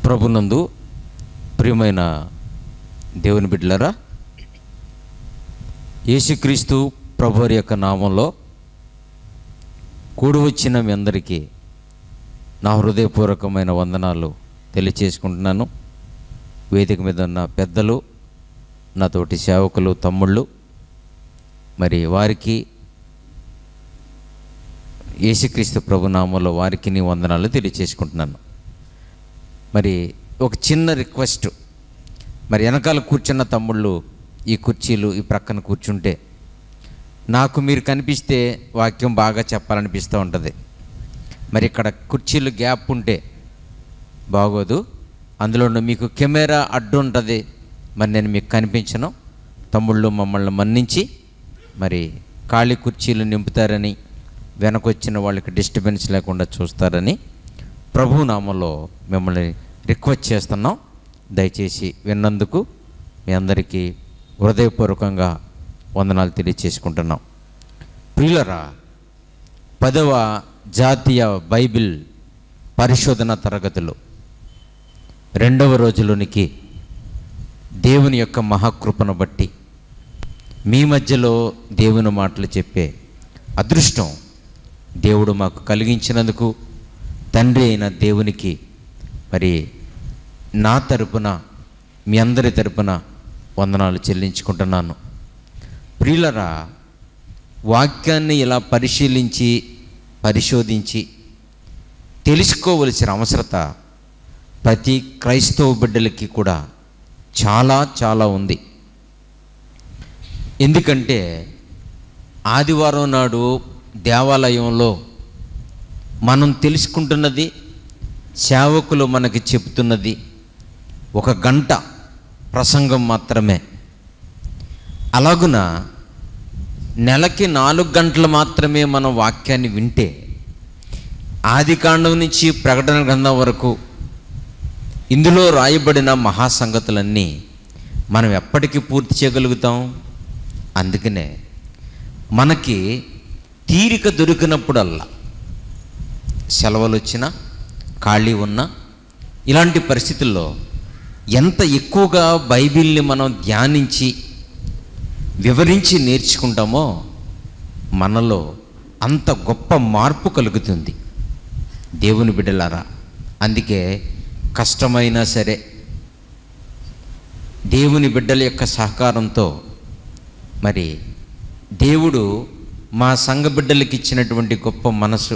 ప్రభునందు ప్రియమైన దేవుని బిడ్డలారా యేసుక్రీస్తు ప్రభువారి యొక్క నామంలో కూడి వచ్చిన మీ అందరికీ నా హృదయపూర్వకమైన వందనాలు తెలియచేసుకుంటున్నాను వేదిక మీద ఉన్న పెద్దలు నా తోటి సేవకులు తమ్ముళ్ళు మరి వారికి యేసుక్రీస్తు ప్రభు నామంలో వారికి నీ వందనాలు తెలియచేసుకుంటున్నాను మరి ఒక చిన్న రిక్వెస్ట్ మరి వెనకాల కూర్చున్న తమ్ముళ్ళు ఈ కుర్చీలు ఈ ప్రక్కన కూర్చుంటే నాకు మీరు కనిపిస్తే వాక్యం బాగా చెప్పాలనిపిస్తూ ఉంటుంది మరి ఇక్కడ కుర్చీలు గ్యాప్ ఉంటే బాగోదు అందులో మీకు కెమెరా అడ్డు ఉంటుంది మరి నేను మీకు కనిపించను తమ్ముళ్ళు మమ్మల్ని మన్నించి మరి ఖాళీ కుర్చీలు నింపుతారని వెనకొచ్చిన వాళ్ళకి డిస్టర్బెన్స్ లేకుండా చూస్తారని ప్రభు నామంలో మిమ్మల్ని రిక్వెస్ట్ చేస్తున్నాం దయచేసి విన్నందుకు మీ అందరికీ హృదయపూర్వకంగా వందనాలు తెలియచేసుకుంటున్నాం ప్రియులరా పదవ జాతీయ బైబిల్ పరిశోధన తరగతులు రెండవ రోజులోనికి దేవుని యొక్క మహాకృపను బట్టి మీ మధ్యలో దేవుని మాటలు చెప్పే అదృష్టం దేవుడు మాకు కలిగించినందుకు తండ్రి అయిన దేవునికి మరి నా తరపున మీ అందరి తరపున వందనాలు చెల్లించుకుంటున్నాను ప్రియులరా వాక్యాన్ని ఇలా పరిశీలించి పరిశోధించి తెలుసుకోవలసిన అవసరత ప్రతి క్రైస్తవ బిడ్డలకి కూడా చాలా చాలా ఉంది ఎందుకంటే ఆదివారం నాడు దేవాలయంలో మనం తెలుసుకుంటున్నది సేవకులు మనకి చెబుతున్నది ఒక గంట ప్రసంగం మాత్రమే అలాగున నెలకి నాలుగు గంటలు మాత్రమే మనం వాక్యాన్ని వింటే ఆదికాండం నుంచి ప్రకటన గ్రంథం వరకు ఇందులో రాయబడిన మహాసంగతులన్నీ మనం ఎప్పటికీ పూర్తి చేయగలుగుతాం అందుకనే మనకి తీరిక దొరికినప్పుడల్లా సెలవులు వచ్చినా ఖాళీ ఉన్నా ఇలాంటి పరిస్థితుల్లో ఎంత ఎక్కువగా బైబిల్ని మనం ధ్యానించి వివరించి నేర్చుకుంటామో మనలో అంత గొప్ప మార్పు కలుగుతుంది దేవుని బిడ్డలారా అందుకే కష్టమైనా సరే దేవుని బిడ్డల యొక్క సహకారంతో మరి దేవుడు మా సంఘ బిడ్డలకి ఇచ్చినటువంటి గొప్ప మనసు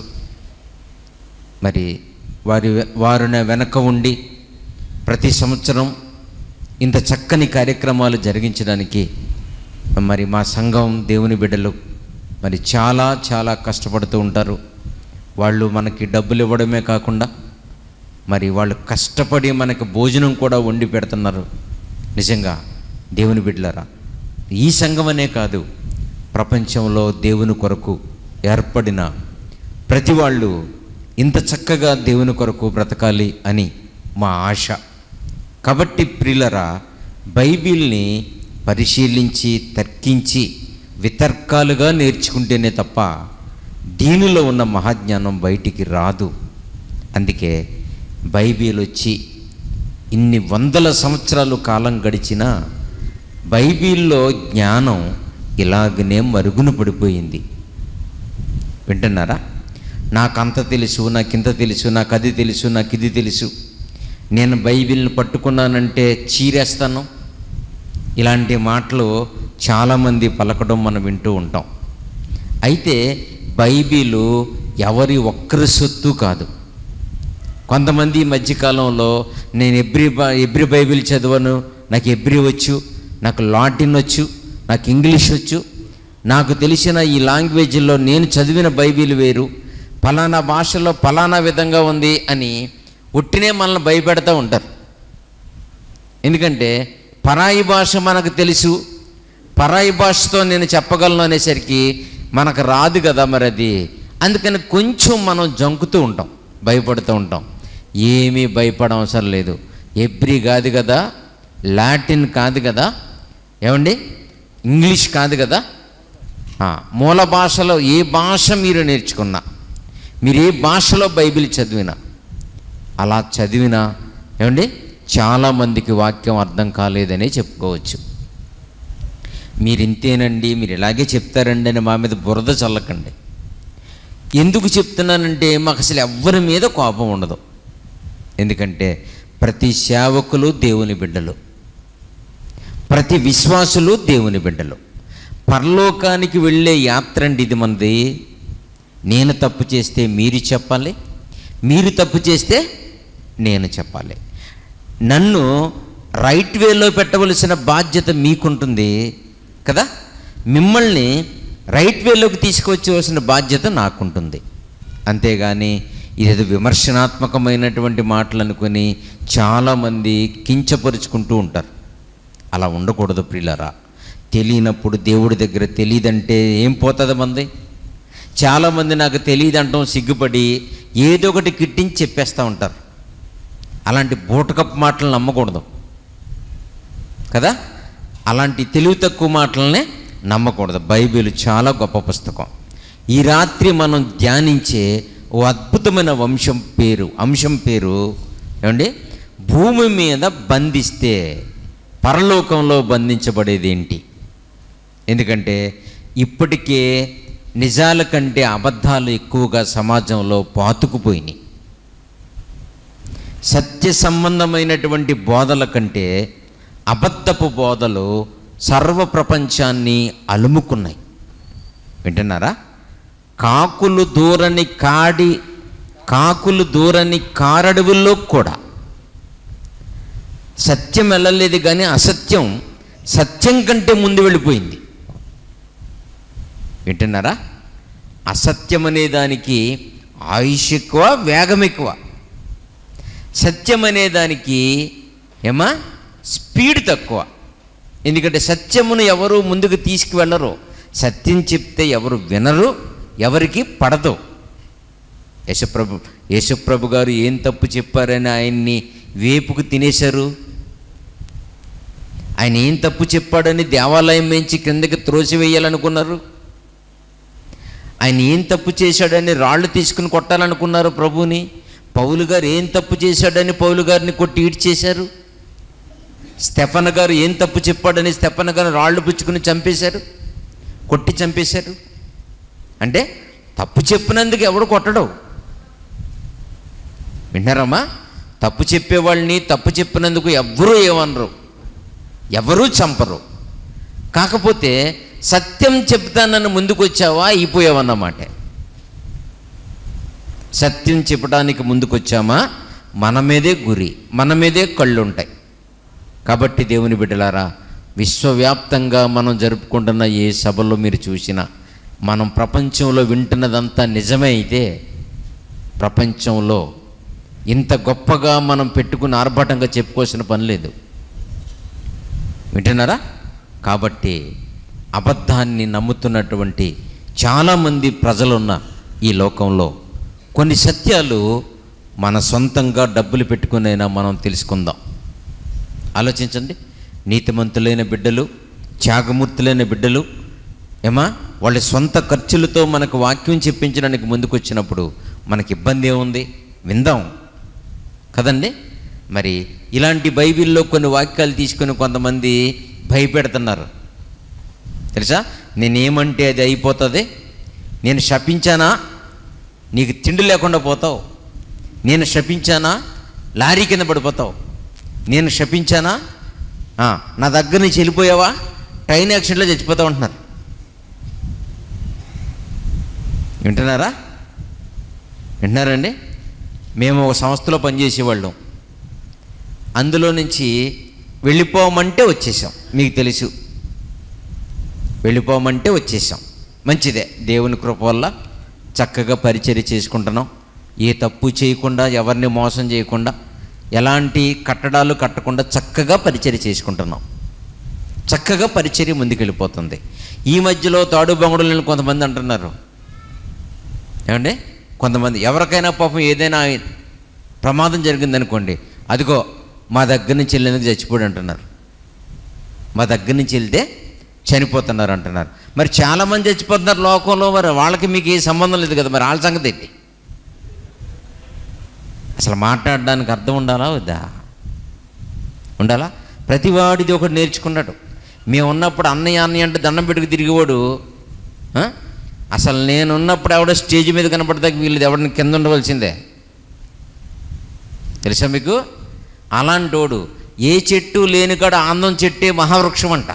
మరి వారి వారిని వెనక ఉండి ప్రతి సంవత్సరం ఇంత చక్కని కార్యక్రమాలు జరిగించడానికి మరి మా సంఘం దేవుని బిడ్డలు మరి చాలా చాలా కష్టపడుతూ ఉంటారు వాళ్ళు మనకి డబ్బులు ఇవ్వడమే కాకుండా మరి వాళ్ళు కష్టపడి మనకి భోజనం కూడా వండి పెడుతున్నారు నిజంగా దేవుని బిడ్డలరా ఈ సంఘమనే కాదు ప్రపంచంలో దేవుని కొరకు ఏర్పడిన ప్రతి వాళ్ళు ఇంత చక్కగా దేవుని కొరకు బ్రతకాలి అని మా ఆశ కాబట్టి ప్రియులరా బైబిల్ని పరిశీలించి తర్కించి వితర్కాలుగా నేర్చుకుంటేనే తప్ప దీనిలో ఉన్న మహాజ్ఞానం బయటికి రాదు అందుకే బైబిల్ వచ్చి ఇన్ని వందల సంవత్సరాలు కాలం గడిచినా బైబిల్లో జ్ఞానం ఇలాగనే మరుగున పడిపోయింది వింటున్నారా నాకు అంత తెలుసు నాకు ఇంత తెలుసు నాకు అది తెలుసు నాకు ఇది తెలుసు నేను బైబిల్ని పట్టుకున్నానంటే చీరేస్తాను ఇలాంటి మాటలు చాలామంది పలకడం మనం వింటూ ఉంటాం అయితే బైబిలు ఎవరి ఒక్కరి సొత్తు కాదు కొంతమంది ఈ మధ్యకాలంలో నేను ఎబ్రి బా- ఎబ్రి బైబిల్ చదవను నాకు ఎబ్రి వచ్చు నాకు లాటిన్ వచ్చు నాకు ఇంగ్లీష్ వచ్చు నాకు తెలిసిన ఈ లాంగ్వేజ్లో నేను చదివిన బైబిల్ వేరు ఫలానా భాషలో ఫలానా విధంగా ఉంది అని ఉట్టినే మనల్ని భయపెడతా ఉంటారు ఎందుకంటే పరాయి భాష మనకు తెలుసు పరాయి భాషతో నేను చెప్పగలను అనేసరికి మనకు రాదు కదా మరి అది అందుకని కొంచెం మనం జంకుతూ ఉంటాం భయపడుతూ ఉంటాం ఏమీ భయపడ అవసరం లేదు ఎబ్రి కాదు కదా లాటిన్ కాదు కదా ఏమండి ఇంగ్లీష్ కాదు కదా ఆ, మూల భాషలో ఏ భాష మీరు నేర్చుకున్నా మీరు ఏ భాషలో బైబిల్ చదివినా అలా చదివినా ఏమండి చాలామందికి వాక్యం అర్థం కాలేదనే చెప్పుకోవచ్చు మీరు ఇంతేనండి మీరు ఇలాగే చెప్తారండి అని మా మీద బురద చల్లకండి ఎందుకు చెప్తున్నానంటే మాకు అసలు ఎవ్వరి మీద కోపం ఉండదు ఎందుకంటే ప్రతి సేవకులు దేవుని బిడ్డలు ప్రతి విశ్వాసులు దేవుని బిడ్డలు పరలోకానికి వెళ్ళే యాత్ర అండి ఇది మనది నేను తప్పు చేస్తే మీరు చెప్పాలి మీరు తప్పు చేస్తే నేను చెప్పాలి నన్ను రైట్ వేలో పెట్టవలసిన బాధ్యత మీకుంటుంది కదా మిమ్మల్ని రైట్ వేలోకి తీసుకువచ్చవలసిన బాధ్యత నాకుంటుంది అంతేగాని ఇదేదో విమర్శనాత్మకమైనటువంటి మాటలు అనుకొని చాలామంది కించపరుచుకుంటూ ఉంటారు అలా ఉండకూడదు ప్రియులరా తెలియనప్పుడు దేవుడి దగ్గర తెలియదంటే ఏం పోతుంది మంది చాలామంది నాకు తెలియదు అంటాం సిగ్గుపడి ఏదో ఒకటి కిట్టించి చెప్పేస్తూ ఉంటారు అలాంటి బూటకపు మాటలు నమ్మకూడదు కదా అలాంటి తెలివి తక్కువ మాటలనే నమ్మకూడదు బైబిల్ చాలా గొప్ప పుస్తకం ఈ రాత్రి మనం ధ్యానించే ఓ అద్భుతమైన వంశం పేరు అంశం పేరు ఏమండి భూమి మీద బంధిస్తే పరలోకంలో బంధించబడేది ఏంటి ఎందుకంటే ఇప్పటికే నిజాల కంటే అబద్ధాలు ఎక్కువగా సమాజంలో పాతుకుపోయినాయి సత్య సంబంధమైనటువంటి బోధల కంటే అబద్ధపు బోధలు సర్వ ప్రపంచాన్ని అలుముకున్నాయి వింటున్నారా కాకులు దూరని కాడి కాకులు దూరని కారడవుల్లో కూడా సత్యం వెళ్ళలేదు కానీ అసత్యం సత్యం కంటే ముందు వెళ్ళిపోయింది వింటున్నారా అసత్యం అనే దానికి ఆయుష్ ఎక్కువ వేగం ఎక్కువ సత్యం అనే దానికి ఏమా స్పీడ్ తక్కువ ఎందుకంటే సత్యమును ఎవరు ముందుకు తీసుకువెళ్ళరు సత్యం చెప్తే ఎవరు వినరు ఎవరికి పడదు యశప్రభు యేసుప్రభు గారు ఏం తప్పు చెప్పారని ఆయన్ని వేపుకు తినేశారు ఆయన ఏం తప్పు చెప్పాడని దేవాలయం నుంచి కిందకి త్రోసివేయాలనుకున్నారు ఆయన ఏం తప్పు చేశాడని రాళ్ళు తీసుకుని కొట్టాలనుకున్నారు ప్రభుని పౌలు గారు ఏం తప్పు చేశాడని పౌలు గారిని కొట్టి ఈడ్ చేశారు స్టెఫన్ గారు ఏం తప్పు చెప్పాడని స్టెఫన్ గారు రాళ్ళు పుచ్చుకుని చంపేశారు కొట్టి చంపేశారు అంటే తప్పు చెప్పినందుకు ఎవడు కొట్టడు వింటారమ్మా తప్పు చెప్పేవాళ్ళని తప్పు చెప్పినందుకు ఎవ్వరూ ఏమనరు ఎవరూ చంపరు కాకపోతే సత్యం చెప్తానని ముందుకు వచ్చావా అయిపోయావన్నమాట సత్యం చెప్పడానికి ముందుకు వచ్చామా మన మీదే గురి మన మీదే కళ్ళు ఉంటాయి కాబట్టి దేవుని బిడ్డలారా విశ్వవ్యాప్తంగా మనం జరుపుకుంటున్న ఏ సభలో మీరు చూసినా మనం ప్రపంచంలో వింటున్నదంతా నిజమే అయితే ప్రపంచంలో ఇంత గొప్పగా మనం పెట్టుకుని ఆర్భాటంగా చెప్పుకోవాల్సిన పని లేదు వింటున్నారా కాబట్టి అబద్ధాన్ని నమ్ముతున్నటువంటి చాలామంది ప్రజలున్న ఈ లోకంలో కొన్ని సత్యాలు మన సొంతంగా డబ్బులు పెట్టుకునైనా మనం తెలుసుకుందాం ఆలోచించండి నీతిమంతులైన బిడ్డలు త్యాగమూర్తులైన బిడ్డలు ఏమా వాళ్ళ సొంత ఖర్చులతో మనకు వాక్యం చెప్పించడానికి ముందుకు వచ్చినప్పుడు మనకి ఇబ్బంది ఏముంది విందాం కదండి మరి ఇలాంటి బైబిల్లో కొన్ని వాక్యాలు తీసుకుని కొంతమంది భయపెడుతున్నారు తెలుసా నేనేమంటే అది అయిపోతుంది నేను శపించానా నీకు తిండి లేకుండా పోతావు నేను శపించానా లారీ కింద పడిపోతావు నేను శపించానా ఆ, నా దగ్గర నుంచి వెళ్ళిపోయావా ట్రైన్ యాక్సిడెంట్లో చచ్చిపోతావు అంటున్నారు వింటున్నారా వింటున్నారండి మేము ఒక సంస్థలో పనిచేసేవాళ్ళం అందులో నుంచి వెళ్ళిపోమంటే వచ్చేసాం మీకు తెలుసు వెళ్ళిపోమంటే వచ్చేసాం మంచిదే దేవుని కృప వల్ల చక్కగా పరిచర్య చేసుకుంటున్నాం ఏ తప్పు చేయకుండా ఎవరిని మోసం చేయకుండా ఎలాంటి కట్టడాలు కట్టకుండా చక్కగా పరిచర్య చేసుకుంటున్నాం చక్కగా పరిచర్య ముందుకెళ్ళిపోతుంది ఈ మధ్యలో తాడు బొంగడులను కొంతమంది అంటున్నారు ఏమండి కొంతమంది ఎవరికైనా పాపం ఏదైనా ప్రమాదం జరిగిందనుకోండి అదిగో మా దగ్గర నుంచి వెళ్ళేందుకు చచ్చిపోడు అంటున్నారు మా దగ్గర నుంచి వెళ్తే చనిపోతున్నారు అంటున్నారు మరి చాలామంది చచ్చిపోతున్నారు లోకంలో మరి వాళ్ళకి మీకు ఏ సంబంధం లేదు కదా మరి వాళ్ళ సంగతి ఏంటి అసలు మాట్లాడడానికి అర్థం ఉండాలా వద్దా ఉండాలా ప్రతివాడిది ఒకటి నేర్చుకున్నాడు మేము ఉన్నప్పుడు అన్నయ్య అన్నయ్య అంటే దండం పెట్టుకు తిరిగేవాడు ఆ? అసలు నేను ఉన్నప్పుడు ఎవడో స్టేజ్ మీద కనపడదాక వీళ్ళు ఎవరిని కింద ఉండవలసిందే తెలుసా మీకు అలాంటోడు ఏ చెట్టు లేని కాడ ఆందం చెట్టే మహావృక్షం అంట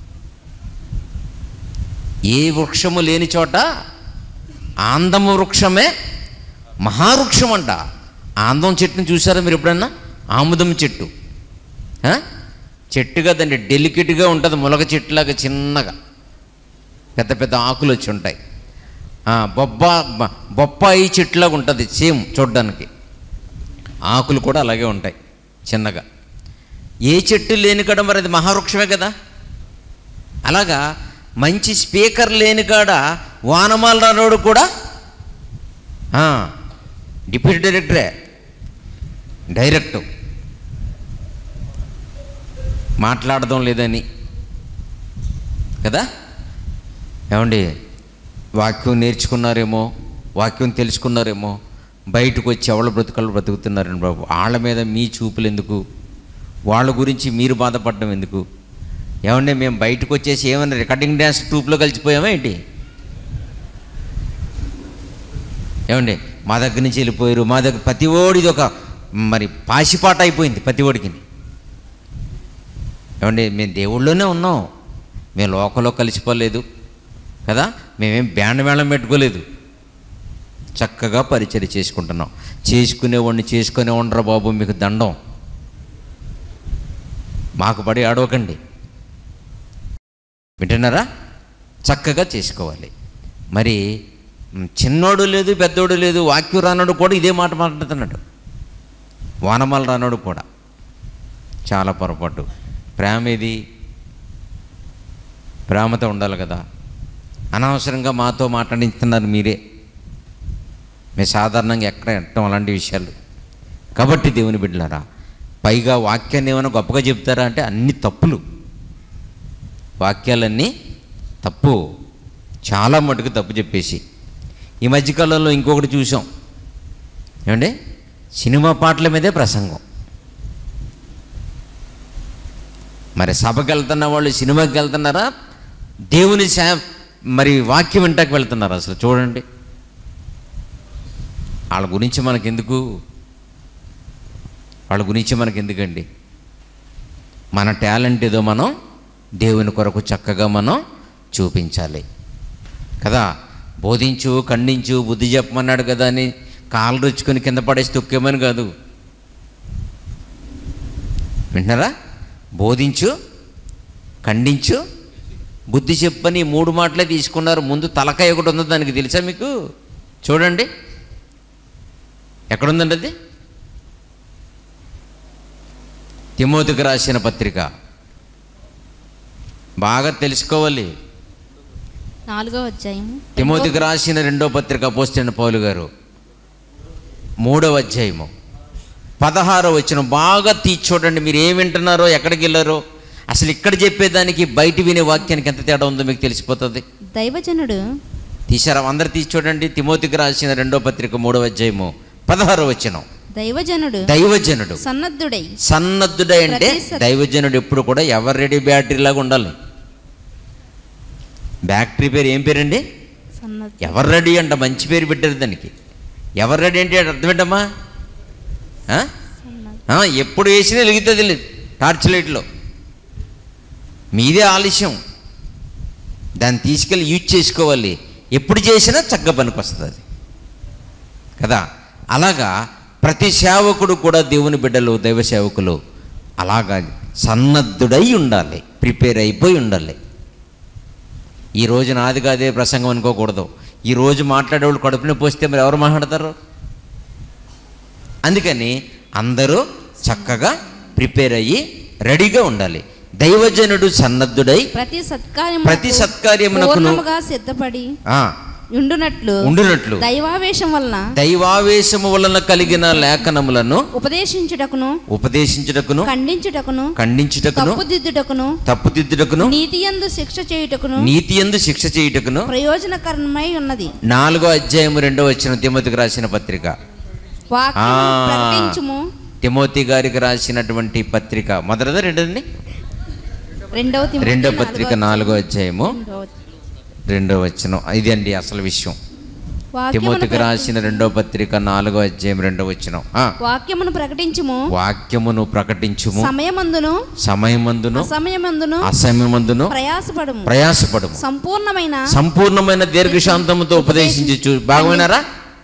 ఏ వృక్షము లేని చోట ఆందము వృక్షమే మహావృక్షం అంట ఆందం చెట్టుని చూసారా మీరు ఎప్పుడన్నా ఆముదం చెట్టు ఆ? చెట్టు కదండి డెలికేట్గా ఉంటుంది మొలక చెట్టులాగా చిన్నగా పెద్ద పెద్ద ఆకులు వచ్చి ఉంటాయి ఆ, బొబ్బ బ- బొప్పాయి చెట్టులాగా ఉంటుంది సేమ్ చూడ్డానికి ఆకులు కూడా అలాగే ఉంటాయి చిన్నగా ఏ చెట్టు లేని కాడ మరి అది మహావృక్షమే కదా అలాగా మంచి స్పీకర్ లేని కాడ వానమాల రానోడు కూడా ఆ, డిప్యూటీ డైరెక్టరే డైరెక్ట్ మాట్లాడడం లేదని కదా ఏమండి వాక్యం నేర్చుకున్నారేమో వాక్యం తెలుసుకున్నారేమో బయటకు వచ్చి ఎవళ్ళ బ్రతుకలు బ్రతుకుతున్నారని బాబు వాళ్ళ మీద మీ చూపులు ఎందుకు వాళ్ళ గురించి మీరు బాధపడడం ఎందుకు ఏమండి మేము బయటకు వచ్చేసి ఏమైనా రికార్డింగ్ డ్యాన్స్ ట్రూప్లో కలిసిపోయామా ఏంటి ఏమండి మా దగ్గర నుంచి వెళ్ళిపోయారు మా దగ్గర ప్రతి ఓడిది ఒక మరి పాసిపాట అయిపోయింది ప్రతి ఓడికి ఏమండి మేము దేవుళ్ళలోనే ఉన్నాం మేము లోకంలో కలిసిపోలేదు కదా మేమేం బ్యాండ్ మేళం పెట్టుకోలేదు చక్కగా పరిచయం చేసుకుంటున్నాం చేసుకునేవాడిని చేసుకునే ఉండరా బాబు మీకు దండం మాకు పడి ఆడవకండి వింటున్నారా చక్కగా చేసుకోవాలి మరి మ్, చిన్నోడు లేదు పెద్దోడు లేదు వాక్యం రానోడు కూడా ఇదే మాట మాట్లాడుతున్నాడు వానమాల రానోడు కూడా చాలా పొరపాటు ప్రేమ ఇది ప్రేమతో ఉండాలి కదా అనవసరంగా మాతో మాట్లాడిస్తున్నారు మీరే మేము సాధారణంగా ఎక్కడ ఎట్టం అలాంటి విషయాలు కాబట్టి దేవుని బిడ్డలారా పైగా వాక్యాన్ని ఏమైనా గొప్పగా చెప్తారా అంటే అన్ని తప్పులు వాక్యాలన్నీ తప్పు చాలా మటుకు తప్పు చెప్పేసి ఈ మధ్యకాలంలో ఇంకొకటి చూసాం ఏమండి సినిమా పాటల మీదే ప్రసంగం మరి సభకి వెళ్తున్న వాళ్ళు సినిమాకి వెళ్తున్నారా దేవుని శా మరి వాక్యం వింటాకి వెళ్తున్నారు అసలు చూడండి వాళ్ళ గురించి మనకెందుకు వాళ్ళ గురించి మనకి ఎందుకండి మన టాలెంట్ ఏదో మనం దేవుని కొరకు చక్కగా మనం చూపించాలి కదా బోధించు ఖండించు బుద్ధి చెప్పమన్నాడు కదా అని కాలు రుచ్చుకొని కింద పడేసి తొక్కేమని కాదు వింటున్నారా బోధించు ఖండించు బుద్ధి చెప్పని ఈ మూడు మాటలే తీసుకున్నారు ముందు తలకాయ ఒకటి ఉందో దానికి తెలుసా మీకు చూడండి ఎక్కడుందండి అది తిమోతికి రాసిన పత్రిక బాగా తెలుసుకోవాలి నాలుగో అధ్యాయం తిమోతికి రాసిన రెండో పత్రిక పోస్టిన పౌలు గారు మూడవ అధ్యాయము పదహారో వచ్చిన బాగా తీసి చూడండి మీరు ఏం వింటున్నారో ఎక్కడికి వెళ్ళారో అసలు ఇక్కడ చెప్పేదానికి బయట వినే వాక్యానికి ఎంత తేడా ఉందో మీకు తెలిసిపోతుంది దైవజనుడు తీసారా అందరు తీసి చూడండి తిమోతికి రాసిన రెండో పత్రిక మూడవ అధ్యాయము పదహారో వచ్చిన దైవజనుడు దైవజనుడు సన్నద్ధుడై సన్నద్ధుడై అంటే ప్రతి సత్- దైవజనుడు ఎప్పుడు కూడా ఎవర్ రెడీ బ్యాటరీ లాగా ఉండాలి బ్యాటరీ పేరు ఏం పేరండి సన్నద్ధ ఎవర్ రెడీ అంట మంచి పేరు పెట్టారు దానికి ఎవర్ రెడీ అంటే అర్థం ఏంటమ్మా ఆ? ఆ, ఎప్పుడు వేసినా వెలుగుతుంది లేదు టార్చ్ లైట్లో మీదే ఆలస్యం దాన్ని తీసుకెళ్ళి యూజ్ చేసుకోవాలి ఎప్పుడు చేసినా చక్కగా పనికి వస్తుంది అది కదా అలాగా ప్రతి సేవకుడు కూడా దేవుని బిడ్డలు దైవ సేవకులు అలాగా సన్నద్ధుడై ఉండాలి ప్రిపేర్ అయిపోయి ఉండాలి ఈ రోజు నాది కాదే ప్రసంగం అనుకోకూడదు ఈ రోజు మాట్లాడేవాళ్ళు కడుపుని పోస్తే మరి ఎవరు మాట్లాడతారు అందుకని అందరూ చక్కగా ప్రిపేర్ అయ్యి రెడీగా ఉండాలి దైవజనుడు సన్నద్ధుడై ప్రతి సత్కార్యము ప్రతి సత్కార్యమునకును పూర్ణముగా సిద్ధపడి ఆ, ఉండునట్లు ఉండునట్లు దైవావేశం వలన దైవావేశము వలన కలిగిన లేఖనములను ఉపదేశించుటకును ఉపదేశించుటకును ఖండించుటకును ఖండించుటకును తప్పుదిద్దుటకును తప్పుదిద్దుటకును నీతి యందు శిక్ష చేయుటకును నీతి యందు శిక్ష చేయుటకును ప్రయోజనకరమై ఉన్నది నాలుగో అధ్యాయము రెండో వచ్చిన తిమ్మతికి రాసిన పత్రిక వాక్యము ఆ. ప్రకటించుము తిమోతి గారికి రాసినటువంటి పత్రిక మొదటిదా రెండోదండి రెండవ తిమోతి రెండో నాలుగవ పత్రిక నాలుగో అధ్యాయము రెండవ రెండో వచనం ఇది అండి అసలు విషయం వాక్యమును తిమోతికి ప్రకటి- రాసిన రెండో పత్రిక నాలుగో అధ్యాయం రెండో వచనం ఆ, వాక్యమును ప్రకటించుము వాక్యమును ప్రకటించుము సమయమందును సమయమందును అసమయమందును అసమయమందును ప్రయాసపడము ప్రయాసపడము సంపూర్ణమైన సంపూర్ణమైన దీర్ఘశాంతముతో ఉపదేశించు బాగమైనారా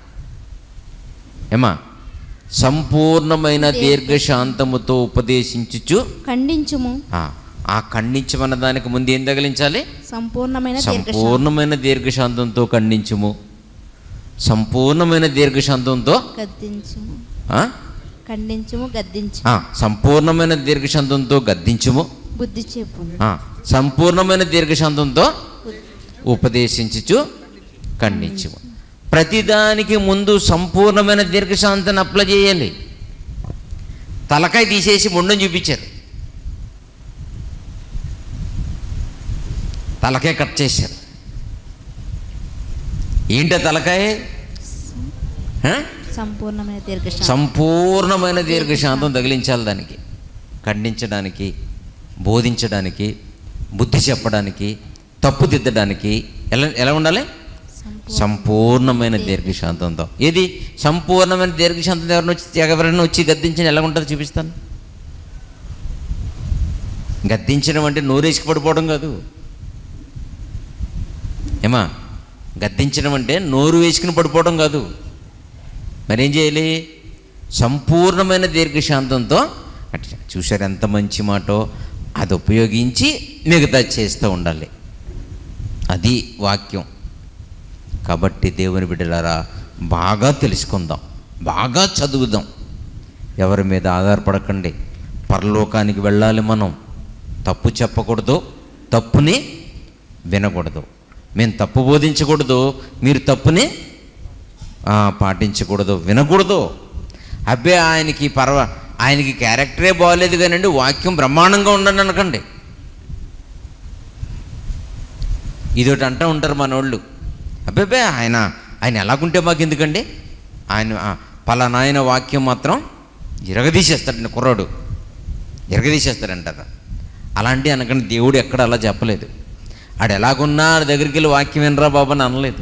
ఏమా సంపూర్ణమైన దీర్ఘశాంతముతో ఉపదేశించుచు ఖండించుము ఆ, ఆ ఖండించమన్న దానికి ముందు ఏం తగిలించాలి సంపూర్ణమైన దీర్ఘశాంతం సంపూర్ణమైన దీర్ఘశాంతంతో ఖండించుము సంపూర్ణమైన దీర్ఘశాంతంతో గద్దించుము ఆ? ఖండించుము గద్దించు ఆ, సంపూర్ణమైన దీర్ఘశాంతంతో గద్దించుము బుద్ధి చెప్పు ఆ, సంపూర్ణమైన దీర్ఘశాంతంతో ఉపదేశించుచు ఖండించుము ప్రతిదానికి ముందు సంపూర్ణమైన దీర్ఘశాంతాన్ని అప్లై చేయాలి తలకాయ తీసేసి ముండం చూపించారు తలకాయ కట్ చేశారు ఏంటో తలకాయ ఆ? సంపూర్ణమైన దీర్ఘశాంతం సంపూర్ణమైన దీర్ఘశాంతం తగిలించాలి దానికి ఖండించడానికి బోధించడానికి బుద్ధి చెప్పడానికి తప్పు దిద్దడానికి ఎలా ఎలా ఉండాలి సంపూర్ణ సంపూర్ణమైన దీర్ఘశాంతంతో ఏది సంపూర్ణమైన దీర్ఘశాంతం ఎవరిని వచ్చి ఎవరైనా వచ్చి గద్దించిన ఎలా ఉంటుందో చూపిస్తాను గద్దించడం అంటే నోరేసుకు పడిపోవడం కాదు ఏమా గద్దించడం అంటే నోరు వేసుకుని పడిపోవడం కాదు మరేం చేయాలి సంపూర్ణమైన దీర్ఘశాంతంతో అట్లా చూశారు ఎంత మంచి మాటో అది ఉపయోగించి మిగతా చేస్తూ ఉండాలి అది వాక్యం కాబట్టి దేవుని బిడ్డలారా బాగా తెలుసుకుందాం బాగా చదువుదాం ఎవరి మీద ఆధారపడకండి పరలోకానికి వెళ్ళాలి మనం తప్పు చెప్పకూడదు తప్పుని వినకూడదు మేము తప్పు బోధించకూడదు మీరు తప్పుని ఆ, పాటించకూడదు వినకూడదు అబ్బే ఆయనకి పర్వ ఆయనకి క్యారెక్టరే బాగలేదు కానండి వాక్యం బ్రహ్మాండంగా ఉండండి అనకండి ఇదొకటి అంటూ ఉంటారు మనోళ్ళు అబ్బే ఆయన ఆయన ఎలాగుంటే మాకు ఎందుకండి ఆయన ఆ, పలానా ఆయన వాక్యం మాత్రం ఇరగదీసేస్తాడండి కుర్రాడు ఇరగదీసేస్తాడంటారు అలాంటి అనకండి దేవుడు ఎక్కడ అలా చెప్పలేదు ఆడు ఎలాగున్నా ఆడి దగ్గరికి వెళ్ళి వాక్యం వినరా బాబు అని అనలేదు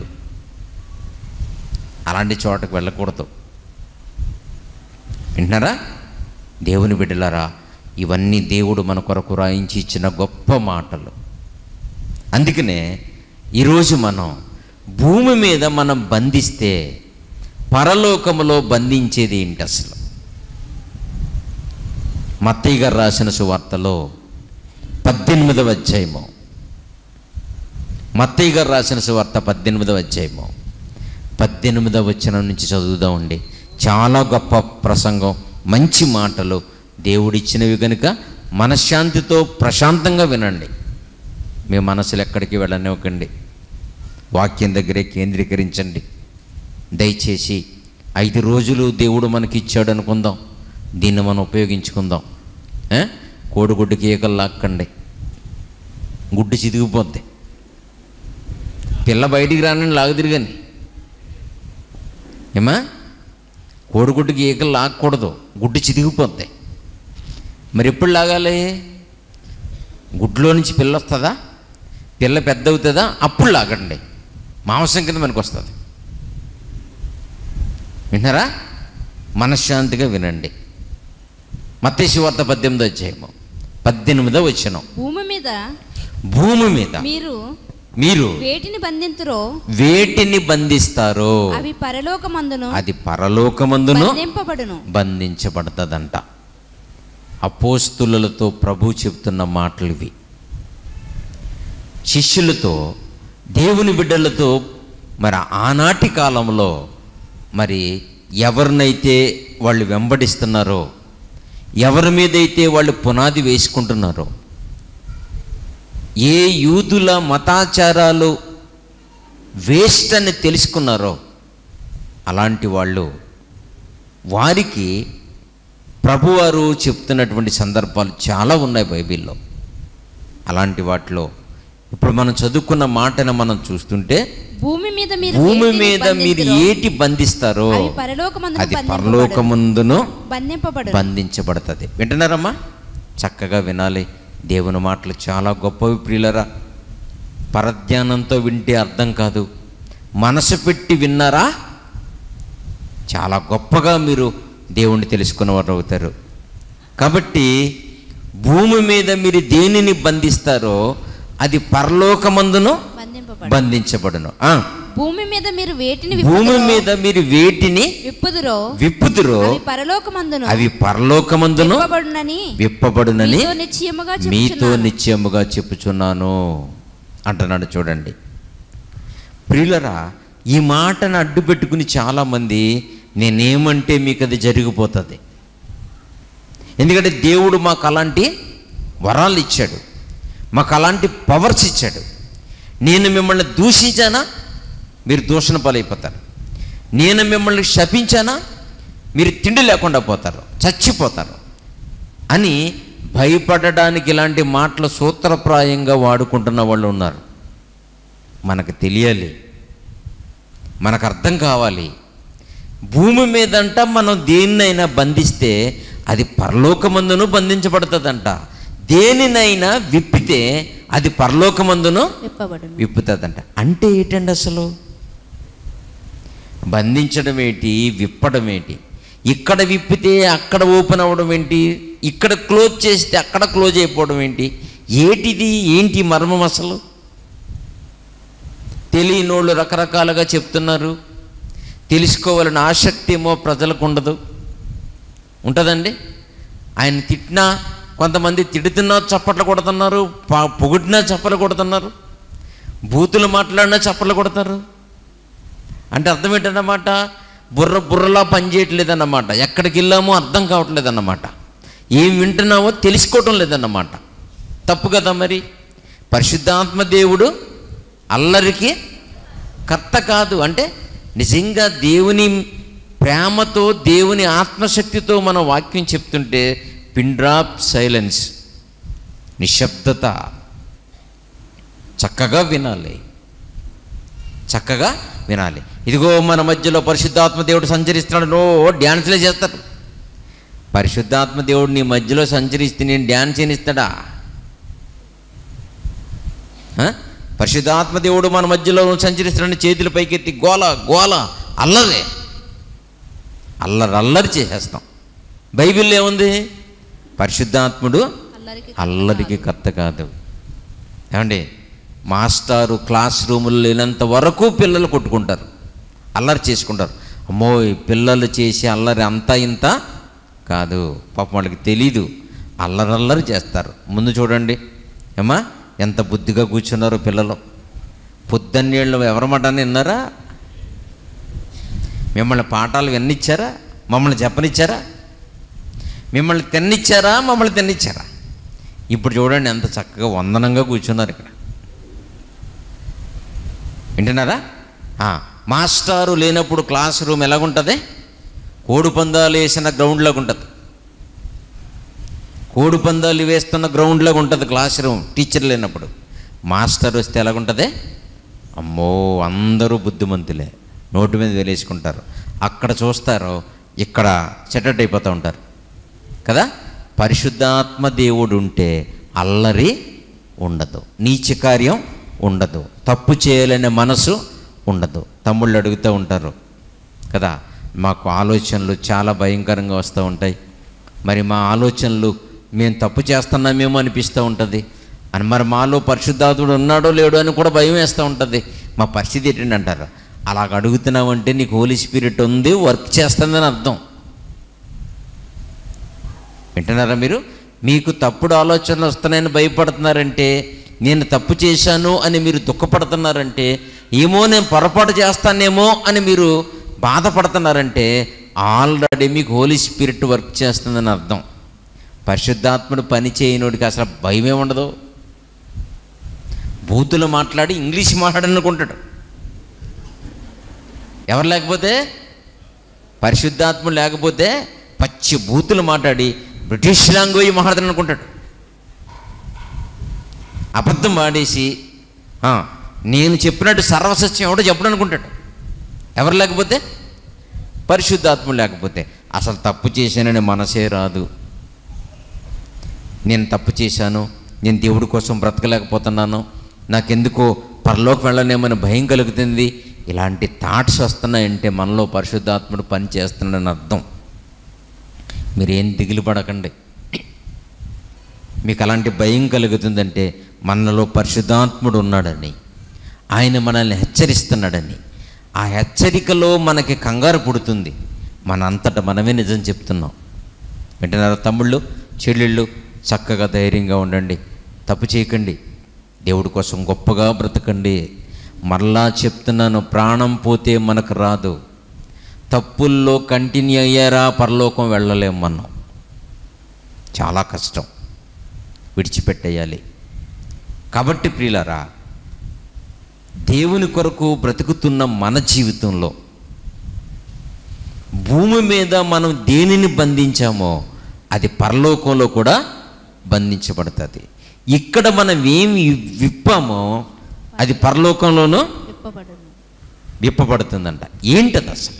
అలాంటి చోటకు వెళ్ళకూడదు వింటున్నారా దేవుని బిడ్డలారా ఇవన్నీ దేవుడు మన కొరకు రాయించి ఇచ్చిన గొప్ప మాటలు అందుకనే ఈరోజు మనం భూమి మీద మనం బంధిస్తే పరలోకములో బంధించేది ఏంటి అసలు మత్తయ్య గారు రాసిన సువార్తలో పద్దెనిమిదవ అధ్యాయము మత్తయ్య గారు రాసిన సువార్త పద్దెనిమిదవ అధ్యాయము పద్దెనిమిదవ వచనం నుంచి చదువుదామండి చాలా గొప్ప ప్రసంగం మంచి మాటలు దేవుడిచ్చినవి కనుక మనశ్శాంతితో ప్రశాంతంగా వినండి మీ మనసులు ఎక్కడికి వెళ్ళనివ్వకండి వాక్యం దగ్గరే కేంద్రీకరించండి దయచేసి ఐదు రోజులు దేవుడు మనకి ఇచ్చాడు అనుకుందాం దీన్ని మనం ఉపయోగించుకుందాం ఏ? కోడిగుడ్డుకి ఈకలు లాక్కండి గుడ్డు చితికిపోద్ది పిల్ల బయటికి రానని లాగు తిరగని ఏమా కోడిగుడ్డుకి ఈకలు లాక్కూడదు గుడ్డు చితికిపోద్ది మరి ఎప్పుడు లాగాలి గుడ్లో నుంచి పిల్ల వస్తుందా పిల్ల పెద్ద అవుతుందా అప్పుడు లాగండి మాంసం కింద మనకు వస్తుంది విన్నారా మనశ్శాంతిగా వినండి మత్తేసి వార్త పద్దెనిమిదో అధ్యాయము పద్దెనిమిదో వచ్చిన భూమి మీద భూమి మీద మీరు మీరు వేటిని బంధింతురో వేటిని బంధిస్తారో అవి పరలోకమందును అది పరలోకమందును బంధింపబడును బంధించబడుతుందంట అపోస్తులతో ప్రభు చెప్తున్న మాటలు ఇవి శిష్యులతో దేవుని బిడ్డలతో మరి ఆనాటి కాలంలో మరి ఎవరినైతే వాళ్ళు వెంబడిస్తున్నారో ఎవరి మీదైతే వాళ్ళు పునాది వేసుకుంటున్నారో ఏ యూదుల మతాచారాలు వేస్ట్ అని తెలుసుకున్నారో అలాంటి వాళ్ళు వారికి ప్రభువారు చెప్తున్నటువంటి సందర్భాలు చాలా ఉన్నాయి బైబిల్లో అలాంటి వాటిలో ఇప్పుడు మనం చదువుకున్న మాటను మనం చూస్తుంటే భూమి మీద మీరు భూమి వేటిని మీద మీరు బంధింతురో, ఏటి బంధిస్తారో అవి పరలోకమందున అది బంధింపబడును. పరలోకముందును బంధింపబడు బంధించబడుతుంది వింటున్నారమ్మా చక్కగా వినాలి దేవుని మాటలు చాలా గొప్పవి ప్రియులరా పరధ్యానంతో వింటే అర్థం కాదు మనసు పెట్టి విన్నారా చాలా గొప్పగా మీరు దేవుణ్ణి తెలుసుకున్నవారు అవుతారు కాబట్టి భూమి మీద మీరు దేనిని బంధిస్తారో అది పరలోకమందును బంధింపబడు బంధించబడును ఆ, భూమి మీద మీరు వేటిని భూమి విప్పుదురో, మీద మీరు వేటిని విప్పుదురో విప్పుదురో అవి పరలోకమందును అవి పరలోకమందును విప్పబడునని విప్పబడునని మీతో నిశ్చయముగా మీతో చెప్పుచున్నాను. నిశ్చయముగా చెప్పుచున్నాను అంటున్నాడు చూడండి ప్రియులరా ఈ మాటను అడ్డు పెట్టుకుని చాలామంది నేనేమంటే మీకు అది జరిగిపోతుంది ఎందుకంటే దేవుడు మాకు అలాంటి వరాలు ఇచ్చాడు మాకు అలాంటి పవర్స్ ఇచ్చాడు నేను మిమ్మల్ని దూషించానా మీరు దూషణ పాలైపోతారు నేను మిమ్మల్ని శపించానా మీరు తిండి లేకుండా పోతారు చచ్చిపోతారు అని భయపడడానికి ఇలాంటి మాటలు సూత్రప్రాయంగా వాడుకుంటున్న వాళ్ళు ఉన్నారు మనకు తెలియాలి మనకు అర్థం కావాలి భూమి మీదంట మనం దేన్నైనా బంధిస్తే అది పరలోకమందును బంధించబడుతుందంట దేనినైనా విప్పితే అది పరలోకమందును విప్పబడును విప్పుతుందంట అంటే ఏంటండి అసలు బంధించడం ఏంటి విప్పడం ఏంటి ఇక్కడ విప్పితే అక్కడ ఓపెన్ అవ్వడం ఏంటి ఇక్కడ క్లోజ్ చేస్తే అక్కడ క్లోజ్ అయిపోవడం ఏంటి ఏటిది ఏంటి మర్మం అసలు తెలియనోళ్ళు రకరకాలుగా చెప్తున్నారు తెలుసుకోవాలని ఆసక్తి ఏమో ప్రజలకు ఉండదు ఉంటుందండి ఆయన తిట్టినా కొంతమంది తిడుతున్నా చప్పట్లు కొడుతున్నారు పా- పొగిడినా చప్పట్లు కొడుతున్నారు బూతులు మాట్లాడినా చప్పట్లు కొడతారు అంటే అర్థం ఏంటన్నమాట బుర్ర బుర్రలా పనిచేయట్లేదన్నమాట ఎక్కడికి వెళ్ళామో అర్థం కావట్లేదన్నమాట ఏం వింటున్నామో తెలుసుకోవటం లేదన్నమాట తప్పు కదా మరి పరిశుద్ధాత్మ దేవుడు అల్లరికి కర్త కాదు అంటే నిజంగా దేవుని ప్రేమతో దేవుని ఆత్మశక్తితో మన వాక్యం చెప్తుంటే పిన్ డ్రాప్ సైలెన్స్ నిశ్శబ్దత చక్కగా వినాలి చక్కగా వినాలి ఇదిగో మన మధ్యలో పరిశుద్ధాత్మ దేవుడు సంచరిస్తున్నాడు నో డ్యాన్స్లే చేస్తారు పరిశుద్ధాత్మ దేవుడు నీ మధ్యలో సంచరిస్తే నేను డ్యాన్స్ చేయనిస్తాడా ఆ? పరిశుద్ధాత్మ దేవుడు మన మధ్యలో సంచరిస్తున్నాడు చేతుల పైకెత్తి గోల గోల అల్లరే అల్లరి అల్లరి చేసేస్తాం బైబిల్లో ఏముంది పరిశుద్ధాత్ముడు అల్లరికి అల్లరికి కర్త కాదు ఏమండి మాస్టారు క్లాస్ రూములు లేనంత వరకు పిల్లలు కొట్టుకుంటారు అల్లరి చేసుకుంటారు అమ్మో ఈ పిల్లలు చేసే అల్లరి అంతా ఇంత కాదు పాపం వాళ్ళకి తెలీదు అల్లరి అల్లరి చేస్తారు ముందు చూడండి ఏమా ఎంత బుద్ధిగా కూర్చున్నారో పిల్లలు పొద్దున్నేళ్ళు ఎవరమాట విన్నారా మిమ్మల్ని పాఠాలు విన్నిచ్చారా మమ్మల్ని చెప్పనిచ్చారా మిమ్మల్ని తిన్నిచ్చారా మమ్మల్ని తిన్నిచ్చారా ఇప్పుడు చూడండి ఎంత చక్కగా వందనంగా కూర్చున్నారు ఇక్కడ వింటున్నారా ఆ, మాస్టారు లేనప్పుడు క్లాస్ రూమ్ ఎలాగుంటుంది కోడి పందాలు వేసిన గ్రౌండ్లాగా ఉంటుంది కోడి పందాలు వేస్తున్న గ్రౌండ్లాగా ఉంటుంది క్లాస్ రూమ్ టీచర్ లేనప్పుడు మాస్టర్ వస్తే ఎలాగుంటుంది అమ్మో అందరూ బుద్ధిమంతులే నోటి మీద వేలేసుకుంటారు అక్కడ చూస్తారు ఇక్కడ చెట్టట్ అయిపోతూ ఉంటారు కదా పరిశుద్ధాత్మ దేవుడు ఉంటే అల్లరి ఉండదు నీచ కార్యం ఉండదు తప్పు చేయాలనే మనసు ఉండదు తమ్ముళ్ళు అడుగుతూ ఉంటారు కదా మాకు ఆలోచనలు చాలా భయంకరంగా వస్తూ ఉంటాయి మరి మా ఆలోచనలు మేము తప్పు చేస్తున్నామేమో అనిపిస్తూ ఉంటుంది అని మరి మాలో పరిశుద్ధాత్ముడు ఉన్నాడో లేడో అని కూడా భయం వేస్తూ ఉంటుంది మా పరిస్థితి ఏంటంటే అంటారు అలాగ అడుగుతున్నావంటే నీకు హోలీ స్పిరిట్ ఉంది వర్క్ చేస్తుందని అర్థం వింటున్నారా మీరు మీకు తప్పుడు ఆలోచనలు వస్తున్నాయని భయపడుతున్నారంటే నేను తప్పు చేశాను అని మీరు దుఃఖపడుతున్నారంటే ఏమో నేను పొరపాటు చేస్తానేమో అని మీరు బాధపడుతున్నారంటే ఆల్రెడీ మీకు హోలీ స్పిరిట్ వర్క్ చేస్తుందని అర్థం పరిశుద్ధాత్ముడు పని చేయనోడికి అసలు భయమే ఉండదు బూతులు మాట్లాడి ఇంగ్లీష్ మాట్లాడనుకుంటాడు ఎవరు లేకపోతే పరిశుద్ధాత్ముడు లేకపోతే పచ్చి బూతులు మాట్లాడి బ్రిటిష్ లాంగ్వేజ్ మాట్లాడతాను అనుకుంటాడు అబద్ధం ఆడేసి "ఆ, నేను చెప్పినట్టు సర్వసత్యం ఎవడో చెప్పడం అనుకుంటాడు ఎవరు లేకపోతే పరిశుద్ధాత్మ లేకపోతే అసలు తప్పు చేశానని మనసే రాదు నేను తప్పు చేశాను నేను దేవుడి కోసం బ్రతకలేకపోతున్నాను నాకెందుకో పరలోకి వెళ్ళనేమని భయం కలుగుతుంది ఇలాంటి థాట్స్ వస్తున్నాయంటే మనలో పరిశుద్ధాత్ముడు పని చేస్తున్నాడని అర్థం మీరేం దిగులు పడకండి మీకు అలాంటి భయం కలుగుతుందంటే మనలో పరిశుద్ధాత్ముడు ఉన్నాడని ఆయన మనల్ని హెచ్చరిస్తున్నాడని ఆ హెచ్చరికలో మనకి కంగారు పుడుతుంది మన అంతటా మనమే నిజం చెప్తున్నాం వింటున్నారా తమ్ముళ్ళు చెల్లెళ్ళు చక్కగా ధైర్యంగా ఉండండి తప్పు చేయకండి దేవుడి కోసం గొప్పగా బ్రతకండి మరలా చెప్తున్నాను ప్రాణం పోతే మనకు రాదు తప్పుల్లో కంటిన్యూ అయ్యారా పరలోకం వెళ్ళలేం మనం చాలా కష్టం విడిచిపెట్టేయాలి కాబట్టి ప్రియులరా దేవుని కొరకు బ్రతుకుతున్న మన జీవితంలో భూమి మీద మనం దేనిని బంధించామో అది పరలోకంలో కూడా బంధించబడుతుంది ఇక్కడ మనం ఏమి విప్పామో అది పరలోకంలోనూ విప్పబడును విప్పబడుతుందంట ఏంటది అసలు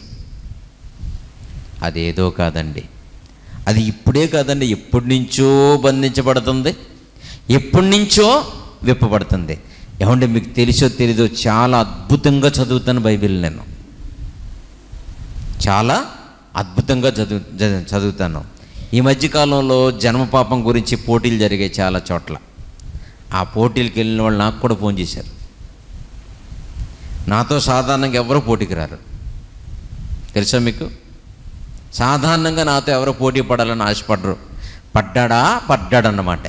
అదేదో కాదండి అది ఇప్పుడే కాదండి ఎప్పటి నుంచో బంధించబడుతుంది ఎప్పటి నుంచో విప్పబడుతుంది ఏమంటే మీకు తెలిసో తెలీదో చాలా అద్భుతంగా చదువుతాను బైబిల్ నేను చాలా అద్భుతంగా చదువు చ- చదువుతాను ఈ మధ్యకాలంలో జన్మపాపం గురించి పోటీలు జరిగాయి చాలా చోట్ల ఆ పోటీలకు వెళ్ళిన వాళ్ళు నాకు కూడా ఫోన్ చేశారు నాతో సాధారణంగా ఎవరు పోటీకి రారు తెలుసా మీకు సాధారణంగా నాతో ఎవరు పోటీ పడాలని ఆశపడరు పడ్డాడా పడ్డాడన్నమాట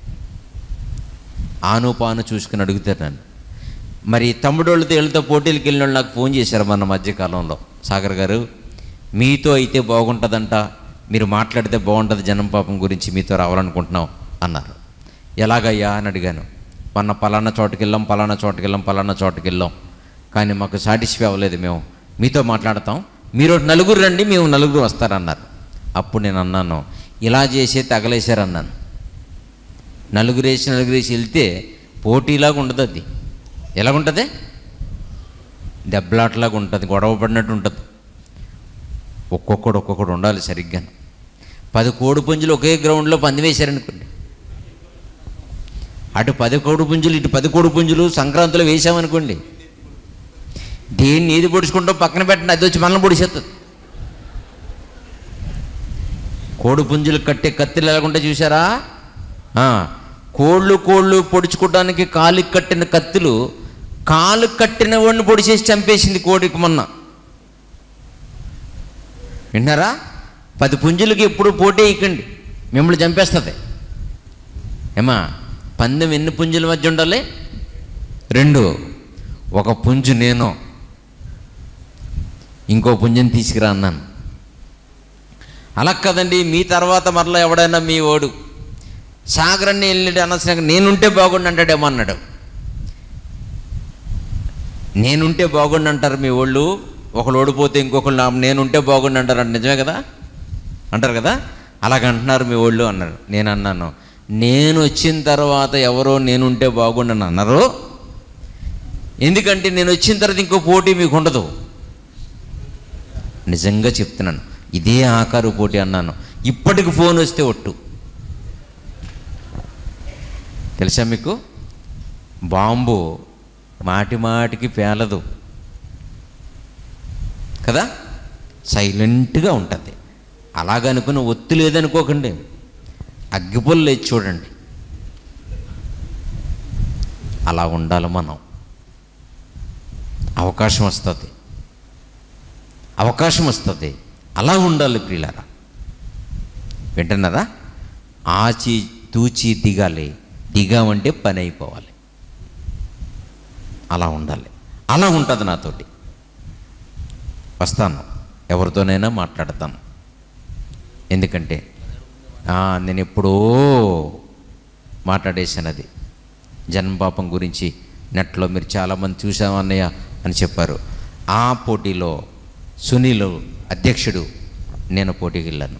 ఆను పాను చూసుకుని అడుగుతారు నన్ను మరి తమ్ముడోళ్ళతో వీళ్ళతో పోటీలకు వెళ్ళిన వాళ్ళు నాకు ఫోన్ చేశారు మన మధ్యకాలంలో సాగర్ గారు మీతో అయితే బాగుంటుందంట మీరు మాట్లాడితే బాగుంటుంది జనం పాపం గురించి మీతో రావాలనుకుంటున్నాం అన్నారు ఎలాగయ్యా అని అడిగాను మొన్న పలానా చోటుకి వెళ్ళాం పలానా చోటుకి వెళ్ళాం పలానా చోటుకి వెళ్ళాం కానీ మాకు సాటిస్ఫై అవ్వలేదు మేము మీతో మాట్లాడతాం మీరు నలుగురు రండి మేము నలుగురు వస్తారన్నారు అప్పుడు నేను అన్నాను ఇలా చేసే తగలేశారన్నాను నలుగురు వేసి నలుగురు వేసి వెళ్తే పోటీలాగా ఉండదు అది ఎలాగుంటుంది దెబ్బలాటలాగా ఉంటుంది గొడవ పడినట్టు ఉంటుంది ఒక్కొక్కడు ఒక్కొక్కడు ఉండాలి సరిగ్గా పది కోడి పుంజులు ఒకే గ్రౌండ్లో పంది వేశారనుకోండి అటు పది కోడి పుంజులు ఇటు పది కోడి పుంజులు సంక్రాంతిలో వేసామనుకోండి దేన్ని ఏది పొడుచుకుంటూ పక్కన పెట్టండి అది వచ్చి మనల్ని పొడిచేస్తుంది కోడి పుంజులు కట్టే కత్తిలు ఎలాగుంటే చూసారా ఆ, కోళ్ళు కోళ్ళు పొడుచుకోవడానికి కాలుకి కట్టిన కత్తులు కాలు కట్టిన వాడిని పొడిచేసి చంపేసింది కోడికి మొన్న విన్నారా పది పుంజులకి ఎప్పుడు పోటీ ఇక్కండి మిమ్మల్ని చంపేస్తుంది ఏమా పందెం ఎన్ని పుంజుల మధ్య ఉండాలి రెండు ఒక పుంజు నేను ఇంకో పుంజుని తీసుకురా అన్నాను అలా కదండి మీ తర్వాత మరలా ఎవడైనా మీ ఓడు సాగరాన్ని వెళ్ళి అనవసరంగా నేనుంటే బాగుండు అంటాడేమో అన్నాడు నేనుంటే బాగుండు అంటారు మీ వాళ్ళు ఒకళ్ళు ఓడిపోతే ఇంకొకళ్ళు నా- నేనుంటే బాగుండు అంటారు అంటే నిజమే కదా అంటారు కదా అలాగ అంటున్నారు మీ వాళ్ళు అన్నారు నేను అన్నాను నేను వచ్చిన తర్వాత ఎవరో నేనుంటే బాగుండని అన్నారు ఎందుకంటే నేను వచ్చిన తర్వాత ఇంకో పోటీ మీకు ఉండదు నిజంగా చెప్తున్నాను ఇదే ఆకారు పోటీ అన్నాను ఇప్పటికి ఫోన్ వస్తే ఒట్టు తెలుసా మీకు బాంబు మాటి మాటికి పేలదు కదా సైలెంట్గా ఉంటుంది అలాగనుకుని ఒత్తి లేదనుకోకండి అగ్గిపుల్ల లేచి చూడండి అలా ఉండాలి మనం అవకాశం వస్తుంది అవకాశం వస్తుంది అలా ఉండాలి ప్రియులారా వింటున్నారా ఆచి తూచి దిగాలి దిగామంటే పని అయిపోవాలి అలా ఉండాలి అలా ఉంటుంది నాతోటి వస్తాను ఎవరితోనైనా మాట్లాడతాను ఎందుకంటే ఆ, నేను ఎప్పుడో మాట్లాడేసాను అది జన్మపాపం గురించి నెట్లో మీరు చాలామంది చూసాము అన్నయ్య అని చెప్పారు ఆ పోటీలో సునీల్ అధ్యక్షుడు నేను పోటీకి వెళ్ళాను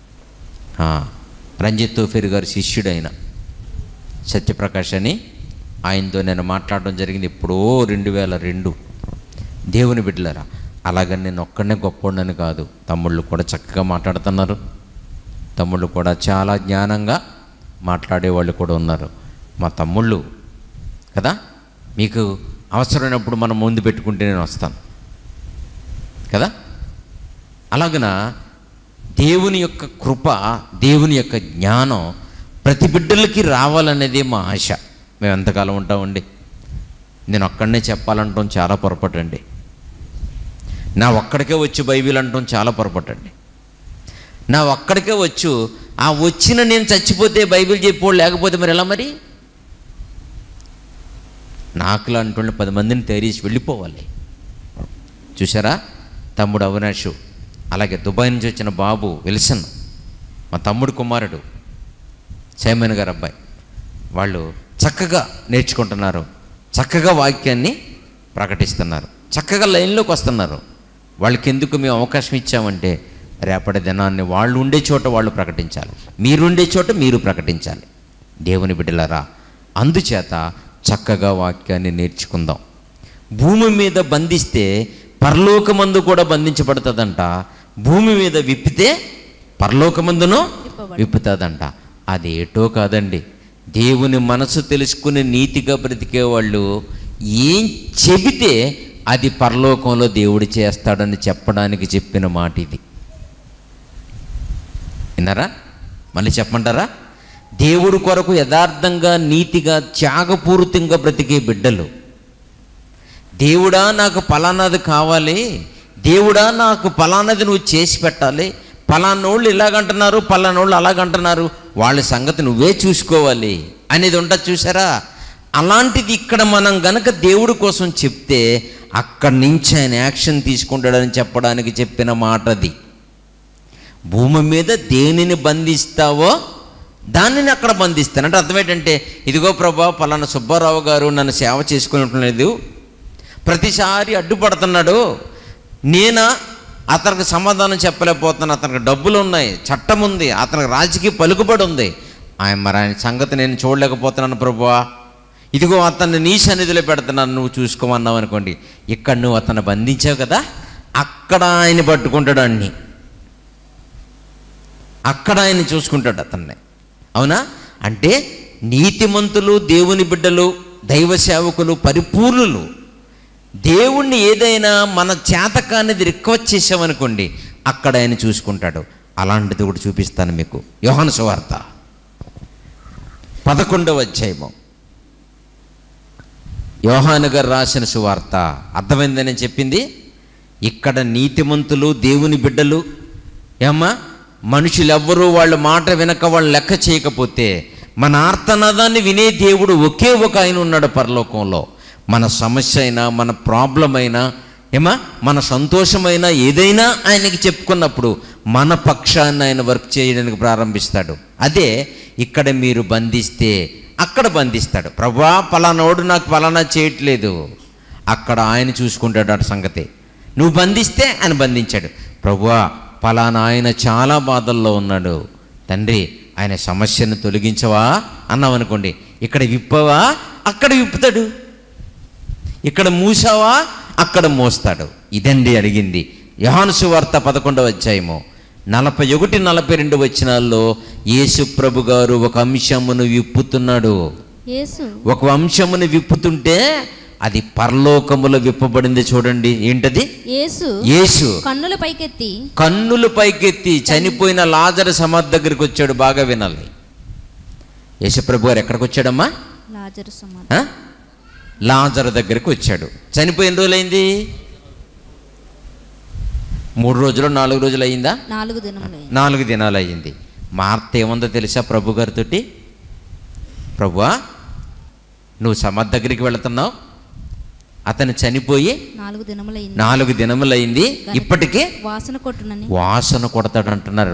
ఆ, రంజిత్ తోఫేర్ గారి శిష్యుడైన సత్యప్రకాష్ అని ఆయనతో నేను మాట్లాడడం జరిగింది ఎప్పుడో రెండు వేల రెండు దేవుని బిడ్డలరా అలాగని నేను ఒక్కడనే గొప్పోడని కాదు తమ్ముళ్ళు కూడా చక్కగా మాట్లాడుతున్నారు తమ్ముళ్ళు కూడా చాలా జ్ఞానంగా మాట్లాడేవాళ్ళు కూడా ఉన్నారు మా తమ్ముళ్ళు కదా మీకు అవసరమైనప్పుడు మనం ముందు పెట్టుకుంటే నేను వస్తాను కదా అలాగన దేవుని యొక్క కృప దేవుని యొక్క జ్ఞానం ప్రతి బిడ్డలకి రావాలనేదే మా ఆశ మేము ఎంతకాలం ఉంటామండి నేను ఒక్కడనే చెప్పాలంటాం చాలా పొరపాటు అండి నా ఒక్కడికే వచ్చి బైబిల్ అంటాం చాలా పొరపాటు అండి నా ఒక్కడికే వచ్చు ఆ వచ్చిన నేను చచ్చిపోతే బైబిల్ చెప్పోడు లేకపోతే మరి ఎలా మరి నాకు అంటుండే పది మందిని తయారీసి వెళ్ళిపోవాలి చూసారా తమ్ముడు అవినాషు అలాగే దుబాయ్ నుంచి వచ్చిన బాబు విల్సన్ మా తమ్ముడు కుమారుడు సైమన్ గారు అబ్బాయి వాళ్ళు చక్కగా నేర్చుకుంటున్నారు చక్కగా వాక్యాన్ని ప్రకటిస్తున్నారు చక్కగా లైన్లోకి వస్తున్నారు వాళ్ళకి ఎందుకు మేము అవకాశం ఇచ్చామంటే రేపటి దినాన్ని వాళ్ళు ఉండే చోట వాళ్ళు ప్రకటించాలి మీరుండే చోట మీరు ప్రకటించాలి దేవుని బిడ్డలారా అందుచేత చక్కగా వాక్యాన్ని నేర్చుకుందాం భూమి మీద బంధిస్తే పరలోకమందు కూడా బంధించబడుతుందంట భూమి మీద విప్పితే పరలోకమందును విప్పబడు. విప్పుతుందంట అది ఏటో కాదండి దేవుని మనసు తెలుసుకుని నీతిగా బ్రతికే వాళ్ళు ఏం చెబితే అది పరలోకంలో దేవుడు చేస్తాడని చెప్పడానికి చెప్పిన మాట ఇది విన్నారా మళ్ళీ చెప్పమంటారా దేవుడు కొరకు యథార్థంగా నీతిగా త్యాగపూరితంగా బ్రతికే బిడ్డలు దేవుడా నాకు పలానాది కావాలి దేవుడా నాకు పలానాది నువ్వు చేసి పెట్టాలి పలానోళ్ళు ఇలాగంటున్నారు పలానోళ్ళు అలాగంటున్నారు వాళ్ళ సంగతి నువ్వే చూసుకోవాలి అనేది ఉంటుంది చూసారా అలాంటిది ఇక్కడ మనం గనక దేవుడి కోసం చెప్తే అక్కడి నుంచి ఆయన యాక్షన్ తీసుకుంటాడని చెప్పడానికి చెప్పిన మాట అది భూమి మీద దేనిని బంధిస్తావో దానిని అక్కడ బంధిస్తాను అంటే అర్థం ఏంటంటే ఇదిగో ప్రభా పలానా సుబ్బారావు గారు నన్ను సేవ చేసుకునట్లేదు ప్రతిసారి అడ్డుపడుతున్నాడు నేనా అతనికి సమాధానం చెప్పలేకపోతున్నాను అతనికి డబ్బులు ఉన్నాయి చట్టం ఉంది అతనికి రాజకీయ పలుకుబడి ఉంది ఆయన మరి ఆయన సంగతి నేను చూడలేకపోతున్నాను ప్రభువా ఇదిగో అతన్ని నీ సన్నిధిలో పెడుతున్నాను నువ్వు చూసుకోమన్నావు అనుకోండి ఇక్కడ నువ్వు అతన్ని బంధించావు కదా అక్కడ ఆయన పట్టుకుంటాడు అన్ని అక్కడ ఆయన చూసుకుంటాడు అతన్ని అవునా అంటే నీతిమంతులు దేవుని బిడ్డలు దైవ సేవకులు పరిపూర్ణులు దేవుణ్ణి ఏదైనా మన చేతకానిది రిక్వెస్ట్ చేసామనుకోండి అక్కడ ఆయన చూసుకుంటాడు అలాంటిది కూడా చూపిస్తాను మీకు యోహాను సువార్త పదకొండవ అధ్యాయము యోహాను గారు రాసిన సువార్త అర్థమైందని చెప్పింది ఇక్కడ నీతిమంతులు దేవుని బిడ్డలు ఏమ్మా మనుషులెవ్వరూ వాళ్ళ మాట వినక వాళ్ళు లెక్క చేయకపోతే మన ఆర్తనాదాన్ని వినే దేవుడు ఒకే ఒక ఆయన ఉన్నాడు పరలోకంలో మన సమస్య అయినా మన ప్రాబ్లం అయినా ఏమా మన సంతోషమైనా ఏదైనా ఆయనకి చెప్పుకున్నప్పుడు మన పక్షాన్ని ఆయన వర్క్ చేయడానికి ప్రారంభిస్తాడు అదే ఇక్కడ మీరు బంధిస్తే అక్కడ బంధిస్తాడు ప్రభా పలానోడు నాకు పలానా చేయట్లేదు అక్కడ ఆయన చూసుకుంటాడు అటు సంగతి నువ్వు బంధిస్తే ఆయన బంధించాడు ప్రభువా పలానా ఆయన చాలా బాధల్లో ఉన్నాడు తండ్రి ఆయన సమస్యను తొలగించవా అన్నావు అనుకోండి ఇక్కడ విప్పవా అక్కడ విప్పుతాడు ఇక్కడ మూసావా అక్కడ మోస్తాడు ఇదండి అడిగింది యోహాను వార్త పదకొండవ అధ్యాయము నలభై ఒకటి నలభై రెండు వచనాల్లో యేసు ప్రభు గారు ఒక అంశమును విప్పుతున్నాడు యేసు ఒక అంశమును విప్పుతుంటే అది పరలోకములో విప్పబడింది చూడండి ఏంటది యేసు యేసు కన్నుల పైకెత్తి కన్నులు పైకెత్తి చనిపోయిన లాజరు సమాధి దగ్గరికి వచ్చాడు బాగా వినాలి యేసుప్రభు గారు ఎక్కడికి వచ్చాడమ్మా లాజరు సమాధి ఆ? లాజరు దగ్గరికి వచ్చాడు చనిపోయిన రోజులైంది మూడు రోజులు నాలుగు రోజులు అయిందా నాలుగు దినములు నాలుగు దినాలు అయ్యింది మార్త ఏముందో తెలుసా ప్రభు గారితోటి ప్రభువా నువ్వు సమాధి దగ్గరికి వెళుతున్నావు అతను చనిపోయి నాలుగు దినములైంది నాలుగు దినములైంది ఇప్పటికే వాసన కొట్టునని వాసన కొడతాడు అంటున్నారు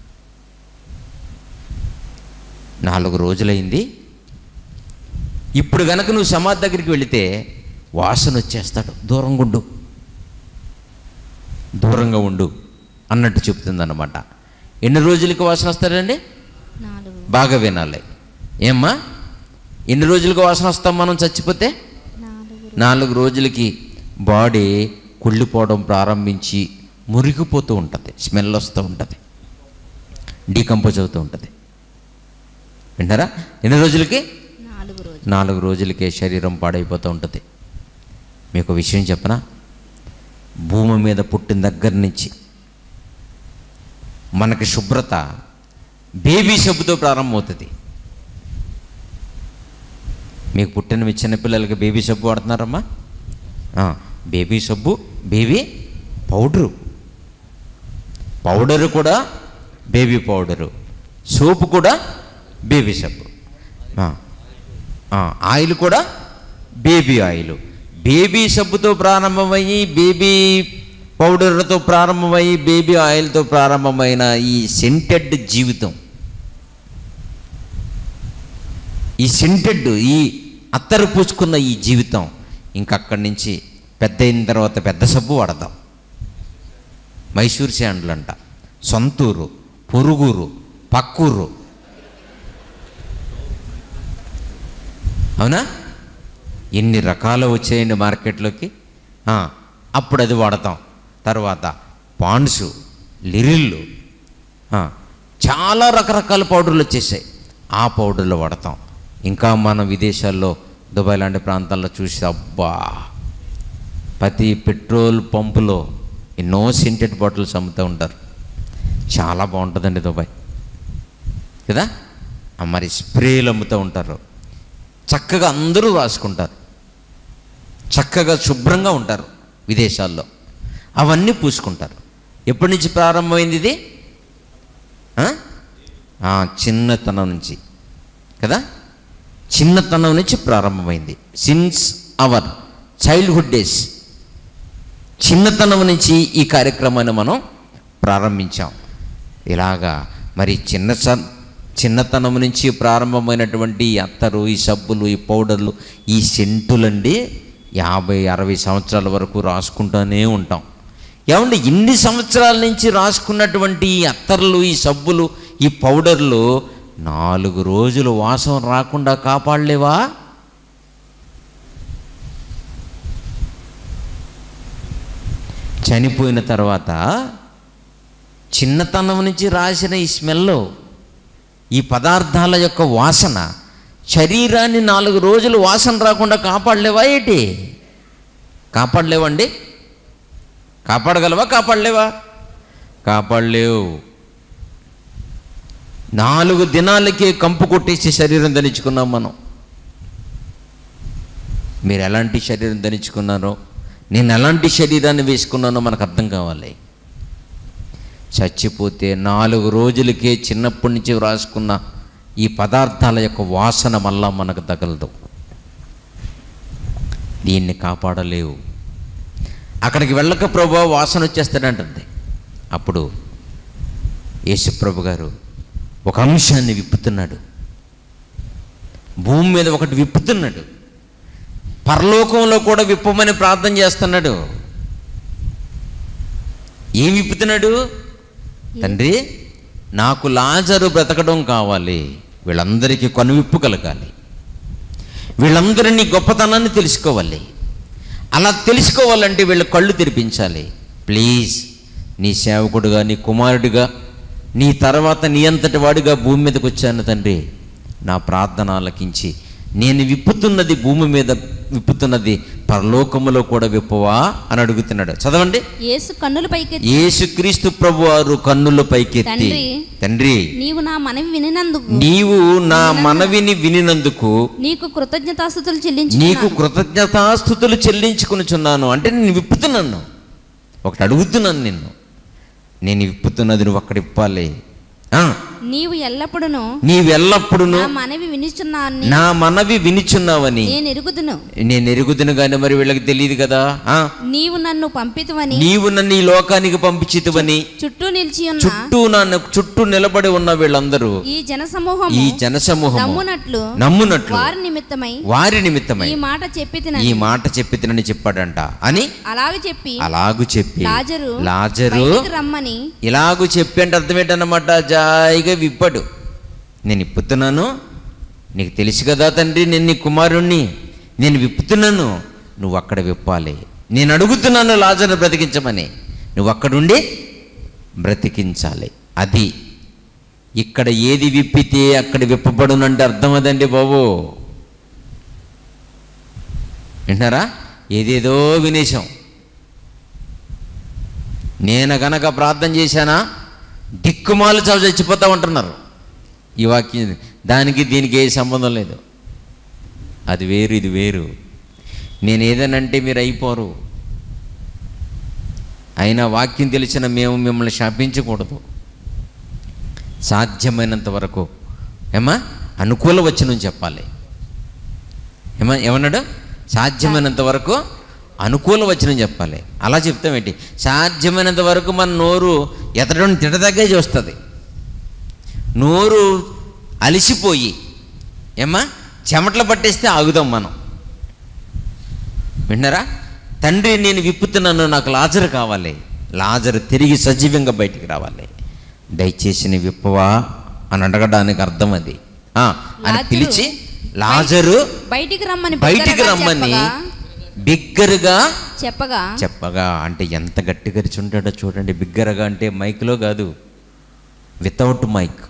నాలుగు రోజులైంది ఇప్పుడు గనక నువ్వు సమాధి దగ్గరికి వెళితే వాసన వచ్చేస్తాడు దూరంగా ఉండు దూరంగా ఉండు అన్నట్టు చెప్తుందన్నమాట ఎన్ని రోజులకి వాసన వస్తాడండి నాలుగు బాగా వినాలి ఏమ్మా ఎన్ని రోజులుగా వాసన వస్తాం మనం చచ్చిపోతే నాలుగు నాలుగు రోజులకి బాడీ కుళ్ళిపోవడం ప్రారంభించి మురిగిపోతూ ఉంటుంది స్మెల్ వస్తూ ఉంటుంది డీకంపోజ్ అవుతూ ఉంటుంది వింటారా ఎన్ని రోజులకి నాలుగు రోజులు నాలుగు రోజులకే శరీరం పాడైపోతూ ఉంటుంది మీకు విషయం చెప్పనా భూమి మీద పుట్టిన దగ్గర నుంచి మనకి శుభ్రత బేబీ సబ్బుతో ప్రారంభమవుతుంది మీకు పుట్టిన మీ చిన్నపిల్లలకి బేబీ సబ్బు వాడుతున్నారమ్మా ఆ, బేబీ సబ్బు బేబీ పౌడరు పౌడరు కూడా బేబీ పౌడరు సోపు కూడా బేబీ సబ్బు ఆ, ఆ, ఆయిల్ కూడా బేబీ ఆయిల్ బేబీ సబ్బుతో ప్రారంభమయ్యి బేబీ పౌడర్తో ప్రారంభమయ్యి బేబీ ఆయిల్తో ప్రారంభమైన ఈ సెంటెడ్ జీవితం ఈ సెంటెడ్ ఈ అత్తరు పూసుకున్న ఈ జీవితం ఇంకక్కడి నుంచి పెద్ద అయిన తర్వాత పెద్ద సబ్బు వాడదాం మైసూర్ శాండ్లు అంట సొంతూరు పొరుగురు పక్కూరు అవునా ఎన్ని రకాలు వచ్చాయండి మార్కెట్లోకి ఆ, అప్పుడు అది వాడతాం తర్వాత పాండ్సు లిరిల్లు ఆ, చాలా రకరకాల పౌడర్లు వచ్చేసాయి ఆ పౌడర్లు వాడతాం ఇంకా మనం విదేశాల్లో దుబాయ్ లాంటి ప్రాంతాల్లో చూసి అబ్బా ప్రతి పెట్రోల్ పంపులో ఎన్నో సెంటెడ్ బాటిల్స్ అమ్ముతూ ఉంటారు చాలా బాగుంటుందండి దుబాయ్ కదా ఆ మరి స్ప్రేలు అమ్ముతూ ఉంటారు చక్కగా అందరూ రాసుకుంటారు చక్కగా శుభ్రంగా ఉంటారు విదేశాల్లో అవన్నీ పూసుకుంటారు ఎప్పటి నుంచి ప్రారంభమైంది ఇది ఆ? ఆ, చిన్నతనం నుంచి కదా చిన్నతనం నుంచి ప్రారంభమైంది సిన్స్ అవర్ చైల్డ్హుడ్ డేస్ చిన్నతనం నుంచి ఈ కార్యక్రమాన్ని మనం ప్రారంభించాం ఇలాగా మరి చిన్న స- చిన్నతనం నుంచి ప్రారంభమైనటువంటి ఈ అత్తరు ఈ సబ్బులు ఈ పౌడర్లు ఈ సెంటులండి యాభై అరవై సంవత్సరాల వరకు రాసుకుంటూనే ఉంటాం ఏమండి ఇన్ని సంవత్సరాల నుంచి రాసుకున్నటువంటి ఈ అత్తర్లు ఈ సబ్బులు ఈ పౌడర్లు నాలుగు రోజులు వాసన రాకుండా కాపాడలేవా చనిపోయిన తర్వాత చిన్నతనం నుంచి రాసిన ఈ స్మెల్ ఈ పదార్థాల యొక్క వాసన శరీరాన్ని నాలుగు రోజులు వాసన రాకుండా కాపాడలేవా ఏంటి కాపాడలేవండి కాపాడగలవా కాపాడలేవా కాపాడలేవు నాలుగు దినాలకే కంపు కొట్టేసి శరీరం ధరించుకున్నాం మనం మీరు ఎలాంటి శరీరం ధరించుకున్నారో నేను ఎలాంటి శరీరాన్ని వేసుకున్నానో మనకు అర్థం కావాలి చచ్చిపోతే నాలుగు రోజులకే చిన్నప్పటి నుంచి రాసుకున్న ఈ పదార్థాల యొక్క వాసన మళ్ళా మనకు తగలదు దీన్ని కాపాడలేవు అక్కడికి వెళ్ళక ప్రభు వాసన వచ్చేస్తాడంటుంది అప్పుడు యేసుప్రభు గారు ఒక అంశాన్ని విప్పుతున్నాడు భూమి మీద ఒకటి విప్పుతున్నాడు పరలోకంలో కూడా విప్పమని ప్రార్థన చేస్తున్నాడు ఏం విప్పుతున్నాడు తండ్రి నాకు లాజరు బ్రతకడం కావాలి వీళ్ళందరికీ కనువిప్పు కలగాలి వీళ్ళందరినీ గొప్పతనాన్ని తెలుసుకోవాలి అలా తెలుసుకోవాలంటే వీళ్ళ కళ్ళు తెరిపించాలి ప్లీజ్ నీ సేవకుడుగా నీ కుమారుడిగా నీ తర్వాత నీ అంతటి వాడిగా భూమి మీదకి వచ్చాను తండ్రి నా ప్రార్థన ఆలకించి నేను విప్పుతున్నది భూమి మీద విప్పుతున్నది పరలోకములో కూడా విప్పవా అని అడుగుతున్నాడు చదవండి యేసు కన్నుల పైకెత్తి యేసుక్రీస్తు ప్రభు వారు కన్నుల పైకెత్తి తండ్రి, తండ్రి నీవు నా మనవి వినినందుకు నీవు నా మనవిని వినినందుకు నీకు కృతజ్ఞతాస్థుతులు నీకు చెల్లించు కృతజ్ఞతాస్థుతులు చెల్లించుకునిచున్నాను అంటే నేను విప్పుతున్నాను ఒకటి అడుగుతున్నాను నిన్ను నేను విప్పుతున్నది నువ్వు అక్కడ ఇప్పాలి ఆ, నీవు ఎల్లప్పుడును నీవెల్లప్పుడును నా మనవి వినిచున్నాను నా మనవి వినిచున్నావని నేను ఎరుగుదును నేను ఎరుగుదును కానీ మరి వీళ్ళకి తెలియదు కదా ఆ, నీవు నన్ను పంపితువని నీవు నన్ను ఈ లోకానికి పంపించితువని చుట్టూ నిలిచి ఉన్న చుట్టూ నన్ను చుట్టూ నిలబడి ఉన్న వీళ్ళందరూ ఈ జనసమూహము ఈ జనసమూహము నమ్మునట్లు నమ్మునట్లు వారి నిమిత్తమై వారి నిమిత్తమై ఈ మాట చెప్పి ఈ తినని మాట చెప్పి తినని చెప్పాడంట అని అలాగే చెప్పి అలాగు చెప్పి లాజరు లాజరు బయటికి రమ్మని ఇలాగు చెప్పి అంటే అర్థం ఏంటన్నమాట జాయిగా విప్పాడు నేను ఇప్పుతున్నాను నీకు తెలుసు కదా తండ్రి నేను నీ కుమారుణ్ణి నేను విప్పుతున్నాను నువ్వు అక్కడ విప్పాలి నేను అడుగుతున్నాను లాజర్ను బ్రతికించమని నువ్వు అక్కడుండి బ్రతికించాలి అది ఇక్కడ ఏది విప్పితే అక్కడ విప్పబడునంటే అర్థం అదండి బాబు వింటారా ఏదేదో వినేశాం నేను గనక ప్రార్థన చేశానా దిక్కుమాలు చావు చచ్చిపోతా ఉంటున్నారు ఈ వాక్యం దానికి దీనికి ఏ సంబంధం లేదు అది వేరు ఇది వేరు నేను ఏదనంటే మీరు అయిపోరు అయినా వాక్యం తెలిసిన మేము మిమ్మల్ని శాపించకూడదు సాధ్యమైనంత వరకు ఏమా అనుకూల వచనం చెప్పాలి ఏమా ఏమన్నాడు సాధ్యమైనంత వరకు అనుకూల వచనం చెప్పాలి అలా చెప్తామేంటి సాధ్యమైనంత వరకు మన నోరు ఎతడం తిడదగ్గే చూస్తుంది నోరు అలిసిపోయి ఏమ్మా చెమటలు పట్టేస్తే ఆగుదాం మనం విన్నారా తండ్రి నేను విప్పుతున్నాను నాకు లాజరు కావాలి లాజరు తిరిగి సజీవంగా బయటికి రావాలి దయచేసి నీ విప్పవా అని అడగడానికి అర్థం అది ఆ, అని లాజరు పిలిచి లాజరు బయటికి రమ్మని బయటికి బిగ్గరగా రమ్మని చెప్పగా- బిగ్గరగా చెప్పగా చెప్పగా అంటే ఎంత గట్టిగా ఉంటాడో చూడండి బిగ్గరగా అంటే మైక్లో కాదు వితౌట్ మైక్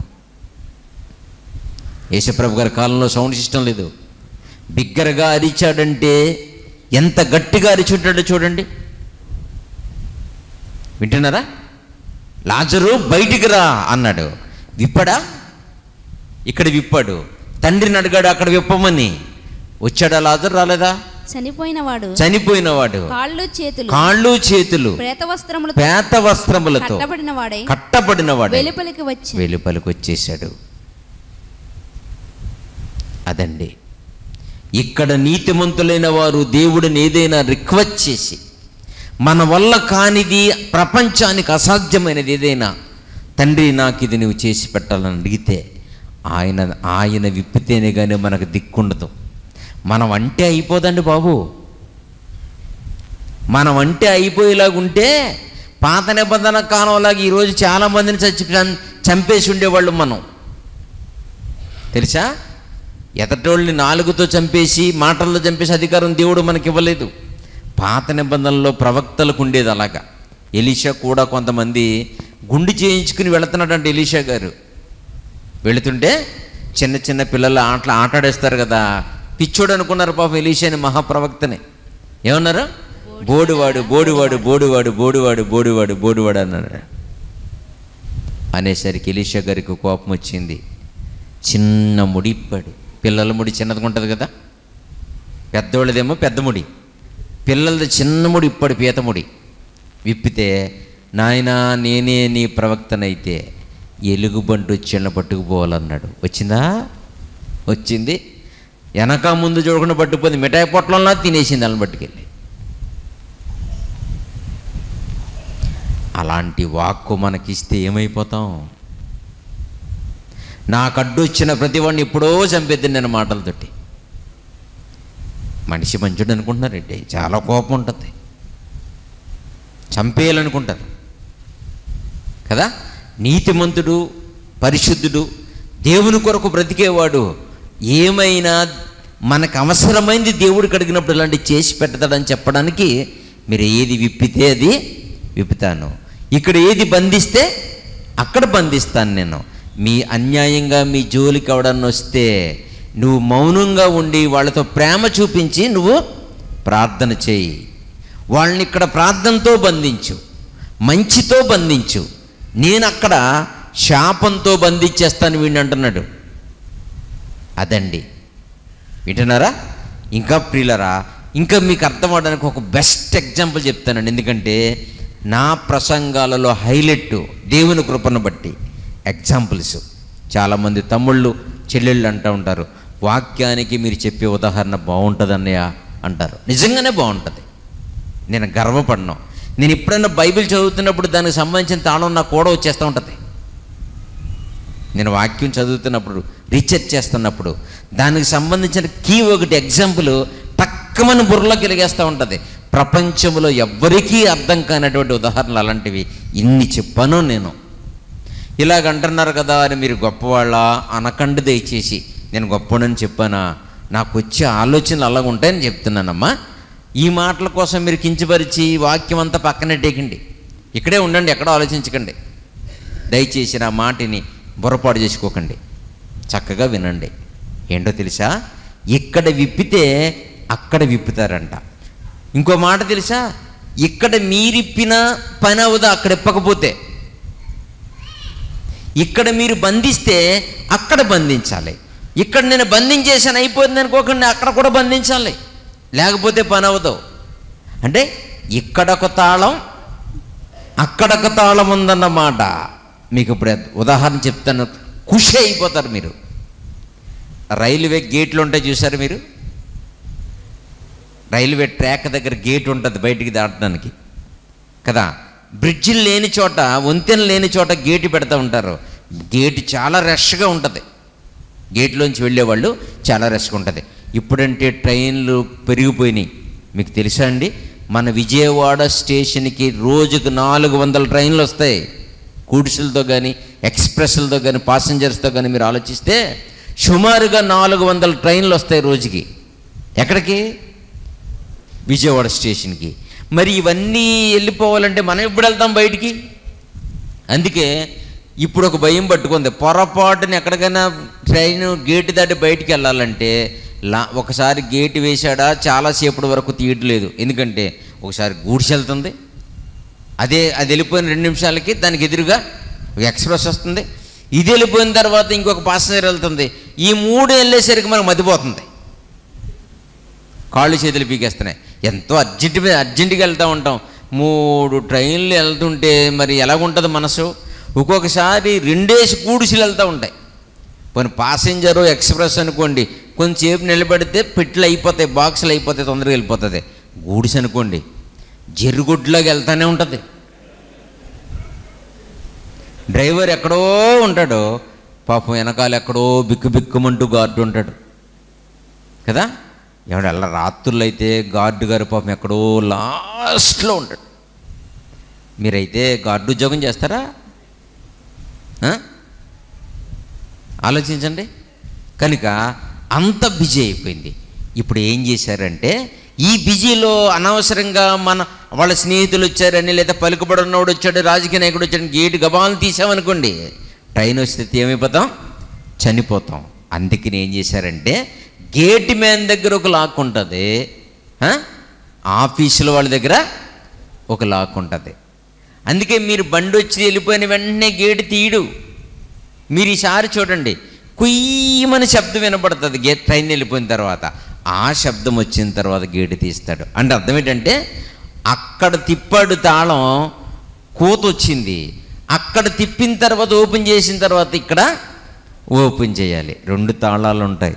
యేసుప్రభు గారి కాలంలో సౌండ్ సిస్టమ్ లేదు బిగ్గరగా అరిచాడంటే ఎంత గట్టిగా అరిచుంటాడో చూడండి వింటున్నారా లాజరు బయటికి రా అన్నాడు విప్పడా ఇక్కడ విప్పాడు తండ్రిని అడిగాడు అక్కడ విప్పమని వచ్చాడా లాజరు రాలేదా చనిపోయిన వాడు చనిపోయినవాడు కాళ్ళు చేతులు కాళ్ళు చేతులు ప్రేత వస్త్రములు పేత వస్త్రములతో కట్టబడిన వాడే కట్టబడినవాడు వెలుపలికి వచ్చి వెలుపలికి వచ్చేసాడు అదండి ఇక్కడ నీతిమంతులైన వారు దేవుడిని ఏదైనా రిక్వెస్ట్ చేసి మన వల్ల కానిది ప్రపంచానికి అసాధ్యమైనది ఏదైనా తండ్రి నాకు ఇది నువ్వు చేసి పెట్టాలని అడిగితే ఆయన ఆయన విప్పితేనే కానీ మనకు దిక్కుండదు మనం అంటే అయిపోదండి బాబు మనం అంటే అయిపోయేలాగుంటే పాత నిబంధన కాలంలాగా ఈరోజు చాలామందిని చచ్చి చం- చంపేసి ఉండేవాళ్ళు మనం తెలుసా ఎదటోళ్ళని నాలుగుతో చంపేసి మాటల్లో చంపేసి అధికారం దేవుడు మనకి ఇవ్వలేదు పాత నిబంధనలో ప్రవక్తలకు ఉండేది అలాగా ఎలీషా కూడా కొంతమంది గుండు చేయించుకుని వెళుతున్నాడంటే ఎలీషా గారు వెళుతుంటే చిన్న చిన్న పిల్లలు ఆటలు ఆటాడేస్తారు కదా పిచ్చోడు అనుకున్నారు పాపం ఎలీషాని మహాప్రవక్తని ఏమన్నారు బోడివాడు బోడివాడు బోడివాడు బోడివాడు బోడివాడు బోడివాడు అన్నారు అనేసరికి ఎలీషా గారికి కోపం వచ్చింది చిన్న ముడి ఇప్పాడు పిల్లల ముడి చిన్నదిగా ఉంటుంది కదా పెద్దోళ్ళదేమో పెద్ద ముడి పిల్లలది చిన్న ముడి ఇప్పాడు పీత ముడి విప్పితే నాయనా నేనే నీ ప్రవక్తనైతే ఎలుగుబంటి వచ్చిన పట్టుకుపోవాలన్నాడు వచ్చిందా వచ్చింది వెనక ముందు చూడకుండా పట్టుకుపోయింది మిఠాయి పొట్లంలా తినేసింది వాళ్ళని పట్టుకెళ్ళి అలాంటి వాక్కు మనకిస్తే ఏమైపోతాం నాకు అడ్డు వచ్చిన ప్రతి వాడిని ఎప్పుడో చంపేద్ది నేను మాటలతోటి మనిషి మంచుడు అనుకుంటున్నారండి చాలా కోపం ఉంటుంది చంపేయాలనుకుంటారు కదా నీతిమంతుడు పరిశుద్ధుడు దేవుని కొరకు బ్రతికేవాడు ఏమైనా మనకు అవసరమైంది దేవుడికి అడిగినప్పుడు ఇలాంటి చేసి పెట్టతాడని చెప్పడానికి మీరు ఏది విప్పితే అది విప్పుతాను ఇక్కడ ఏది బంధిస్తే అక్కడ బంధిస్తాను నేను మీ అన్యాయంగా మీ జోలికి ఎవడన్నా వస్తే నువ్వు మౌనంగా ఉండి వాళ్ళతో ప్రేమ చూపించి నువ్వు ప్రార్థన చేయి వాళ్ళని ఇక్కడ ప్రార్థనతో బంధించు మంచితో బంధించు నేను అక్కడ శాపంతో బంధించేస్తాను వీడిని అంటున్నాడు అదండి వింటున్నారా ఇంకా ప్రియులరా ఇంకా మీకు అర్థం అవడానికి ఒక బెస్ట్ ఎగ్జాంపుల్ చెప్తానండి ఎందుకంటే నా ప్రసంగాలలో హైలైట్ దేవుని కృపను బట్టి ఎగ్జాంపుల్స్ చాలామంది తమ్ముళ్ళు చెల్లెళ్ళు అంటూ ఉంటారు వాక్యానికి మీరు చెప్పే ఉదాహరణ బాగుంటుంది అన్నయ్య అంటారు నిజంగానే బాగుంటుంది నేను గర్వపడను నేను ఎప్పుడైనా బైబిల్ చదువుతున్నప్పుడు దానికి సంబంధించిన తాళం నాకు కూడా వచ్చేస్తూ ఉంటుంది నేను వాక్యం చదువుతున్నప్పుడు రీసెర్చ్ చేస్తున్నప్పుడు దానికి సంబంధించిన కీ ఒకటి ఎగ్జాంపుల్ టక్కమని బుర్రలోకి వెలిగేస్తూ ఉంటుంది ప్రపంచంలో ఎవ్వరికీ అర్థం కానటువంటి ఉదాహరణలు అలాంటివి ఇన్ని చెప్పాను నేను ఇలాగ అంటున్నారు కదా అని మీరు గొప్పవాళ్ళ అనకండి దయచేసి నేను గొప్పనని చెప్పానా నాకు వచ్చే ఆలోచనలు అలాగ ఉంటాయని చెప్తున్నానమ్మా ఈ మాటల కోసం మీరు కించపరిచి వాక్యం అంతా పక్కనెట్టేకండి ఇక్కడే ఉండండి ఎక్కడో ఆలోచించకండి దయచేసి నా మాటిని బుర్రపాటు చేసుకోకండి చక్కగా వినండి ఏంటో తెలుసా ఇక్కడ విప్పితే అక్కడ విప్పుతారంట ఇంకో మాట తెలుసా ఇక్కడ మీరిప్పిన పని అవదా అక్కడ ఇప్పకపోతే ఇక్కడ మీరు బంధిస్తే అక్కడ బంధించాలి ఇక్కడ నేను బంధించేసాను అయిపోయింది అనుకోకండి అక్కడ కూడా బంధించాలి లేకపోతే పని అవదు అంటే ఇక్కడొక తాళం అక్కడొక తాళం ఉందన్నమాట మీకు ఇప్పుడు ఉదాహరణ చెప్తాను ఖుషి అయిపోతారు మీరు రైల్వే గేట్లు ఉంటాయి చూసారు మీరు రైల్వే ట్రాక్ దగ్గర గేట్ ఉంటుంది బయటికి దాటడానికి కదా బ్రిడ్జిలు లేని చోట వంతెన లేని చోట గేటు పెడతా ఉంటారు గేటు చాలా రష్గా ఉంటుంది గేట్లోంచి వెళ్ళేవాళ్ళు చాలా రష్గా ఉంటుంది ఇప్పుడంటే ట్రైన్లు పెరిగిపోయినాయి మీకు తెలుసా అండి మన విజయవాడ స్టేషన్కి రోజుకు నాలుగు వందల ట్రైన్లు వస్తాయి కూడిసలతో కానీ ఎక్స్ప్రెస్లతో కానీ పాసెంజర్స్తో కానీ మీరు ఆలోచిస్తే సుమారుగా నాలుగు వందల ట్రైన్లు వస్తాయి రోజుకి ఎక్కడికి విజయవాడ స్టేషన్కి మరి ఇవన్నీ వెళ్ళిపోవాలంటే మనం ఎప్పుడు వెళ్తాం బయటికి అందుకే ఇప్పుడు ఒక భయం పట్టుకుంది పొరపాటుని ఎక్కడికైనా ట్రైన్ గేటు దాటి బయటికి వెళ్ళాలంటే లా ఒకసారి గేటు వేశాడా చాలాసేపటి వరకు తీయట్లేదు ఎందుకంటే ఒకసారి గూడ్స్ వెళ్తుంది అదే అది వెళ్ళిపోయిన రెండు నిమిషాలకి దానికి ఎదురుగా ఒక ఎక్స్ప్రెస్ వస్తుంది ఇది వెళ్ళిపోయిన తర్వాత ఇంకొక పాసెంజర్ వెళ్తుంది ఈ మూడు వెళ్ళేసరికి మనకు మతిపోతుంది కాళ్ళు చేతులు పీకేస్తున్నాయి ఎంతో అర్జెంట్ మీద అర్జెంటుగా వెళ్తూ ఉంటాం మూడు ట్రైన్లు వెళ్తుంటే మరి ఎలాగుంటుంది మనసు ఒక్కొక్కసారి రెండేసి కూడిసిలు వెళ్తూ ఉంటాయి పోనీ పాసెంజరు ఎక్స్ప్రెస్ అనుకోండి కొంచెంసేపు నిలబడితే పెట్లు అయిపోతాయి బాక్సులు అయిపోతాయి తొందరగా వెళ్ళిపోతుంది గూడిసి అనుకోండి జరుగుడ్లాగా వెళ్తానే ఉంటుంది డ్రైవర్ ఎక్కడో ఉంటాడు పాపం వెనకాల ఎక్కడో బిక్కు బిక్కుమంటూ గార్డు ఉంటాడు కదా ఏమంటే అలా రాత్రులు అయితే గార్డు గారు పాపం ఎక్కడో లాస్ట్లో ఉంటాడు మీరైతే గార్డు ఉద్యోగం చేస్తారా ఆ? ఆలోచించండి కనుక అంత బిజీ అయిపోయింది ఇప్పుడు ఏం చేశారంటే ఈ బిజీలో అనవసరంగా మన వాళ్ళ స్నేహితులు వచ్చారని లేదా పలుకుబడినోడు వచ్చాడు రాజకీయ నాయకుడు వచ్చాడు గేటు గబాలను తీసామనుకోండి ట్రైన్ వస్తే ఏమైపోతాం చనిపోతాం అందుకని ఏం చేశారంటే గేట్ మ్యాన్ దగ్గర ఒక లాక్ ఉంటుంది ఆ? ఆఫీసుల వాళ్ళ దగ్గర ఒక లాక్ ఉంటుంది అందుకే మీరు బండి వచ్చి వెళ్ళిపోయిన వెంటనే గేటు తీయడు మీరు ఈసారి చూడండి కుయ్యమని శబ్దం వినపడుతుంది గేట్ ట్రైన్ వెళ్ళిపోయిన తర్వాత ఆ శబ్దం వచ్చిన తర్వాత గేటు తీస్తాడు అంటే అర్థం ఏంటంటే అక్కడ తిప్పాడు తాళం కోత వచ్చింది అక్కడ తిప్పిన తర్వాత ఓపెన్ చేసిన తర్వాత ఇక్కడ ఓపెన్ చేయాలి రెండు తాళాలు ఉంటాయి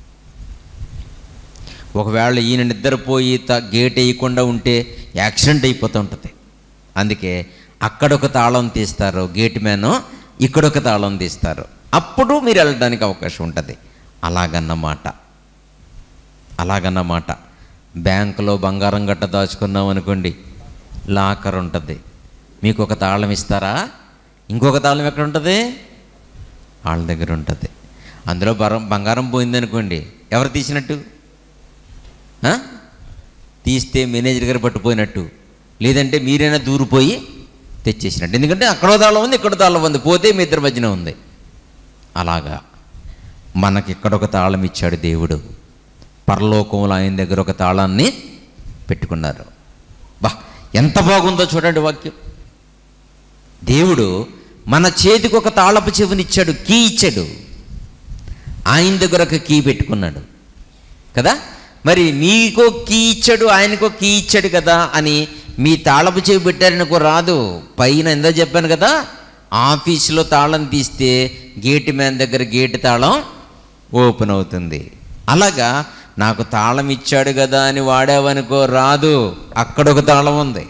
ఒకవేళ ఈయన నిద్రపోయి త గేట్ వేయకుండా ఉంటే యాక్సిడెంట్ అయిపోతూ ఉంటుంది అందుకే అక్కడొక తాళం తీస్తారు గేట్ మ్యాన్ ఇక్కడొక తాళం తీస్తారు అప్పుడు మీరు వెళ్ళడానికి అవకాశం ఉంటుంది అలాగన్నమాట అలాగన్నమాట బ్యాంకులో బంగారం గట్ట దాచుకున్నాం అనుకోండి లాకర్ ఉంటుంది మీకు ఒక తాళం ఇస్తారా ఇంకొక తాళం ఎక్కడ ఉంటుంది వాళ్ళ దగ్గర ఉంటుంది అందులో బరం బంగారం పోయిందనుకోండి ఎవరు తీసినట్టు ఆ? తీస్తే మేనేజర్ గారు పట్టుపోయినట్టు లేదంటే మీరైనా దూరిపోయి తెచ్చేసినట్టు ఎందుకంటే అక్కడో తాళం ఉంది ఇక్కడ తాళం ఉంది పోతే మీ ఇద్దరి మధ్యన ఉంది అలాగా మనకి ఇక్కడ ఒక తాళం ఇచ్చాడు దేవుడు పరలోకంలో ఆయన దగ్గర ఒక తాళాన్ని పెట్టుకున్నారు బా ఎంత బాగుందో చూడండి వాక్యం దేవుడు మన చేతికి ఒక తాళపు చెవునిచ్చాడు కీ ఇచ్చాడు ఆయన దగ్గర ఒక కీ పెట్టుకున్నాడు కదా మరి మీకో కీ ఇచ్చాడు ఆయనకో కీ ఇచ్చాడు కదా అని మీ తాళపు చెవి పెట్టారనుకో రాదు పైన ఎందో చెప్పాను కదా ఆఫీసులో తాళం తీస్తే గేట్ మ్యాన్ దగ్గర గేట్ తాళం ఓపెన్ అవుతుంది అలాగా నాకు తాళం ఇచ్చాడు కదా అని వాడావనుకో రాదు అక్కడ ఒక తాళం ఉంది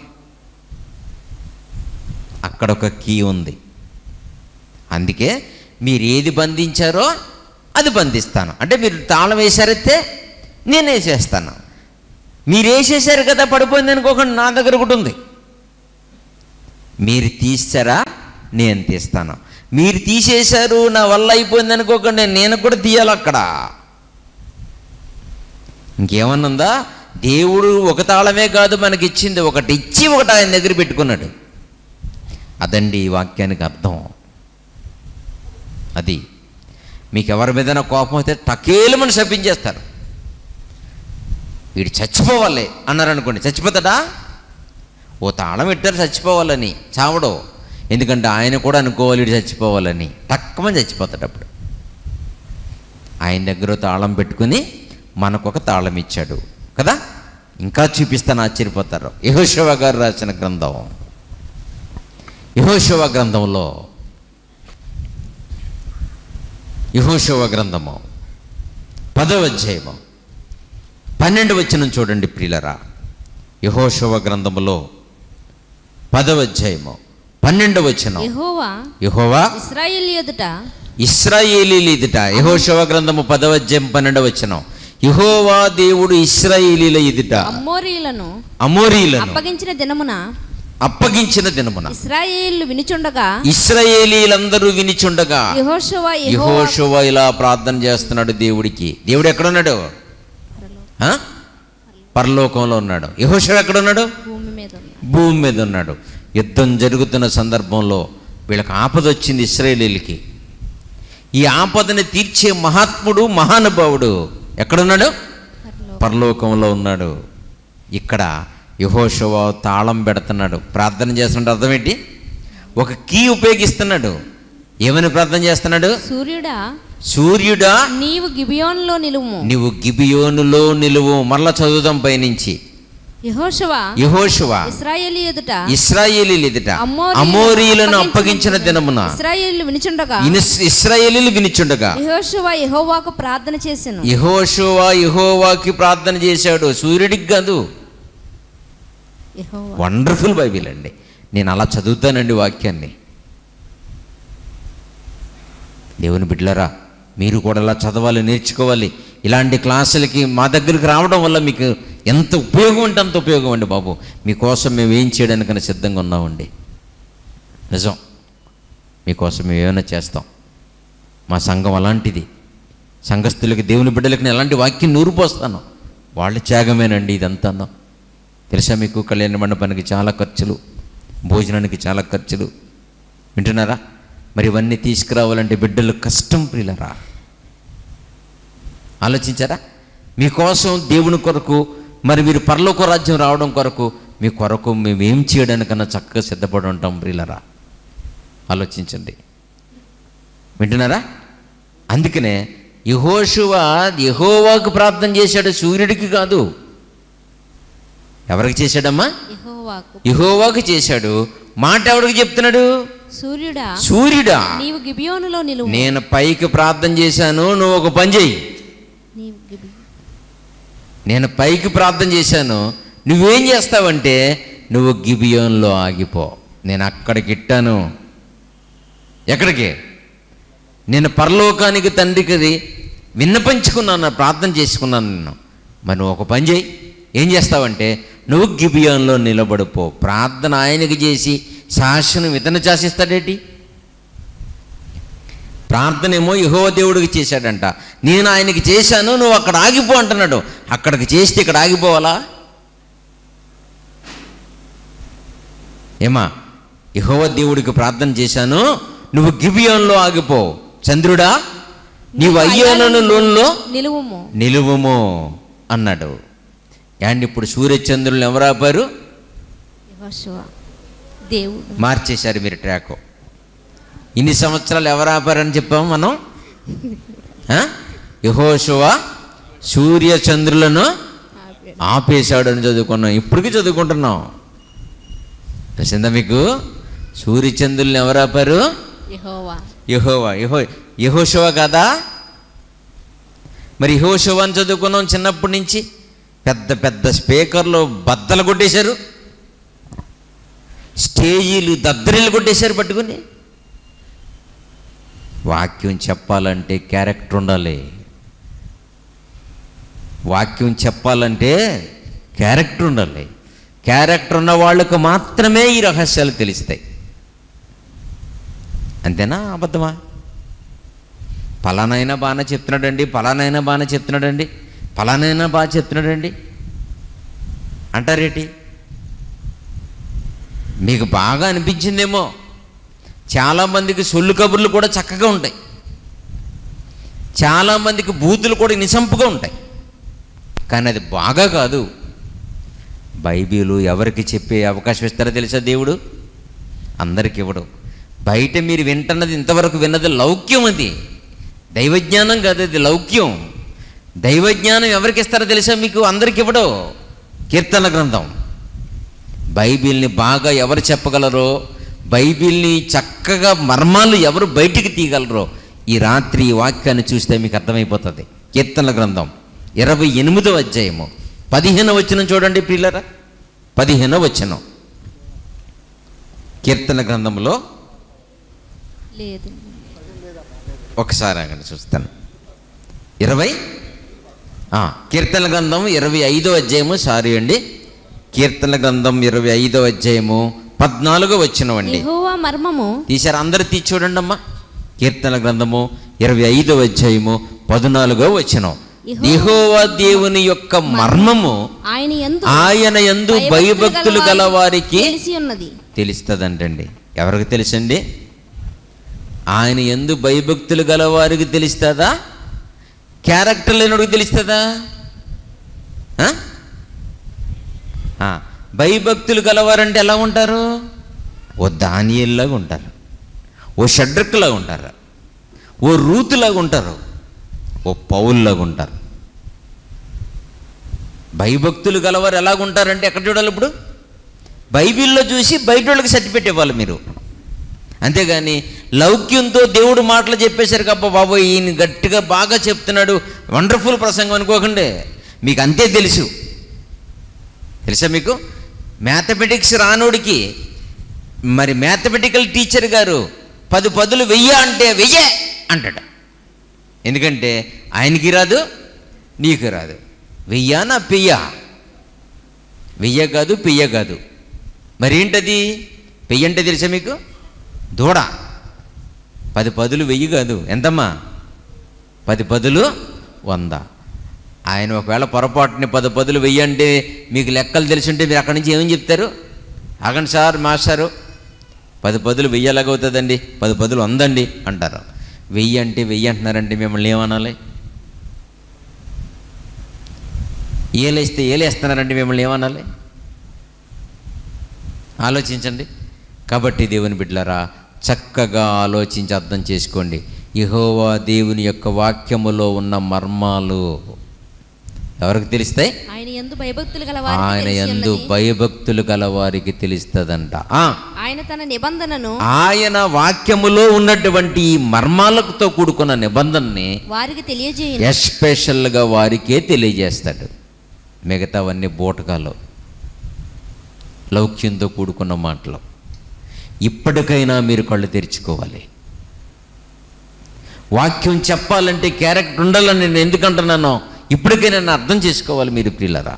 అక్కడ ఒక కీ ఉంది అందుకే మీరు ఏది బంధించారో అది బంధిస్తాను అంటే మీరు తాళం వేశారైతే నేను వేసేస్తాను మీరు వేసేసారు కదా పడిపోయింది అనుకోకుండా నా దగ్గర ఒకటి ఉంది మీరు తీస్తారా నేను తీస్తాను మీరు తీసేశారు నా వల్ల అయిపోయింది అనుకోకండి నేను కూడా తీయాలి అక్కడ ఇంకేమన్నా ఉందా దేవుడు ఒక తాళమే కాదు మనకి ఇచ్చింది ఒకటి ఇచ్చి ఒకటి ఆయన దగ్గర పెట్టుకున్నాడు అదండి ఈ వాక్యానికి అర్థం అది మీకు ఎవరి మీదైనా కోపం అయితే టకేలమని శపించేస్తారు వీడు చచ్చిపోవాలి అన్నారు అనుకోండి చచ్చిపోతాడా ఓ తాళం పెట్టారు చచ్చిపోవాలని చావడు ఎందుకంటే ఆయన కూడా అనుకోవాలి వీడు చచ్చిపోవాలని టక్కమని చచ్చిపోతాడు అప్పుడు ఆయన దగ్గర ఓ తాళం పెట్టుకుని మనకొక తాళం ఇచ్చాడు కదా ఇంకా చూపిస్తాను ఆశ్చర్యపోతారు యహోశివ గారు రాసిన గ్రంథం యహోశివ గ్రంథంలో యహోశివ గ్రంథము పదవ అధ్యాయము పన్నెండు వచనం చూడండి ప్రియులరా యహోశివ గ్రంథములో పదవ అధ్యాయము పన్నెండు వచనం యెహోవా యహోవా ఇస్రాయేల్ ఎదుట ఇస్రాయేలీలు ఎదుట యహోశవ గ్రంథము పదవ అధ్యాయం పన్నెండవ వచనం యహోవా దేవుడు ఇస్రాయేలీల ఎదుట అమ్మోరీలను అమోరీలను అప్పగించిన దినమున అప్పగించిన దినమున ఇస్రాయేళ్లు వినుచుండగా ఇస్రాయేలీలందరూ వినిచుండగా యెహోషువ యెహోవా యహోశవ ఇలా ప్రార్థన చేస్తున్నాడు దేవుడికి దేవుడు ఎక్కడున్నాడు ఆ? పరలోకంలో ఉన్నాడు యహోశవ ఎక్కడున్నాడు భూమి మీద ఉన్న భూమి మీద ఉన్నాడు యుద్ధం జరుగుతున్న సందర్భంలో వీళ్ళకి ఆపద వచ్చింది ఇస్రాయేలీలకి ఈ ఆపదని తీర్చే మహాత్ముడు మహానుభావుడు ఎక్కడున్నాడు పరలోకం. పరలోకంలో ఉన్నాడు ఇక్కడ యహోశవ తాళం పెడుతున్నాడు ప్రార్థన చేస్తున్నాడు అర్థం ఏంటి ఒక కీ ఉపయోగిస్తున్నాడు ఏమని ప్రార్థన చేస్తున్నాడు సూర్యుడా సూర్యుడా నీవు గిబియోన్లో నిలువుము నీవు గిబియోనులో నిలువు మరలా చదువుదాం పైనుంచి యెహోషువ యహోశవ ఇస్రాయేలీ ఎదుట ఇస్రాయేలీలు ఎదుట అమోరీయులను అమోరీలను అప్పగించిన దినమున ఇస్రాయేళ్లు వినుచుండగా ఇనిస్- ఇస్రాయేలీలు వినిచుండగా యెహోషువ యెహోవాకు ప్రార్థన చేసెను యహోశువ యహోవాకి ప్రార్థన చేశాడు సూర్యుడికి కాదు యెహోవా వండర్ఫుల్ బైబిల్ అండి నేను అలా చదువుతానండి వాక్యాన్ని దేవుని బిడ్డలరా మీరు కూడా అలా చదవాలి నేర్చుకోవాలి ఇలాంటి క్లాసులకి మా దగ్గరికి రావడం వల్ల మీకు ఎంత ఉపయోగం అంటే అంత ఉపయోగం అండి బాబు మీకోసం మేము ఏం చేయడానికైనా సిద్ధంగా ఉన్నామండి నిజం మీకోసం మేము ఏమైనా చేస్తాం మా సంఘం అలాంటిది సంఘస్థులకి దేవుని బిడ్డలకి నేను ఎలాంటి వాక్యం నూరిపోస్తాను వాళ్ళ త్యాగమేనండి ఇదంతా తెలుసా మీకు కళ్యాణ మండపానికి చాలా ఖర్చులు భోజనానికి చాలా ఖర్చులు వింటున్నారా మరి ఇవన్నీ తీసుకురావాలంటే బిడ్డలు కష్టం ప్రియులరా ఆలోచించారా మీకోసం దేవుని కొరకు మరి మీరు పరలోక రాజ్యం రావడం కొరకు మీ కొరకు మేము ఏం చేయడానికన్నా చక్కగా సిద్ధపడి ఉంటాం ప్రియులరా ఆలోచించండి వింటున్నారా అందుకనే యహోశువ యహోవాకు ప్రార్థన చేశాడు సూర్యుడికి కాదు ఎవరికి చేశాడమ్మా యెహోవాకు యహోవాకు చేశాడు మాట ఎవరికి చెప్తున్నాడు సూర్యుడా సూర్యుడా నీవు గిబియోనులో నిలువు నేను పైకి ప్రార్థన చేశాను నువ్వు ఒక పని చెయ్యి నీవు గిబి నేను పైకి ప్రార్థన చేశాను నువ్వేం చేస్తావంటే నువ్వు గిబియోన్లో ఆగిపో నేను అక్కడికి ఇట్టాను ఎక్కడికి నేను పరలోకానికి తండ్రికి విన్నపించుకున్నాను ప్రార్థన చేసుకున్నాను నేను మరి నువ్వు ఒక పని చేయి ఏం చేస్తావంటే నువ్వు గిబియోన్లో నిలబడిపో ప్రార్థన ఆయనకి చేసి శాసనం ఇతను శాసిస్తాడేటి ప్రార్థన ఏమో యహో దేవుడికి చేశాడంట నేను ఆయనకి చేశాను నువ్వు అక్కడ ఆగిపో అంటున్నాడు అక్కడికి చేస్తే ఇక్కడ ఆగిపోవాలా ఏమా యహోవ దేవుడికి ప్రార్థన చేశాను నువ్వు గిబియోన్లో ఆగిపో చంద్రుడా నీవు అయ్యోనను లోన్లో నిలువుము నిలువము అన్నాడు అండ్ ఇప్పుడు సూర్యచంద్రులను ఎవరు ఆపారు యెహోషువ దేవుడు మార్చేశారు మీరు ట్రాక్ ఇన్ని సంవత్సరాలు ఎవరు ఆపారని చెప్పాము మనం ఆ? యెహోషువ సూర్య చంద్రులను ఆపేశాడు అని చదువుకున్నాం ఇప్పటికీ చదువుకుంటున్నాం తెలిసిందా మీకు సూర్య చంద్రులను ఎవరు ఆపారు యెహోవా యహోవా యహో యహోశవ కదా మరి యహోశవ అని చదువుకున్నాం చిన్నప్పటి నుంచి పెద్ద పెద్ద స్పీకర్లు బద్దలు కొట్టేశారు స్టేజీలు దద్దరిల్లు కొట్టేశారు పట్టుకుని వాక్యం చెప్పాలంటే క్యారెక్టర్ ఉండాలి వాక్యం చెప్పాలంటే క్యారెక్టర్ ఉండాలి క్యారెక్టర్ ఉన్న వాళ్ళకు మాత్రమే ఈ రహస్యాలు తెలుస్తాయి అంతేనా అబద్ధమా పలానైనా బాగానే చెప్తున్నాడండి పలానైనా బాగానే చెప్తున్నాడండి పలానైనా బాగా చెప్తున్నాడండి అంటారేటి మీకు బాగా అనిపించిందేమో చాలామందికి సొల్లు కబుర్లు కూడా చక్కగా ఉంటాయి చాలామందికి బూతులు కూడా నిసంపుగా ఉంటాయి కానీ అది బాగా కాదు బైబిలు ఎవరికి చెప్పే అవకాశం ఇస్తారో తెలుసా దేవుడు అందరికి ఇవ్వడు బయట మీరు వింటున్నది ఇంతవరకు విన్నది లౌక్యం అది దైవజ్ఞానం కాదు అది లౌక్యం దైవజ్ఞానం ఎవరికి ఇస్తారో తెలుసా మీకు అందరికి ఇవ్వడు కీర్తన గ్రంథం బైబిల్ని బాగా ఎవరు చెప్పగలరో బైబిల్ని చక్కగా మర్మాలు ఎవరు బయటికి తీయగలరో ఈ రాత్రి ఈ వాక్యాన్ని చూస్తే మీకు అర్థమైపోతుంది కీర్తన గ్రంథం ఇరవై ఎనిమిదో అధ్యాయము పదిహేను వచనం చూడండి పిల్లరా పదిహేనో వచనం కీర్తన గ్రంథంలో లేదు ఒకసారి ఆగండి చూస్తాను ఇరవై ఆ, కీర్తన గ్రంథం ఇరవై ఐదో అధ్యాయము సారీ అండి కీర్తన గ్రంథం ఇరవై ఐదో అధ్యాయము పద్నాలుగో వచ్చినవండి యెహోవా మర్మము తీసారు అందరు తీసి చూడండి అమ్మా కీర్తన గ్రంథము ఇరవై ఐదో అధ్యాయము పద్నాలుగో వచ్చిన యెహోవా దేవుని యొక్క మర్మము ఆయన యందు ఆయన యందు భయభక్తులు గల వారికి తెలిసి ఉన్నది తెలుస్తుందంటండి ఎవరికి తెలుసండి ఆయన ఎందు భయభక్తులు గల వారికి తెలుస్తుందా క్యారెక్టర్ లేనివాడికి తెలుస్తుందా ఆ? ఆ, భయభక్తులు గలవారంటే ఎలా ఉంటారు ఓ దానియల్లాగా ఉంటారు ఓ షడ్రక్లాగా ఉంటారు ఓ రూతులాగా ఉంటారు ఓ పౌల్లాగా ఉంటారు భయభక్తులు గలవారు ఎలాగుంటారంటే ఎక్కడ చూడాలి ఇప్పుడు బైబిల్లో చూసి బయట వాళ్ళకి సర్టిఫికెట్ ఇవ్వాలి మీరు అంతేగాని లౌక్యంతో దేవుడు మాటలు చెప్పేశారు కప్ప బాబు ఈయన గట్టిగా బాగా చెప్తున్నాడు వండర్ఫుల్ ప్రసంగం అనుకోకండి మీకు అంతే తెలుసు తెలుసా మీకు మ్యాథమెటిక్స్ రానోడికి మరి మ్యాథమెటికల్ టీచర్ గారు పది పదులు వెయ్య అంటే వెయ్యే అంటాడు ఎందుకంటే ఆయనకి రాదు నీకు రాదు వెయ్యా నా పెయ్యా వెయ్య కాదు పెయ్య కాదు మరి ఏంటది పెయ్యి అంటే తెలుసా మీకు దూడ పది పదులు వెయ్యి కాదు ఎంతమ్మా పది పదులు వంద ఆయన ఒకవేళ పొరపాటుని పది పదులు వెయ్యి అంటే మీకు లెక్కలు తెలిసి ఉంటే మీరు అక్కడి నుంచి ఏమని చెప్తారు ఆగండి సార్ మాస్టారు పది పదులు వెయ్యి ఎలాగవుతుందండి పది పదులు వందండి అంటారు వెయ్యి అంటే వెయ్యి అంటున్నారంటే మిమ్మల్ని ఏమనాలి ఏలేస్తే ఏలేస్తున్నారంటే మిమ్మల్ని ఏమనాలి ఆలోచించండి కాబట్టి దేవుని బిడ్డలారా చక్కగా ఆలోచించి అర్థం చేసుకోండి యెహోవా దేవుని యొక్క వాక్యములో ఉన్న మర్మాలు ఎవరికి తెలుస్తాయి ఆయన యందు భయభక్తులు గల ఆయన వారికి ఎందు భయభక్తులు గల వారికి తెలుస్తుందంట ఆ, ఆయన తన నిబంధనను ఆయన వాక్యములో ఉన్నటువంటి ఈ మర్మాలతో కూడుకున్న నిబంధనని వారికి తెలియజేయను ఎస్పెషల్గా వారికే తెలియజేస్తాడు మిగతావన్నీ బూటకాలు లౌక్యంతో కూడుకున్న మాటలు ఇప్పటికైనా మీరు కళ్ళు తెరుచుకోవాలి వాక్యం చెప్పాలంటే క్యారెక్టర్ ఉండాలని నేను ఎందుకంటున్నానో ఇప్పటికైనా నన్ను అర్థం చేసుకోవాలి మీరు ప్రియులరా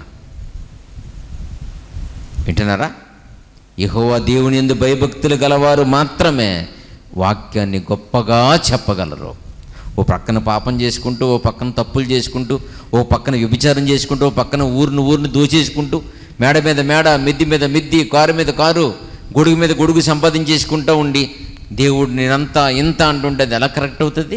వింటున్నారా యెహోవా దేవుని ఎందు భయభక్తులు గలవారు మాత్రమే వాక్యాన్ని గొప్పగా చెప్పగలరు ఓ పక్కన పాపం చేసుకుంటూ ఓ పక్కన తప్పులు చేసుకుంటూ ఓ పక్కన వ్యభిచారం చేసుకుంటూ ఓ పక్కన ఊరిని ఊరిని దోచేసుకుంటూ మేడ మీద మేడ మిద్ది మీద మిద్ది కారు మీద కారు గొడుగు మీద గొడుగు సంపాదించేసుకుంటూ ఉండి దేవుడు నేనంతా ఇంత అంటుంటే అది ఎలా కరెక్ట్ అవుతుంది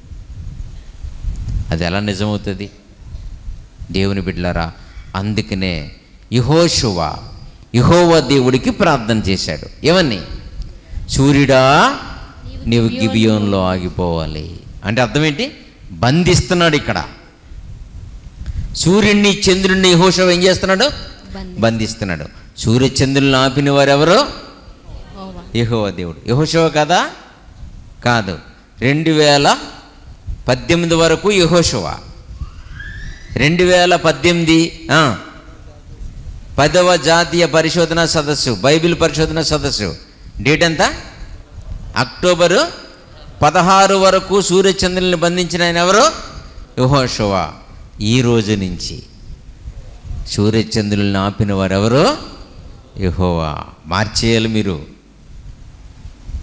అది ఎలా నిజమవుతుంది దేవుని బిడ్డలారా అందుకనే యహోశువ యహోవ దేవుడికి ప్రార్థన చేశాడు ఏమని సూర్యుడా నీవు గిబియోన్లో ఆగిపోవాలి అంటే అర్థం ఏంటి బంధిస్తున్నాడు ఇక్కడ సూర్యుడిని చంద్రుడిని యహోశవ ఏం చేస్తున్నాడు బంధి బంధిస్తున్నాడు సూర్య చంద్రులను ఆపిన వారు ఎవరు యెహోవా. యహోవ దేవుడు యహోశవ కదా కాదు రెండు వేల పద్దెనిమిది వరకు యహోశవ రెండు వేల పద్దెనిమిది ఆ, పదవ జాతీయ పరిశోధన సదస్సు బైబిల్ పరిశోధన సదస్సు డేట్ ఎంత అక్టోబరు పదహారు వరకు సూర్యచంద్రుల్ని బంధించిన ఆయన ఎవరు యహోశవ ఈ రోజు నుంచి సూర్యచంద్రుల్ని ఆపిన వారు ఎవరు యహోవా మార్చేయాలి మీరు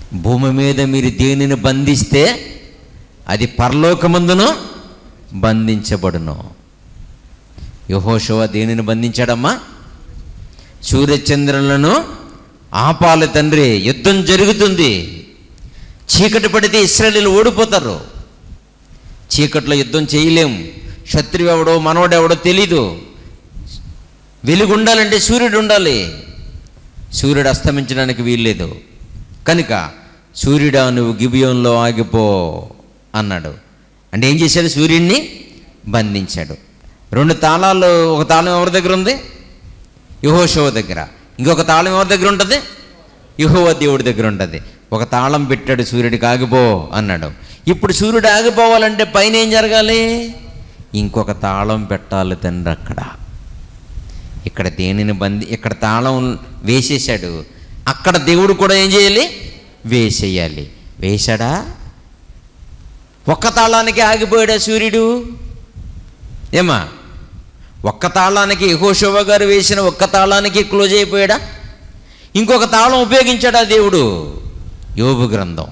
భూమి మీద మీరు దేనిని బంధిస్తే అది పరలోకమందును బంధించబడును యహోషువ దేనిని బంధించాడమ్మా సూర్యచంద్రులను ఆపాలి తండ్రి యుద్ధం జరుగుతుంది చీకటి పడితే ఇస్రాయలీలు ఓడిపోతారు చీకట్లో యుద్ధం చేయలేం శత్రువు ఎవడో మనవడెవడో తెలీదు వెలుగు ఉండాలంటే సూర్యుడు ఉండాలి సూర్యుడు అస్తమించడానికి వీల్లేదు కనుక సూర్యుడా నువ్వు గిబియంలో ఆగిపో అన్నాడు అంటే ఏం చేశాడు సూర్యుడిని బంధించాడు రెండు తాళాలు ఒక తాళం ఎవరి దగ్గర ఉంది యహోషవ దగ్గర ఇంకొక తాళం ఎవరి దగ్గర ఉంటుంది యహోవ దేవుడి దగ్గర ఉంటుంది ఒక తాళం పెట్టాడు సూర్యుడికి ఆగిపో అన్నాడు ఇప్పుడు సూర్యుడు ఆగిపోవాలంటే పైన ఏం జరగాలి ఇంకొక తాళం పెట్టాలి తండ్రి అక్కడ ఇక్కడ దేనిని బంది ఇక్కడ తాళం వేసేశాడు అక్కడ దేవుడు కూడా ఏం చేయాలి వేసేయాలి వేశాడా ఒక్క తాళానికి ఆగిపోయాడా సూర్యుడు ఏమా ఒక్క తాళానికి యహోశోభ గారు వేసిన ఒక్క తాళానికి క్లోజ్ అయిపోయాడా ఇంకొక తాళం ఉపయోగించాడా దేవుడు యోబు గ్రంథం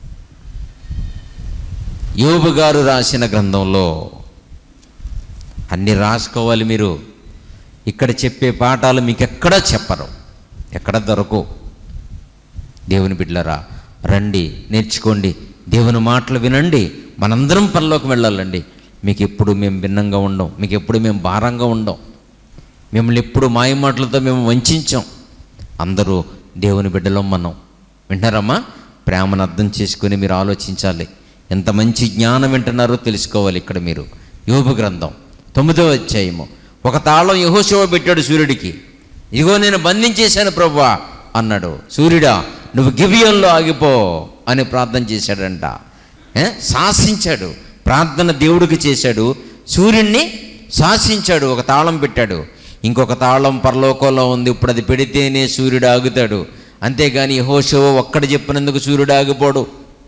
యోబు గారు రాసిన గ్రంథంలో అన్ని రాసుకోవాలి మీరు ఇక్కడ చెప్పే పాఠాలు మీకు ఎక్కడా చెప్పరు ఎక్కడ దొరకవు దేవుని బిడ్డలరా రండి నేర్చుకోండి దేవుని మాటలు వినండి మనందరం పనిలోకి వెళ్ళాలండి మీకు ఎప్పుడు మేము భిన్నంగా ఉండం మీకు ఎప్పుడు మేము భారంగా ఉండం మిమ్మల్ని ఎప్పుడు మాయ మాటలతో మేము వంచాం అందరూ దేవుని బిడ్డలో మనం వింటారమ్మా ప్రేమను అర్థం చేసుకుని మీరు ఆలోచించాలి ఎంత మంచి జ్ఞానం వింటున్నారో తెలుసుకోవాలి ఇక్కడ మీరు యోబు గ్రంథం తొమ్మిదవ అధ్యాయము ఒక తాళం యహోశివ పెట్టాడు సూర్యుడికి ఇదిగో నేను బంధించేశాను ప్రభువా అన్నాడు సూర్యుడా నువ్వు గిబియంలో ఆగిపో అని ప్రార్థన చేశాడంట ఏ? శాసించాడు ప్రార్థన దేవుడికి చేశాడు సూర్యుడిని శాసించాడు ఒక తాళం పెట్టాడు ఇంకొక తాళం పరలోకంలో ఉంది ఇప్పుడు అది పెడితేనే సూర్యుడు ఆగుతాడు అంతేగాని యెహోషువ ఒక్కడ చెప్పినందుకు సూర్యుడు ఆగిపోడు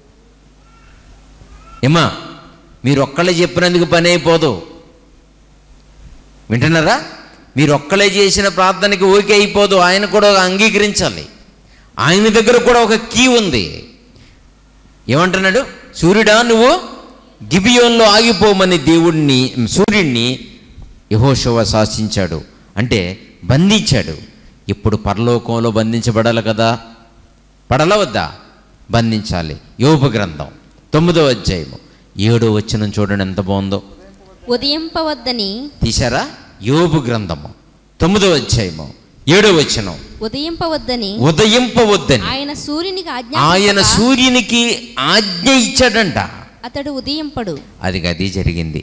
ఏమా మీరు ఒక్కళ్ళే చెప్పినందుకు పని అయిపోదు వింటున్నారా మీరు ఒక్కలే చేసిన ప్రార్థనకి ఓకే అయిపోదు ఆయన కూడా అంగీకరించాలి ఆయన దగ్గర కూడా ఒక కీ ఉంది ఏమంటున్నాడు సూర్యుడా నువ్వు గిబియోన్లో ఆగిపోమని దేవుడిని సూర్యుడిని యహోశవ శాసించాడు అంటే బంధించాడు ఇప్పుడు పరలోకంలో బంధించబడాలి కదా పడల వద్దా బంధించాలి యోగ గ్రంథం తొమ్మిదో అధ్యాయము ఏడో వచ్చిన చూడండి ఎంత బాగుందో ఉదయింపవద్దని తీశారా యోబు గ్రంథము తొమ్మిదో అధ్యాయము ఏడో వచనం ఉదయింపవద్దని ఉదయింపవద్దని ఆయన సూర్యునికి ఆజ్ఞ ఆయన సూర్యునికి ఆజ్ఞ ఇచ్చాడంట అతడు ఉదయింపడు అది అది జరిగింది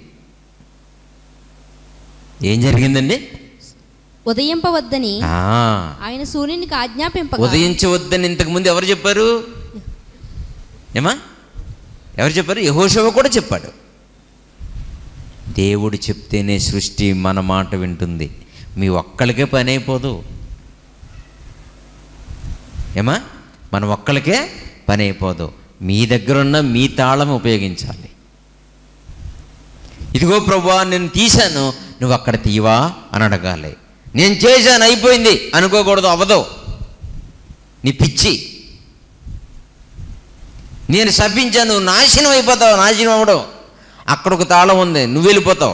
ఏం జరిగిందండి ఉదయింపవద్దని ఆ, ఆయన సూర్యునికి ఆజ్ఞాపింపగా ఉదయించవద్దని ఇంతకుముందు ఎవరు చెప్పారు ఏమా ఎవరు చెప్పారు యహోషవ కూడా చెప్పాడు దేవుడు చెప్తేనే సృష్టి మన మాట వింటుంది మీ ఒక్కళ్ళకే పని అయిపోదు ఏమా మన ఒక్కళ్ళకే పని అయిపోదు మీ దగ్గర ఉన్న మీ తాళం ఉపయోగించాలి ఇదిగో ప్రభా నేను తీశాను నువ్వు అక్కడ తీవా అని అడగాలి నేను చేశాను అయిపోయింది అనుకోకూడదు అవ్వదు నీ పిచ్చి నేను శపించాను నాశనం అయిపోతావు నాశనం అవ్వడం అక్కడ ఒక తాళం ఉంది నువ్వు వెళ్ళిపోతావు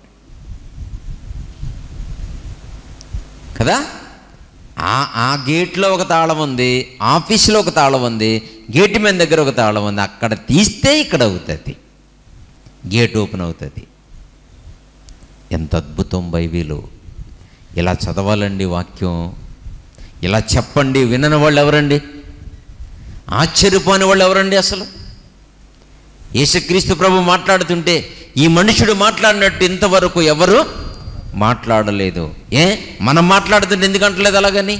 కదా ఆ ఆ గేట్లో ఒక తాళం ఉంది ఆఫీస్లో ఒక తాళం ఉంది గేట్ మీద దగ్గర ఒక తాళం ఉంది అక్కడ తీస్తే ఇక్కడ అవుతుంది గేట్ ఓపెన్ అవుతుంది ఎంత అద్భుతం బైబిలు ఇలా చదవాలండి వాక్యం ఇలా చెప్పండి వినని వాళ్ళు ఎవరండి ఆశ్చర్యపోని వాళ్ళు ఎవరండి అసలు యేసుక్రీస్తు ప్రభు మాట్లాడుతుంటే ఈ మనుషుడు మాట్లాడినట్టు ఇంతవరకు ఎవరు మాట్లాడలేదు ఏ మనం మాట్లాడుతుంటే ఎందుకంటలేదు అలాగని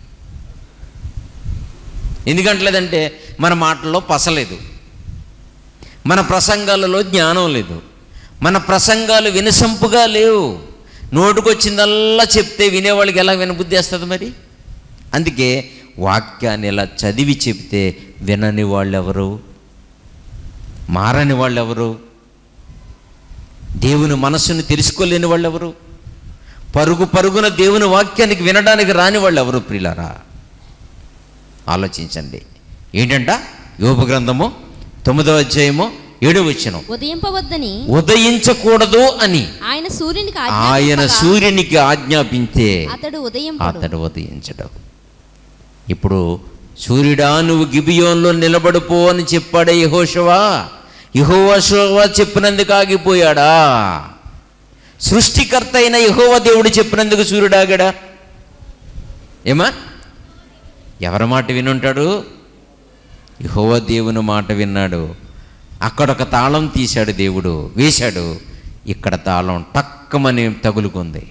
ఎందుకంటలేదంటే మన మాటల్లో పసలేదు మన ప్రసంగాలలో జ్ఞానం లేదు మన ప్రసంగాలు వినసంపుగా లేవు నోటుకొచ్చిందల్లా చెప్తే వినేవాళ్ళకి ఎలా వినబుద్ధి వేస్తుంది మరి అందుకే వాక్యాన్ని ఇలా చదివి చెప్తే వినని వాళ్ళెవరు మారని వాళ్ళెవరు దేవుని మనస్సును తెలుసుకోలేని వాళ్ళెవరు పరుగు పరుగున దేవుని వాక్యానికి వినడానికి రాని వాళ్ళు ఎవరు ప్రియులారా ఆలోచించండి ఏంటంట యోపు గ్రంథము తొమ్మిదవ అధ్యాయము ఏడవ వచ్చిన ఉదయింపవద్దని ఉదయించకూడదు అని ఆయన సూర్యునికి ఆయన ఆజ్ఞాపింపగా సూర్యునికి ఆజ్ఞాపించే అతడు ఉదయింపడు అతడు ఉదయించడం ఇప్పుడు సూర్యుడా నువ్వు గిబియోన్లో నిలబడిపో అని చెప్పాడే యహోషవా యహోవశవా చెప్పినందుకు ఆగిపోయాడా సృష్టికర్త అయిన యహోవ దేవుడు చెప్పినందుకు సూర్యుడు ఆగాడా ఏమా ఎవరి మాట వినుంటాడు యహోవ దేవుని మాట విన్నాడు అక్కడ ఒక తాళం తీశాడు దేవుడు వేశాడు ఇక్కడ తాళం టక్కమని తగులుకుంది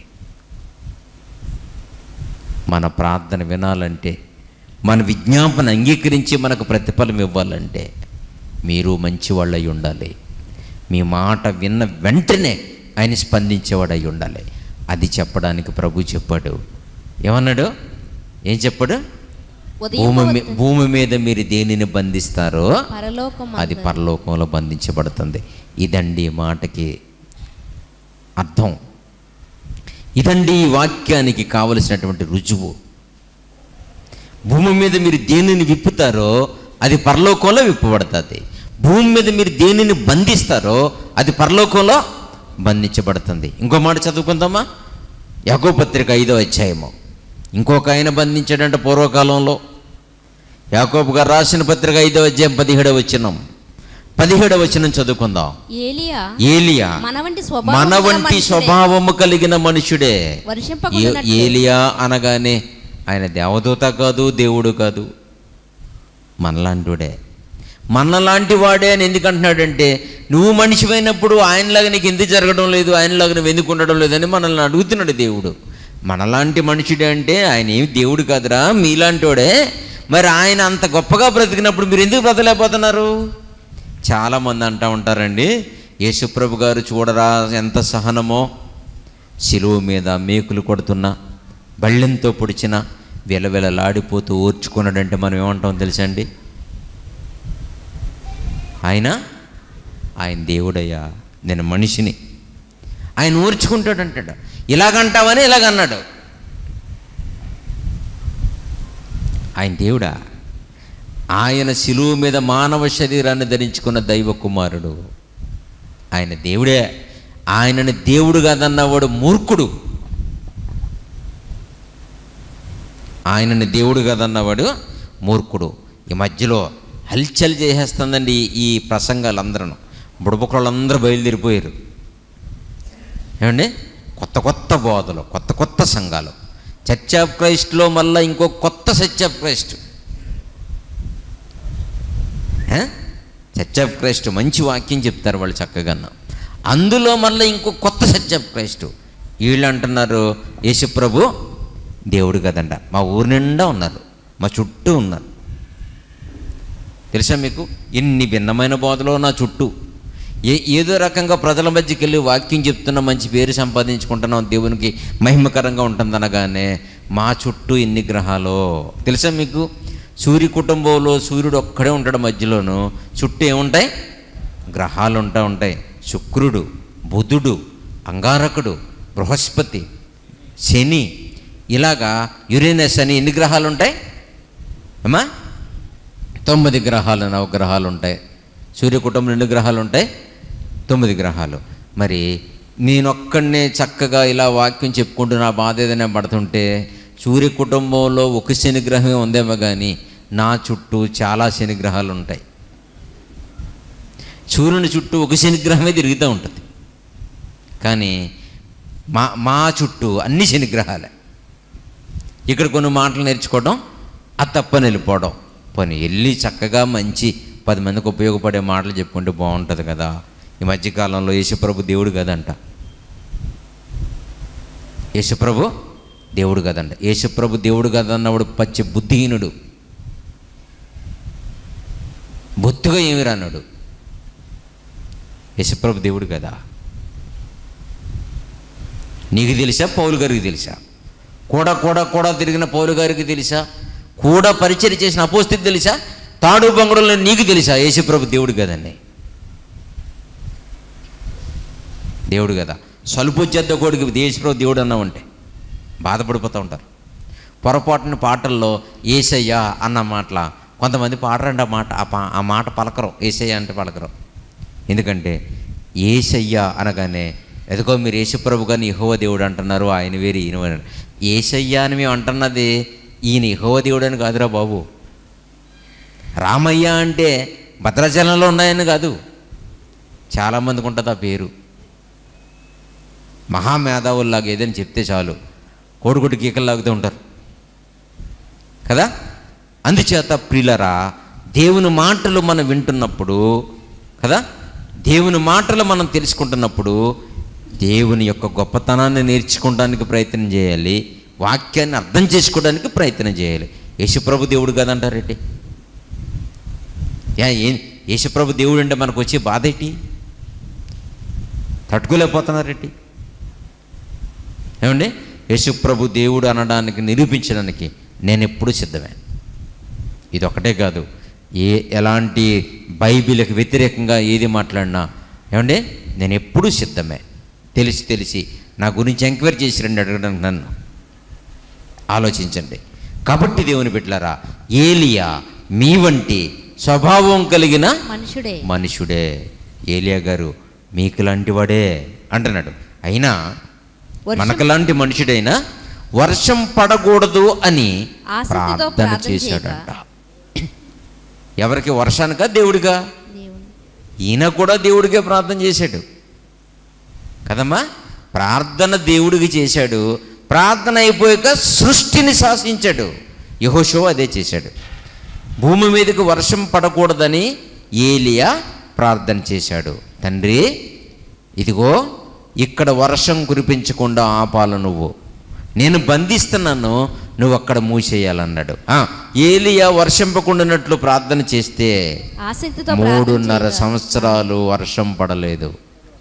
మన ప్రార్థన వినాలంటే మన విజ్ఞాపన అంగీకరించి మనకు ప్రతిఫలం ఇవ్వాలంటే మీరు మంచివాళ్ళై ఉండాలి మీ మాట విన్న వెంటనే ఆయన స్పందించేవాడై ఉండాలి అది చెప్పడానికి ప్రభు చెప్పాడు ఏమన్నాడు ఏం చెప్పాడు భూమి మీ- ఉదయింపవద్దని భూమి మీద మీరు దేనిని బంధిస్తారో పరలోకం అది పరలోకంలో బంధించబడుతుంది ఇదండి ఈ మాటకి అర్థం ఇదండి ఈ వాక్యానికి కావలసినటువంటి రుజువు భూమి మీద మీరు దేనిని విప్పుతారో అది పరలోకంలో విప్పబడుతుంది భూమి మీద మీరు దేనిని బంధిస్తారో అది పరలోకంలో బంధించబడుతుంది ఇంకో మాట చదువుకుందామా యాకో పత్రిక ఐదో అధ్యాయము ఇంకొక ఆయన బంధించాడంటే పూర్వకాలంలో యాకోబు గారు రాసిన పత్రిక ఐదో అధ్యాయం పదిహేడవ వచనం పదిహేడవ వచనం చదువుకుందాం ఏలియా ఏలియా మన వంటి మన స్వభావం వంటి స్వభావము కలిగిన మనుషుడే ఏ- వర్షింపకుండా ఏలియా అనగానే ఆయన దేవదూత కాదు దేవుడు కాదు మనలాంటివాడే మనలాంటి వాడే అని ఎందుకు అంటున్నాడంటే నువ్వు మనిషిపోయినప్పుడు ఆయనలాగా నీకు ఎందుకు జరగడం లేదు ఆయనలాగా నువ్వు ఎందుకు ఉండడం లేదని మనల్ని అడుగుతున్నాడు దేవుడు మనలాంటి మనుషుడే అంటే ఆయన ఏమి దేవుడు కాదురా మీలాంటోడే మరి ఆయన అంత గొప్పగా బ్రతికినప్పుడు మీరు ఎందుకు బ్రతలేకపోతున్నారు చాలామంది అంటూ ఉంటారండి యేసుప్రభు గారు చూడరా ఎంత సహనమో శిలువ మీద మేకులు కొడుతున్నా బళ్ళెంతో పొడిచిన విలవిలలాడిపోతూ ఓర్చుకున్నాడంటే మనం ఏమంటాం తెలుసా అండి ఆయన ఆయన దేవుడయ్యా నేను మనిషిని ఆయన ఓర్చుకుంటాడు అంటాడు ఇలాగంటావని ఇలాగన్నాడు ఆయన దేవుడా ఆయన శిలువ మీద మానవ శరీరాన్ని ధరించుకున్న దైవ కుమారుడు ఆయన దేవుడే ఆయనని దేవుడు కాదన్నవాడు మూర్ఖుడు ఆయనని దేవుడు కాదన్నవాడు మూర్ఖుడు ఈ మధ్యలో హల్చల్ చేసేస్తుందండి ఈ- ఈ ప్రసంగాలు అందరూ బుడబుక్కలందరూ బయలుదేరిపోయారు ఏమండి కొత్త కొత్త బోధలు కొత్త కొత్త సంఘాలు చర్చ్ ఆఫ్ క్రైస్ట్లో మళ్ళీ ఇంకో కొత్త చర్చ్ ఆఫ్ క్రైస్ట్ ఏ? చర్చ్ ఆఫ్ క్రైస్ట్ మంచి వాక్యం చెప్తారు వాళ్ళు చక్కగా అందులో మళ్ళీ ఇంకో కొత్త చర్చ్ ఆఫ్ క్రైస్ట్ వీళ్ళు అంటున్నారు యేసుప్రభు దేవుడు కదండ మా ఊరి నిండా ఉన్నారు మా చుట్టూ ఉన్నారు తెలుసా మీకు ఎన్ని భిన్నమైన బోధలో నా చుట్టూ ఏ ఏదో రకంగా ప్రజల మధ్యకి వెళ్ళి వాక్యం చెప్తున్న మంచి పేరు సంపాదించుకుంటున్నాం దేవునికి మహిమకరంగా ఉంటుందనగానే మా చుట్టూ ఎన్ని గ్రహాలు తెలుసా మీకు సూర్య కుటుంబంలో సూర్యుడు ఒక్కడే ఉంటాడు మధ్యలోను చుట్టూ ఏముంటాయి గ్రహాలు ఉంటా ఉంటాయి శుక్రుడు బుధుడు అంగారకుడు బృహస్పతి శని ఇలాగా యురేనస్ అని ఎన్ని గ్రహాలు ఉంటాయి అమ్మా తొమ్మిది గ్రహాలు నవగ్రహాలు ఉంటాయి సూర్య కుటుంబంలో ఎన్ని గ్రహాలు ఉంటాయి తొమ్మిది గ్రహాలు మరి నేనొక్కడనే చక్కగా ఇలా వాక్యం చెప్పుకుంటూ నా బాధ ఏదైనా పడుతుంటే సూర్య కుటుంబంలో ఒక శని గ్రహమే ఉందేమో కానీ నా చుట్టూ చాలా శని గ్రహాలు ఉంటాయి సూర్యుని చుట్టూ ఒక శని గ్రహమే తిరుగుతూ ఉంటుంది కానీ మా మా చుట్టూ అన్ని శని గ్రహాలే ఇక్కడ కొన్ని మాటలు నేర్చుకోవడం ఆ తప్పని వెళ్ళిపోవడం పోనీ వెళ్ళి చక్కగా మంచి పది మందికి ఉపయోగపడే మాటలు చెప్పుకుంటే బాగుంటుంది కదా ఈ మధ్యకాలంలో యేసుప్రభు దేవుడు కదంట యేసుప్రభు దేవుడు కదంట యేసుప్రభు దేవుడు కదన్నవాడు పచ్చి బుద్ధిహీనుడు బొత్తుగా ఏమి రాన్నాడు యేసుప్రభు దేవుడు కదా నీకు తెలుసా పౌలు గారికి తెలుసా కూడా కూడా కూడా తిరిగిన పౌలు గారికి తెలుసా కూడా పరిచయం చేసిన అపోస్థితి తెలుసా తాడు బంగుడులో నీకు తెలుసా యేసుప్రభు దేవుడు కదండి దేవుడు కదా సలుపు చెద్ద కోడికి యేసుప్రభు దేవుడు అన్నామంటే బాధపడిపోతూ ఉంటారు పొరపాటున పాటల్లో ఏసయ్యా అన్న మాటల కొంతమంది పాడరండి ఆ మాట ఆ పా- ఆ మాట పలకరు ఏసయ్య అంటే పలకరు ఎందుకంటే ఏసయ్య అనగానే ఎదుగో మీరు యేసుప్రభు గారిని యహోవ దేవుడు అంటున్నారు ఆయన వేరు ఈయన వేరు ఏసయ్య అని మేము అంటున్నది ఈయన యహోవ దేవుడు అని కాదురా బాబు రామయ్య అంటే భద్రాచలంలో ఉన్నాయని కాదు చాలామందికి ఉంటుంది ఆ పేరు మహామేధావుల్లాగా ఏదైనా చెప్తే చాలు కోడిగుడ్డు గీకలు లాగుతూ ఉంటారు కదా అందుచేత ప్రియులరా దేవుని మాటలు మనం వింటున్నప్పుడు కదా దేవుని మాటలు మనం తెలుసుకుంటున్నప్పుడు దేవుని యొక్క గొప్పతనాన్ని నేర్చుకోవడానికి ప్రయత్నం చేయాలి వాక్యాన్ని అర్థం చేసుకోవడానికి ప్రయత్నం చేయాలి యేసుప్రభు దేవుడు కదంటారేంటి యా ఏ యేసుప్రభు దేవుడు అంటే మనకు వచ్చే బాధ ఏంటి తట్టుకోలేకపోతున్నారేంటి ఏమండి యేసుప్రభు దేవుడు అనడానికి నిరూపించడానికి నేను ఎప్పుడూ సిద్ధమే ఇది ఒకటే కాదు ఏ ఎలాంటి బైబిల్కి వ్యతిరేకంగా ఏది మాట్లాడినా ఏమండి నేను ఎప్పుడూ సిద్ధమే తెలిసి తెలిసి నా గురించి ఎంక్వైరీ చేసి రండి అడగడానికి నన్ను ఆలోచించండి కాబట్టి దేవుని బిడ్డలారా ఏలియా మీ వంటి స్వభావం కలిగిన మనుషుడే మనుషుడే ఏలియా గారు మీకు లాంటి వాడే అంటున్నాడు అయినా వర్షం- మనకలాంటి మనుషుడైనా వర్షం పడకూడదు అని ఆసక్తితో ప్రార్థన ప్రార్థన చేశాడంట ఎవరికి వర్షానికా దేవుడిగా దేవుని ఈయన కూడా దేవుడికే ప్రార్థన చేశాడు కదమ్మా ప్రార్థన దేవుడికి చేశాడు ప్రార్థన అయిపోయాక సృష్టిని శాసించాడు యహోషో అదే చేశాడు భూమి మీదకి వర్షం పడకూడదని ఏలియా ప్రార్థన చేశాడు తండ్రి ఇదిగో ఇక్కడ వర్షం కురిపించకుండా ఆపాల నువ్వు నేను బంధిస్తున్నాను నువ్వు అక్కడ మూసేయాలన్నాడు ఆ, ఏలియా వర్షంపకుండానట్లు ప్రార్థన చేస్తే ఆసక్తితో మూడున్నర ప్రార్థన చేయగా సంవత్సరాలు వర్షం పడలేదు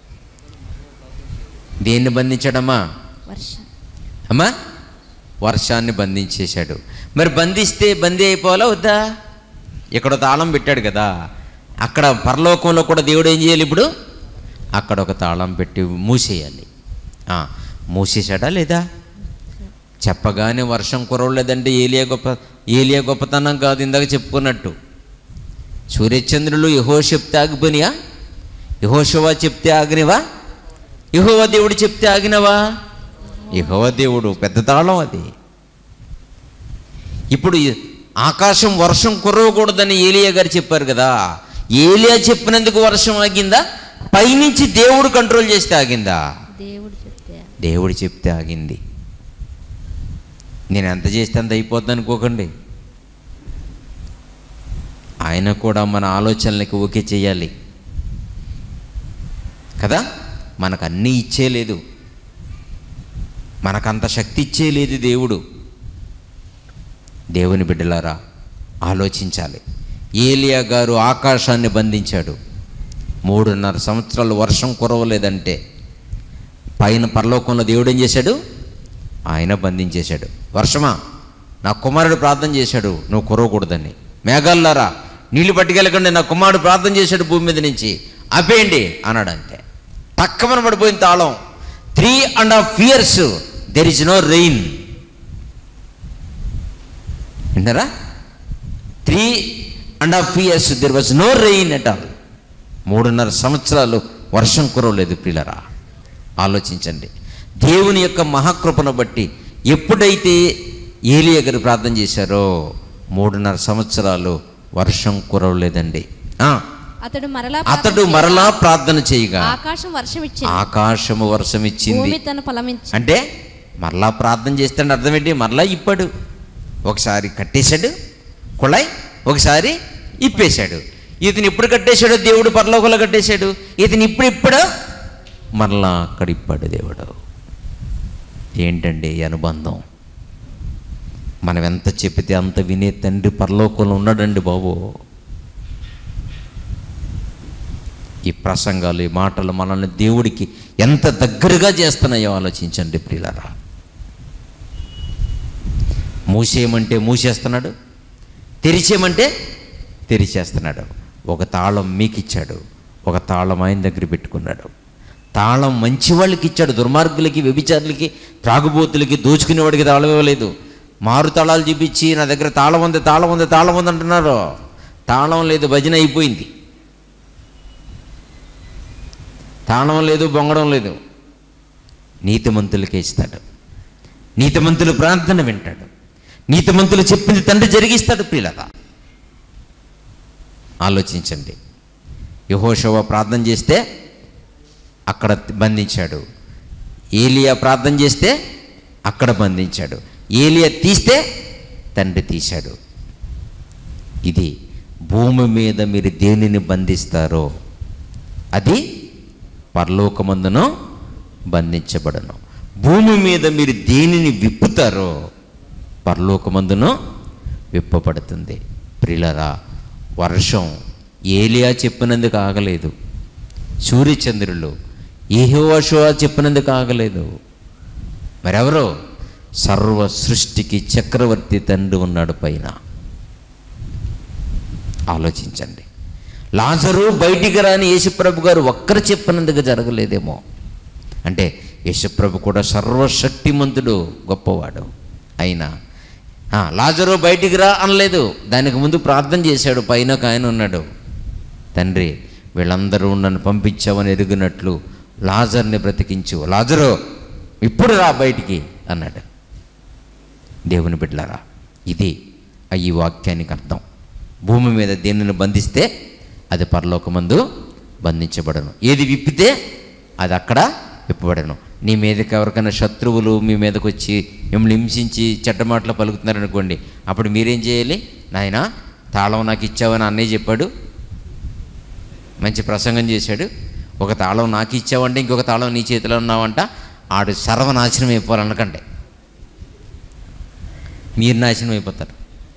దేన్ని బంధించాడమ్మా వర్షం అమ్మా వర్షాన్ని బంధించేశాడు మరి బంధిస్తే బందీ అయిపోవాలా వద్దా ఇక్కడ ఒక తాళం పెట్టాడు కదా అక్కడ పరలోకంలో కూడా దేవుడు ఏం చేయాలి ఇప్పుడు అక్కడ ఒక తాళం పెట్టి మూసేయాలి ఆ, మూసేశాడా లేదా చెప్పగానే వర్షం కురవలేదంటే ఏలియా గొప్ప ఏలియా గొప్పతనం కాదు ఇందాక చెప్పుకున్నట్టు సూర్యచంద్రులు యహో చెప్తే ఆగిపోయినాయా యహోశవా చెప్తే ఆగినవా యహోవ దేవుడు చెప్తే ఆగినవా యహోవ దేవుడు పెద్ద తాళం అది ఇప్పుడు ఈ ఆకాశం వర్షం కురవకూడదని ఏలియా గారు చెప్పారు కదా ఏలియా చెప్పినందుకు వర్షం ఆగిందా పైనుంచి దేవుడు కంట్రోల్ చేస్తే ఆగిందా దేవుడు చెప్తే దేవుడు చెప్తే ఆగింది నేను ఎంత చేస్తే అంత అయిపోద్ది అనుకోకండి ఆయన కూడా మన ఆలోచనలకి ఓకే చేయాలి కదా మనకు అన్నీ ఇచ్చేలేదు మనకంత శక్తి ఇచ్చేలేదు దేవుడు దేవుని బిడ్డలారా ఆలోచించాలి ఏలియా గారు ఆకాశాన్ని బంధించాడు మూడున్నర సంవత్సరాలు వర్షం కురవలేదంటే పైన పరలోకంలో దేవుడు ఏం చేశాడు ఆయన బంధించేశాడు వర్షమా నా కుమారుడు ప్రార్థన చేశాడు నువ్వు కురవకూడదని మేఘాల్లారా నీళ్లు పట్టుకెళ్ళకండి నా కుమారుడు ప్రార్థన చేశాడు భూమి మీద నుంచి ఆపేయండి అన్నాడు అంతే పక్కమన పడిపోయిన తాళం three and half years there is no rain విన్నారా three and half years there was no rain at all మూడున్నర సంవత్సరాలు వర్షం కురవలేదు పిల్లరా ఆలోచించండి దేవుని యొక్క మహాకృపను బట్టి ఎప్పుడైతే ఏలియా గారు ప్రార్థన చేశారో మూడున్నర సంవత్సరాలు వర్షం కురవలేదండి ఆ, అతడు మరలా అతడు ప్రార్థన మరలా చేయగా ప్రార్థన చేయగా ఆకాశం వర్షం ఇచ్చింది ఆకాశము వర్షం ఇచ్చింది భూమి తన ఫలమిచ్చి అంటే మరలా ప్రార్థన చేస్తాడు అర్థం ఏంటి మరలా ఇప్పాడు ఒకసారి కట్టేశాడు కుళాయి ఒకసారి ఇప్పేశాడు ఇతను ఇప్పుడు కట్టేశాడు దేవుడు పరలోకంలో కట్టేశాడు ఇతను ఇప్పుడు ఇప్పుడు మరలా అక్కడ ఇప్పాడు దేవుడు ఏంటండి ఈ అనుబంధం మనం ఎంత చెప్పితే అంత వినే తండ్రి పరలోకంలో ఉన్నాడండి బాబు ఈ ప్రసంగాలు ఈ మాటలు మనల్ని దేవుడికి ఎంత దగ్గరగా చేస్తున్నాయో ఆలోచించండి ప్రియులరా మూసేయమంటే మూసేస్తున్నాడు తెరిచేయమంటే తెరిచేస్తున్నాడు ఒక తాళం మీకు ఇచ్చాడు ఒక తాళం ఆయన దగ్గర పెట్టుకున్నాడు తాళం మంచి వాళ్ళకి ఇచ్చాడు దుర్మార్గులకి వ్యభిచారులకి త్రాగుబోతులకి దోచుకునేవాడికి తాళం ఇవ్వలేదు మారు తాళాలు చూపించి నా దగ్గర తాళం ఉంది తాళం ఉంది తాళం ఉంది అంటున్నారు తాళం లేదు భజన అయిపోయింది తాళం లేదు బొంగడం లేదు నీతిమంతులకే ఇస్తాడు నీతిమంతులు ప్రార్థన వింటాడు నీతిమంతులు చెప్పింది తండ్రి జరిగిస్తాడు ప్రియులత ఆలోచించండి యహోషవ ప్రార్థన చేస్తే అక్కడ బంధించాడు ఏలియా ప్రార్థన చేస్తే అక్కడ బంధించాడు ఏలియా తీస్తే తండ్రి తీశాడు ఇది భూమి మీద మీరు దేనిని బంధిస్తారో అది పరలోకమందును బంధించబడను భూమి మీద మీరు దేనిని విప్పుతారో పరలోకమందును విప్పబడుతుంది ప్రిలరా వర్షం ఏలియా చెప్పినందుకు ఆగలేదు సూర్యచంద్రులు ఏహోవశో చెప్పినందుకు ఆగలేదు మరెవరో సర్వ సృష్టికి చక్రవర్తి తండ్రి ఉన్నాడు పైన ఆలోచించండి లాజరు బయటికి రాని యేసుప్రభు గారు ఒక్కరు చెప్పినందుకు జరగలేదేమో అంటే యేసుప్రభు కూడా సర్వశక్తిమంతుడు గొప్పవాడు అయినా ఆ, లాజరు బయటికి రా అనలేదు దానికి ముందు ప్రార్థన చేశాడు పైన ఒక ఆయన ఉన్నాడు తండ్రి వీళ్ళందరూ నన్ను పంపించావని ఎరిగినట్లు లాజర్ని బ్రతికించు లాజరు ఇప్పుడు రా బయటికి అన్నాడు దేవుని బిడ్డలారా ఇది ఆ ఈ వాక్యానికి అర్థం భూమి మీద దేనిని బంధిస్తే అది పరలోకమందు బంధించబడను ఏది విప్పితే అది అక్కడ విప్పబడను నీ మీదకి ఎవరికైనా శత్రువులు మీ మీదకి వచ్చి మిమ్మల్ని హింసించి చెడ్డ మాటలు పలుకుతున్నారనుకోండి అప్పుడు మీరేం చేయాలి నాయన తాళం నాకు ఇచ్చావని అన్నయ్య చెప్పాడు మంచి ప్రసంగం చేశాడు ఒక తాళం నాకు ఇచ్చావంటే ఇంకొక తాళం నీ చేతిలో ఉన్నావంట ఆడు సర్వనాశనం అయిపోవాలనకండి మీరు నాశనం అయిపోతారు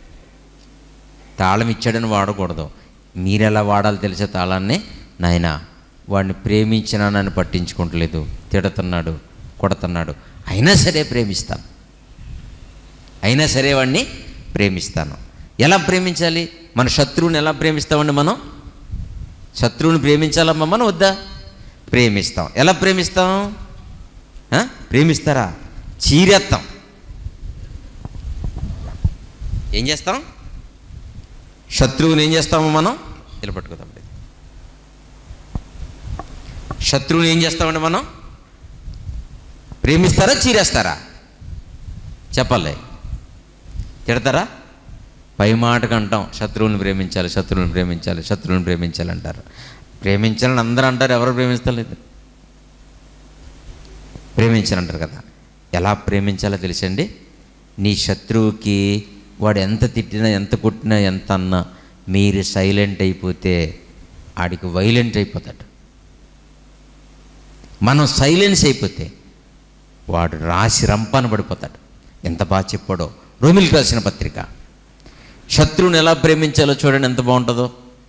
తాళం ఇచ్చాడని వాడకూడదు మీరు ఎలా వాడాలో తెలిసే తాళాన్ని నాయన వాడిని ప్రేమించినా నన్ను పట్టించుకుంటలేదు తిడుతున్నాడు కొడుతున్నాడు అయినా సరే ప్రేమిస్తాను అయినా సరే వాడిని ప్రేమిస్తాను ఎలా ప్రేమించాలి మన శత్రువుని ఎలా ప్రేమిస్తామండి మనం శత్రువుని ప్రేమించాలమ్మా మనం వద్దా ప్రేమిస్తాం ఎలా ప్రేమిస్తాం ఆ? ప్రేమిస్తారా చీరెత్తాం ఏం చేస్తాం శత్రువుని ఏం చేస్తాము మనం ఇలా పట్టుకుందాం శత్రువుని ఏం చేస్తామండి మనం ప్రేమిస్తారా చీరేస్తారా చెప్పాలి తిడతారా పై మాటకు అంటాం శత్రువుని ప్రేమించాలి శత్రువుని ప్రేమించాలి శత్రువుని ప్రేమించాలి అంటారు ప్రేమించాలని అందరూ అంటారు ఎవరు ప్రేమిస్తలేదు ప్రేమించాలంటారు కదా ఎలా ప్రేమించాలో తెలుసండి నీ శత్రువుకి వాడు ఎంత తిట్టినా ఎంత కొట్టినా ఎంత అన్నా మీరు సైలెంట్ అయిపోతే ఆడికి వైలెంట్ అయిపోతాడు మనం సైలెన్స్ అయిపోతే వాడు రాసి రంపాన పడిపోతాడు ఎంత బాగా చెప్పాడో రోమిల్కి రాసిన పత్రిక శత్రువుని ఎలా ప్రేమించాలో చూడండి ఎంత బాగుంటుందో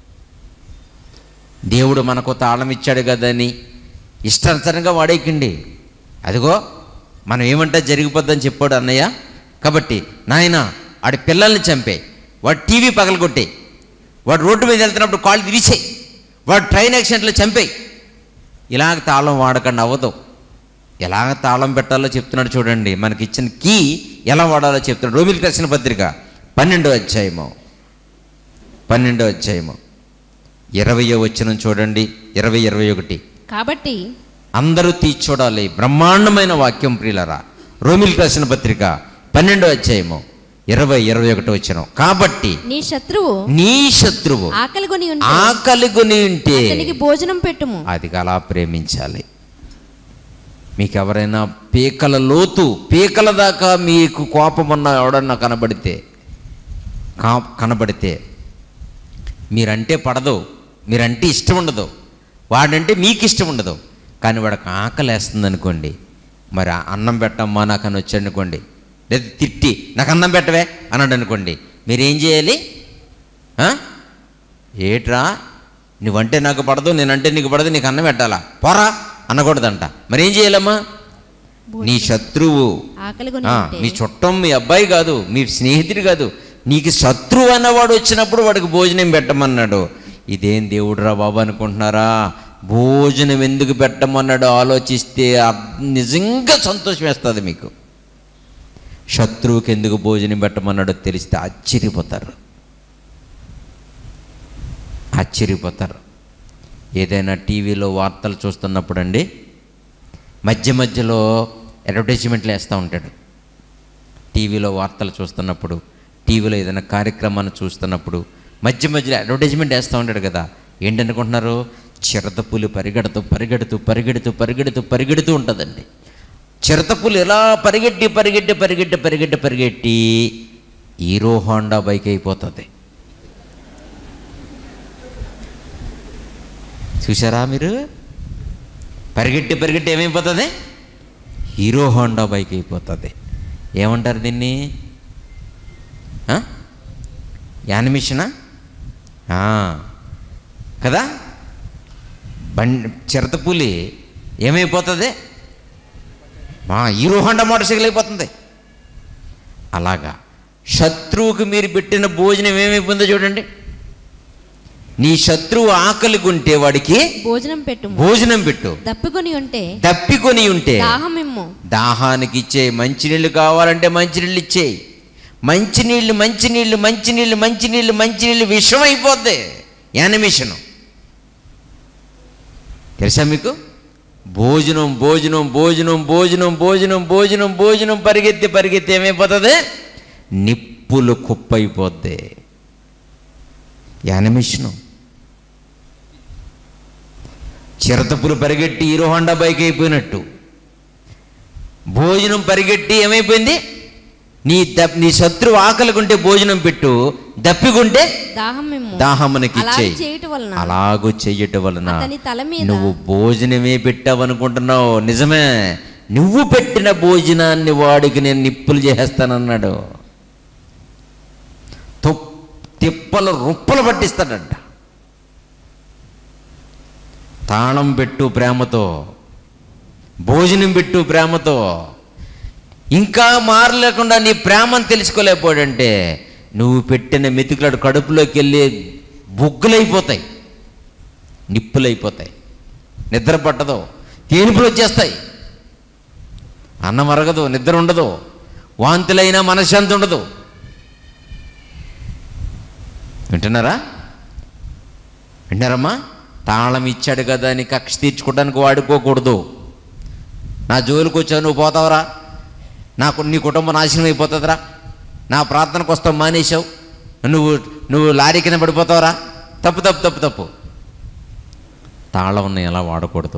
దేవుడు మనకు తాళం ఇచ్చాడు కదని ఇష్టానుసారంగా వాడేకండి అదిగో మనం ఏమంటే జరిగిపోద్దని చెప్పాడు అన్నయ్య కాబట్టి నాయన ఆడి పిల్లల్ని చంపే వాడు టీవీ పగలగొట్టే వాడు రోడ్డు మీద వెళ్తున్నప్పుడు కాళ్ళు విరిచేయి వాడు ట్రైన్ యాక్సిడెంట్లో చంపేయి ఇలాగ తాళం వాడకండి అవ్వదు ఎలాగ తాళం పెట్టాలో చెప్తున్నాడు చూడండి మనకి ఇచ్చిన కీ ఎలా వాడాలో చెప్తున్నాడు రోమిల్కి రాసిన పత్రిక పన్నెండో అధ్యాయము పన్నెండో అధ్యాయము ఇరవయో వచ్చిన చూడండి ఇరవై ఇరవై ఒకటి కాబట్టి అందరూ తీసి చూడాలి బ్రహ్మాండమైన వాక్యం ప్రియులరా రోమిల్కి రాసిన పత్రిక పన్నెండో అధ్యాయము ఇరవై ఇరవై ఒకటి వచ్చిన కాబట్టి నీ శత్రువు నీ శత్రువు ఆకలి కొని ఉంటే ఆకలి కొని ఉంటే అతనికి భోజనం పెట్టుము అది అలా ప్రేమించాలి మీకు ఎవరైనా పీకల లోతు పీకల దాకా మీకు కోపం ఉన్న ఎవడన్నా కనబడితే కా కనబడితే మీరంటే పడదు మీరంటే ఇష్టం ఉండదు వాడంటే మీకు ఇష్టం ఉండదు కానీ వాడికి ఆకలి వేస్తుంది అనుకోండి మరి ఆ అన్నం పెట్టమ్మా నాకు అని వచ్చాడు అనుకోండి లేదా తిట్టి నాకు అన్నం పెట్టవే అన్నాడు అనుకోండి మీరేం చేయాలి ఆ? ఏట్రా నువ్వంటే నాకు పడదు నేనంటే నీకు పడదు నీకు అన్నం పెట్టాలా పోరా అనకూడదంట మరి ఏం చేయాలమ్మా నీ శత్రువు ఆకలి కొని ఆ, ఉంటే మీ చుట్టం మీ అబ్బాయి కాదు మీ స్నేహితుడు కాదు నీకు శత్రువు అన్నవాడు వచ్చినప్పుడు వాడికి భోజనం పెట్టమన్నాడు ఇదేం దేవుడురా బాబు అనుకుంటున్నారా భోజనం ఎందుకు పెట్టమన్నాడు ఆలోచిస్తే అర్- నిజంగా సంతోషం వేస్తుంది మీకు శత్రువుకి ఎందుకు భోజనం పెట్టమన్నాడో తెలిస్తే ఆశ్చర్యపోతారు ఆశ్చర్యపోతారు ఏదైనా టీవీలో వార్తలు చూస్తున్నప్పుడు అండి మధ్య మధ్యలో అడ్వర్టైజ్మెంట్లు వేస్తూ ఉంటాడు టీవీలో వార్తలు చూస్తున్నప్పుడు టీవీలో ఏదైనా కార్యక్రమాన్ని చూస్తున్నప్పుడు మధ్య మధ్యలో అడ్వర్టైజ్మెంట్ వేస్తూ ఉంటాడు కదా ఏంటనుకుంటున్నారు చిరతపులి పరిగెడుతూ పరిగెడుతూ పరిగెడుతూ పరిగెడుతూ పరిగెడుతూ ఉంటుందండి చిరతపులి ఎలా పరిగెట్టి పరిగెట్టి పరిగెట్టి పరిగెట్టి పరిగెట్టి హీరో హోండా బైక్ అయిపోతుంది చూసారా మీరు పరిగెట్టి పరిగెట్టి ఏమైపోతుంది హీరో హోండా బైక్ అయిపోతుంది ఏమంటారు దీన్ని ఆ? యానిమేషనా ఆ, కదా బండి చిరతపులి ఏమైపోతుంది మా హీరో హోండా మోటార్ సైకిల్ అయిపోతుంది అలాగా శత్రువుకు మీరు పెట్టిన భోజనం ఏమైపోయిందో చూడండి నీ శత్రువు ఆకలిగుంటే వాడికి భోజనం పెట్టుము భోజనం పెట్టు దప్పికొని ఉంటే తప్పికొని ఉంటే దాహమిమ్ము దాహానికి ఇచ్చే మంచినీళ్ళు కావాలంటే మంచినీళ్ళు ఇచ్చేయి మంచినీళ్ళు మంచినీళ్ళు మంచినీళ్ళు మంచినీళ్ళు మంచినీళ్ళు విషం అయిపోద్ది యానిమేషన్ తెలుసా మీకు భోజనం భోజనం భోజనం భోజనం భోజనం భోజనం భోజనం పరిగెత్తి పరిగెత్తి ఏమైపోతుంది నిప్పులు కుప్పైపోద్ది యానిమేషను చిరతపులు పరిగెట్టి హీరో హోండా బైక్ అయిపోయినట్టు భోజనం పరిగెట్టి ఏమైపోయింది నీ ద నీ శత్రువు ఆకలికుంటే భోజనం పెట్టు దప్పికుంటే దాహమిమ్ము దాహమునకి అలా ఇచ్చేయి చేయటం వలన అలాగూ చెయ్యటం వలన అతని తల మీద నువ్వు భోజనమే పెట్టావనుకుంటున్నావు నిజమే నువ్వు పెట్టిన భోజనాన్ని వాడికి నేను నిప్పులు చేస్తానన్నాడు తుప్- తిప్పలు రుప్పలు పట్టిస్తాడంట తాళం పెట్టు ప్రేమతో భోజనం పెట్టు ప్రేమతో ఇంకా మారలేకుండా నీ ప్రేమను తెలుసుకోలేకపోయాడంటే నువ్వు పెట్టిన మెతుకులాడు కడుపులోకి వెళ్ళి బొగ్గులైపోతాయి నిప్పులైపోతాయి నిద్ర పట్టదు తేనుపులు వచ్చేస్తాయి అన్నం అరగదు నిద్ర ఉండదు వాంతులైనా మనశ్శాంతి ఉండదు వింటున్నారా వింటారమ్మా తాళం ఇచ్చాడు కదా అని కక్ష తీర్చుకోవడానికి వాడుకోకూడదు నా జోలికి వచ్చావు నువ్వు పోతావురా నాకు నీ కుటుంబం నాశనం అయిపోతుందిరా నా ప్రార్థనకు వస్తావు మానేశావు నువ్వు నువ్వు లారీ కింద పడిపోతావురా తప్పు తప్పు తప్పు తప్పు తాళం ఎలా వాడకూడదు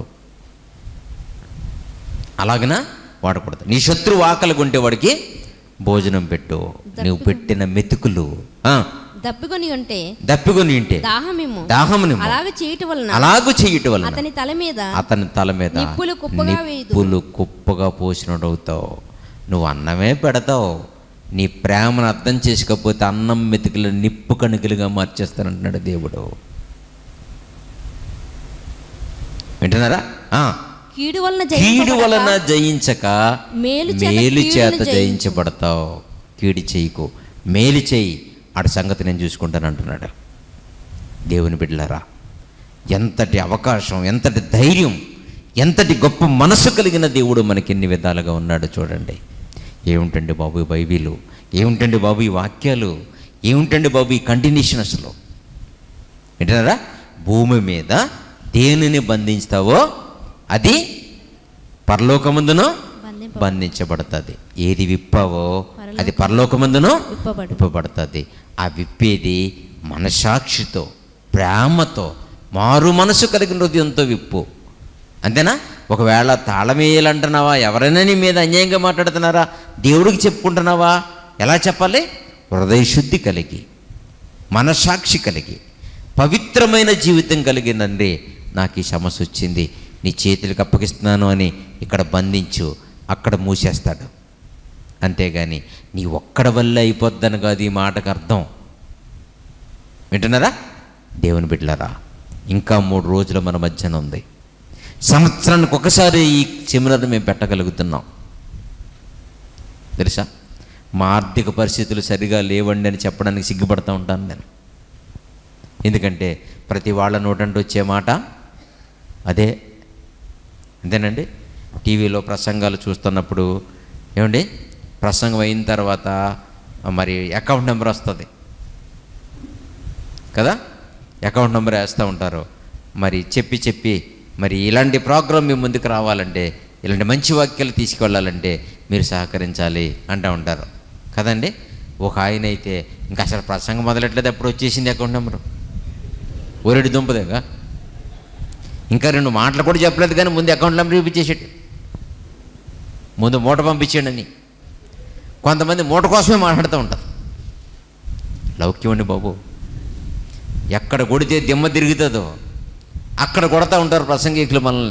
అలాగనా వాడకూడదు నీ శత్రువు ఆకలి ఉంటే వాడికి భోజనం పెట్టు నువ్వు పెట్టిన మెతుకులు ఆ, దప్పికొని ఉంటే దప్పికొని ఉంటే దాహమిమ్ము దాహముని అలాగ చేయటం వలన అలాగూ చెయ్యటం వలన అతని తల మీద అతని తల మీద నిప్పులు కుప్పగా వేయుదు. నిప్పులు కుప్పగా పోసినడవుతావు నువ్వు అన్నమే పెడతావు నీ ప్రేమను అర్థం చేసుకోకపోతే అన్నం మెతుకులు నిప్పు కణికలుగా మార్చేస్తానంటున్నాడు దేవుడు వింటున్నారా ఆ. కీడు వలన కీడు జయింపబడక వలన జయించక మేలు చేత మేలు కీడును చేత జయించు. జయించబడతావు కీడి చేయకు మేలు చేయి ఆడ సంగతి నేను చూసుకుంటాను అంటున్నాడు దేవుని బిడ్డలారా ఎంతటి అవకాశం ఎంతటి ధైర్యం ఎంతటి గొప్ప మనసు కలిగిన దేవుడు మనకి ఎన్ని విధాలుగా ఉన్నాడో చూడండి ఏముంటండి బాబు ఈ బైబిలు ఏముంటండి బాబు ఈ వాక్యాలు ఏముంటండి బాబు ఈ కంటిన్యూషన్ అసలు వింటున్నారా భూమి మీద దేనిని బంధిస్తావో అది పరలోకమందును బంధింప- బంధించబడుతుంది ఏది విప్పావో అది పరలోకమందును విప్పబడు విప్పబడుతుంది ఆ విప్పేది మనసాక్షితో ప్రేమతో మారు మనసు కలిగిన హృదయంతో విప్పు అంతేనా ఒకవేళ తాళం వేయాలంటున్నావా ఎవరైనా నీ మీద అన్యాయంగా మాట్లాడుతున్నారా దేవుడికి చెప్పుకుంటున్నావా ఎలా చెప్పాలి హృదయ శుద్ధి కలిగి మనసాక్షి కలిగి పవిత్రమైన జీవితం కలిగిందండి నాకు ఈ సమస్య వచ్చింది నీ చేతులకు అప్పగిస్తున్నాను అని ఇక్కడ బంధించు అక్కడ మూసేస్తాడు అంతేగాని నీ ఒక్కడ వల్ల అయిపోద్దని కాదు ఈ మాటకు అర్థం వింటున్నారా దేవుని బిడ్డలారా ఇంకా మూడు రోజులు మన మధ్యన ఉంది సంవత్సరానికి ఒకసారి ఈ సెమినార్ మేము పెట్టగలుగుతున్నాం తెలుసా మా ఆర్థిక పరిస్థితులు సరిగా లేవండి అని చెప్పడానికి సిగ్గుపడతా ఉంటాను నేను ఎందుకంటే ప్రతి వాళ్ళ నోటంటే వచ్చే మాట అదే అంతేనండి టీవీలో ప్రసంగాలు చూస్తున్నప్పుడు ఏమండి ప్రసంగం అయిన తర్వాత మరి అకౌంట్ నెంబర్ వస్తుంది కదా అకౌంట్ నెంబర్ వేస్తూ ఉంటారు మరి చెప్పి చెప్పి మరి ఇలాంటి ప్రోగ్రామ్ మీ ముందుకు రావాలంటే ఇలాంటి మంచి వాక్యాలు తీసుకెళ్ళాలంటే మీరు సహకరించాలి అంటూ ఉంటారు కదండి ఒక ఆయన అయితే ఇంకా అసలు ప్రసంగం మొదలెట్లేదు అప్పుడు వచ్చేసింది అకౌంట్ నెంబరు ఊరెడి దుంపదేగా ఇంకా రెండు మాటలు కూడా చెప్పలేదు కానీ ముందు అకౌంట్ నెంబర్ చూపించేసాడు ముందు మూట పంపించాడు అని కొంతమంది మూట కోసమే మాట్లాడుతూ ఉంటారు లౌక్యం అండి బాబు ఎక్కడ కొడితే దిమ్మ తిరుగుతుందో అక్కడ కొడతా ఉంటారు ప్రసంగికులు మనల్ని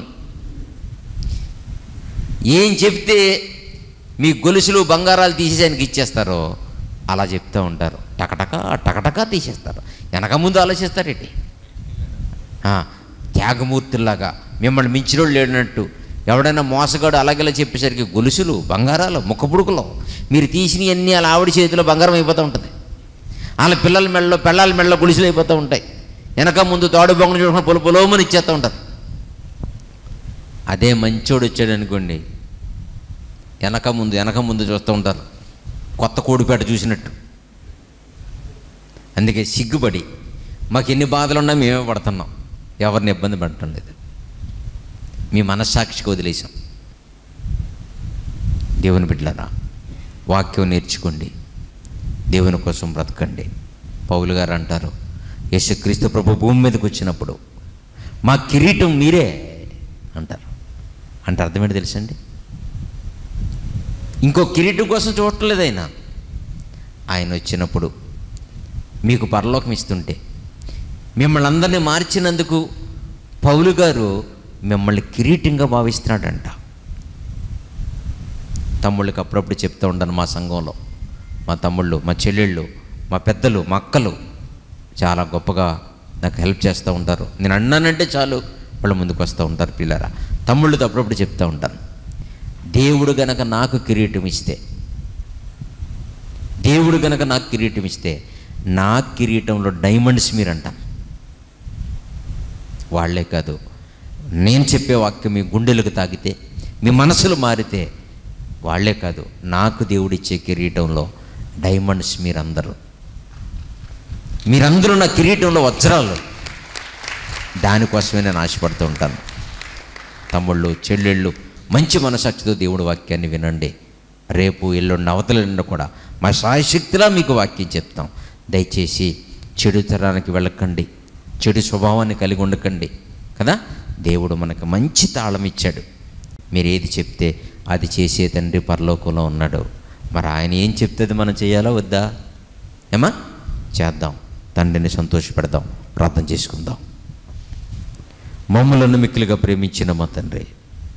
ఏం చెప్తే మీ గొలుసులు బంగారాలు తీసేసానికి ఇచ్చేస్తారో అలా చెప్తూ ఉంటారు టకటక టకటక తీసేస్తారు వెనక ముందు ఆలోచిస్తారేంటి ఆ, త్యాగమూర్తుల్లాగా మిమ్మల్ని మించినోడు లేడినట్టు ఎవడైనా మోసగాడు అలాగేలా చెప్పేసరికి గొలుసులు బంగారాలు ముఖపుడుకులు మీరు తీసినవన్నీ అలా ఆవిడ చేతిలో బంగారం అయిపోతూ ఉంటుంది వాళ్ళ పిల్లల మెడలో పిల్లల మెడలో గొలుసులు అయిపోతూ ఉంటాయి వెనక ముందు తాడు బొంగను చూసుకుని పొలు పొలోమని ఇచ్చేస్తూ ఉంటారు అదే మంచోడు వచ్చాడు అనుకోండి వెనక ముందు వెనక ముందు చూస్తూ ఉంటారు కొత్త కోడిపేట చూసినట్టు అందుకే సిగ్గుపడి మాకు ఎన్ని బాధలు ఉన్నా మేమే పడుతున్నాం ఎవరిని ఇబ్బంది పడటం లేదు మీ మనస్సాక్షికి వదిలేసాం దేవుని బిడ్డలరా వాక్యం నేర్చుకోండి దేవుని కోసం బ్రతకండి పౌలు గారు అంటారు యేసుక్రీస్తు ప్రభు భూమి మీదకి వచ్చినప్పుడు మా కిరీటం మీరే అంటారు అంటే అర్థమేంటి తెలుసండి ఇంకో కిరీటం కోసం చూడట్లేదు ఆయన ఆయన వచ్చినప్పుడు మీకు పరలోకం ఇస్తుంటే మిమ్మల్ని అందరినీ మార్చినందుకు పౌలు గారు మిమ్మల్ని కిరీటంగా భావిస్తున్నాడంట తమ్ముళ్ళకి అప్పుడప్పుడు చెప్తూ ఉంటాను మా సంఘంలో మా తమ్ముళ్ళు మా చెల్లెళ్ళు మా పెద్దలు మా అక్కలు చాలా గొప్పగా నాకు హెల్ప్ చేస్తూ ఉంటారు నేను అన్నానంటే చాలు వాళ్ళు ముందుకు వస్తూ ఉంటారు పిల్లరా తమ్ముళ్ళతో అప్పుడప్పుడు చెప్తూ ఉంటాను దేవుడు గనక నాకు కిరీటం ఇస్తే దేవుడు గనక నాకు కిరీటం ఇస్తే నా కిరీటంలో డైమండ్స్ మీరు అంటాను వాళ్ళే కాదు నేను చెప్పే వాక్యం మీ గుండెలకు తాగితే మీ మనసులు మారితే వాళ్ళే కాదు నాకు దేవుడిచ్చే కిరీటంలో డైమండ్స్ మీరందరూ మీరందరూ నా కిరీటంలో వజ్రాలు దానికోసమే నేను ఆశపడుతూ ఉంటాను తమ్ముళ్ళు చెల్లెళ్ళు మంచి మనసాక్షితో దేవుడి వాక్యాన్ని వినండి రేపు ఎల్లుండి అవతల కూడా మా సాయశక్తిలా మీకు వాక్యం చెప్తాం దయచేసి చెడు తరానికి వెళ్ళకండి చెడు స్వభావాన్ని కలిగి ఉండకండి కదా దేవుడు మనకు మంచి తాళం ఇచ్చాడు మీరు ఏది చెప్తే అది చేసే తండ్రి పరలోకంలో ఉన్నాడు మరి ఆయన ఏం చెప్తే మనం చేయాలా వద్దా ఏమా చేద్దాం తండ్రిని సంతోషపెడదాం ప్రార్థన చేసుకుందాం మమ్మలను మిక్కిలిగా ప్రేమించిన మా తండ్రి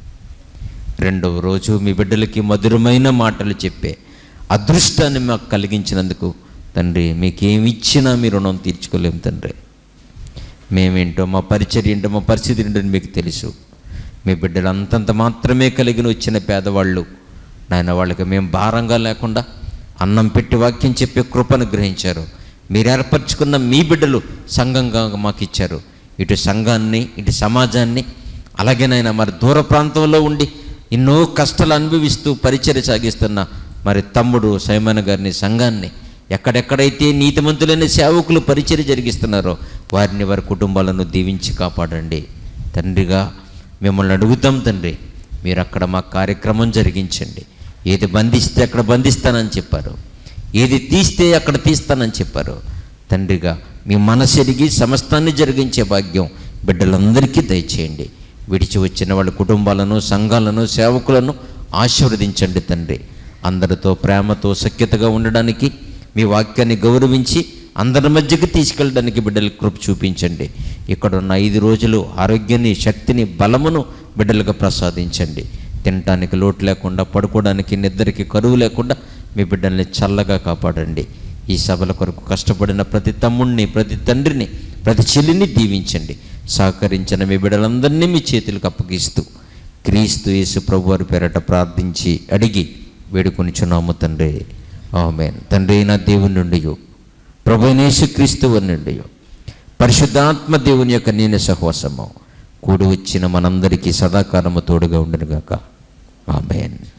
రెండవ రోజు మీ బిడ్డలకి మధురమైన మాటలు చెప్పే అదృష్టాన్ని మాకు కలిగించినందుకు తండ్రి మీకేమి ఇచ్చినా మీ రుణం తీర్చుకోలేము తండ్రి మేమేంటో మా పరిచర్య ఏంటో మా పరిస్థితి ఏంటో అని మీకు తెలుసు మీ బిడ్డలు అంతంత మాత్రమే కలిగిన వచ్చిన పేదవాళ్ళు నాయన వాళ్ళకి మేము భారంగా లేకుండా అన్నం పెట్టి వాక్యం చెప్పే కృపను గ్రహించారు మీరు ఏర్పరచుకున్న మీ బిడ్డలు సంఘంగా మాకు ఇచ్చారు ఇటు సంఘాన్ని ఇటు సమాజాన్ని అలాగే నాయన మరి దూర ప్రాంతంలో ఉండి ఎన్నో కష్టాలు అనుభవిస్తూ పరిచర్య సాగిస్తున్న మరి తమ్ముడు సైమన్ గారిని సంఘాన్ని ఎక్కడెక్కడైతే నీతిమంతులైన సేవకులు పరిచర్య జరిగిస్తున్నారో వారిని వారి కుటుంబాలను దీవించి కాపాడండి తండ్రిగా మిమ్మల్ని అడుగుతాం తండ్రి మీరు అక్కడ మా కార్యక్రమం జరిగించండి ఏది బంధిస్తే అక్కడ బంధిస్తానని చెప్పారు ఏది తీస్తే అక్కడ తీస్తానని చెప్పారు తండ్రిగా మీ మనసెరిగి సమస్తాన్ని జరిగించే భాగ్యం బిడ్డలందరికీ దయచేయండి విడిచి వచ్చిన వాళ్ళ కుటుంబాలను సంఘాలను సేవకులను ఆశీర్వదించండి తండ్రి అందరితో ప్రేమతో సఖ్యతగా ఉండడానికి మీ వాక్యాన్ని గౌరవించి అందరి మధ్యకి తీసుకెళ్ళడానికి బిడ్డలకు కృప చూపించండి ఇక్కడ ఉన్న ఐదు రోజులు ఆరోగ్యాన్ని శక్తిని బలమును బిడ్డలకు ప్రసాదించండి తినటానికి లోటు లేకుండా పడుకోవడానికి నిద్రకి కరువు లేకుండా మీ బిడ్డల్ని చల్లగా కాపాడండి ఈ సభల కొరకు కష్టపడిన ప్రతి తమ్ముడిని ప్రతి తండ్రిని ప్రతి చెల్లిని దీవించండి సహకరించిన మీ బిడ్డలందరినీ మీ చేతులకు అప్పగిస్తూ క్రీస్తు యేసు ప్రభు వారి పేరట ప్రార్థించి అడిగి వేడుకొనిచున్నాము తండ్రి ఆమెన్ తండ్రి అయిన దేవుని నుండి ప్రభు క్రీస్తు నుండి పరిశుద్ధాత్మ దేవుని యొక్క నేను సహవాసము కూడి వచ్చిన మనందరికీ సదాకాలము తోడుగా ఉండునుగాక ఆమెన్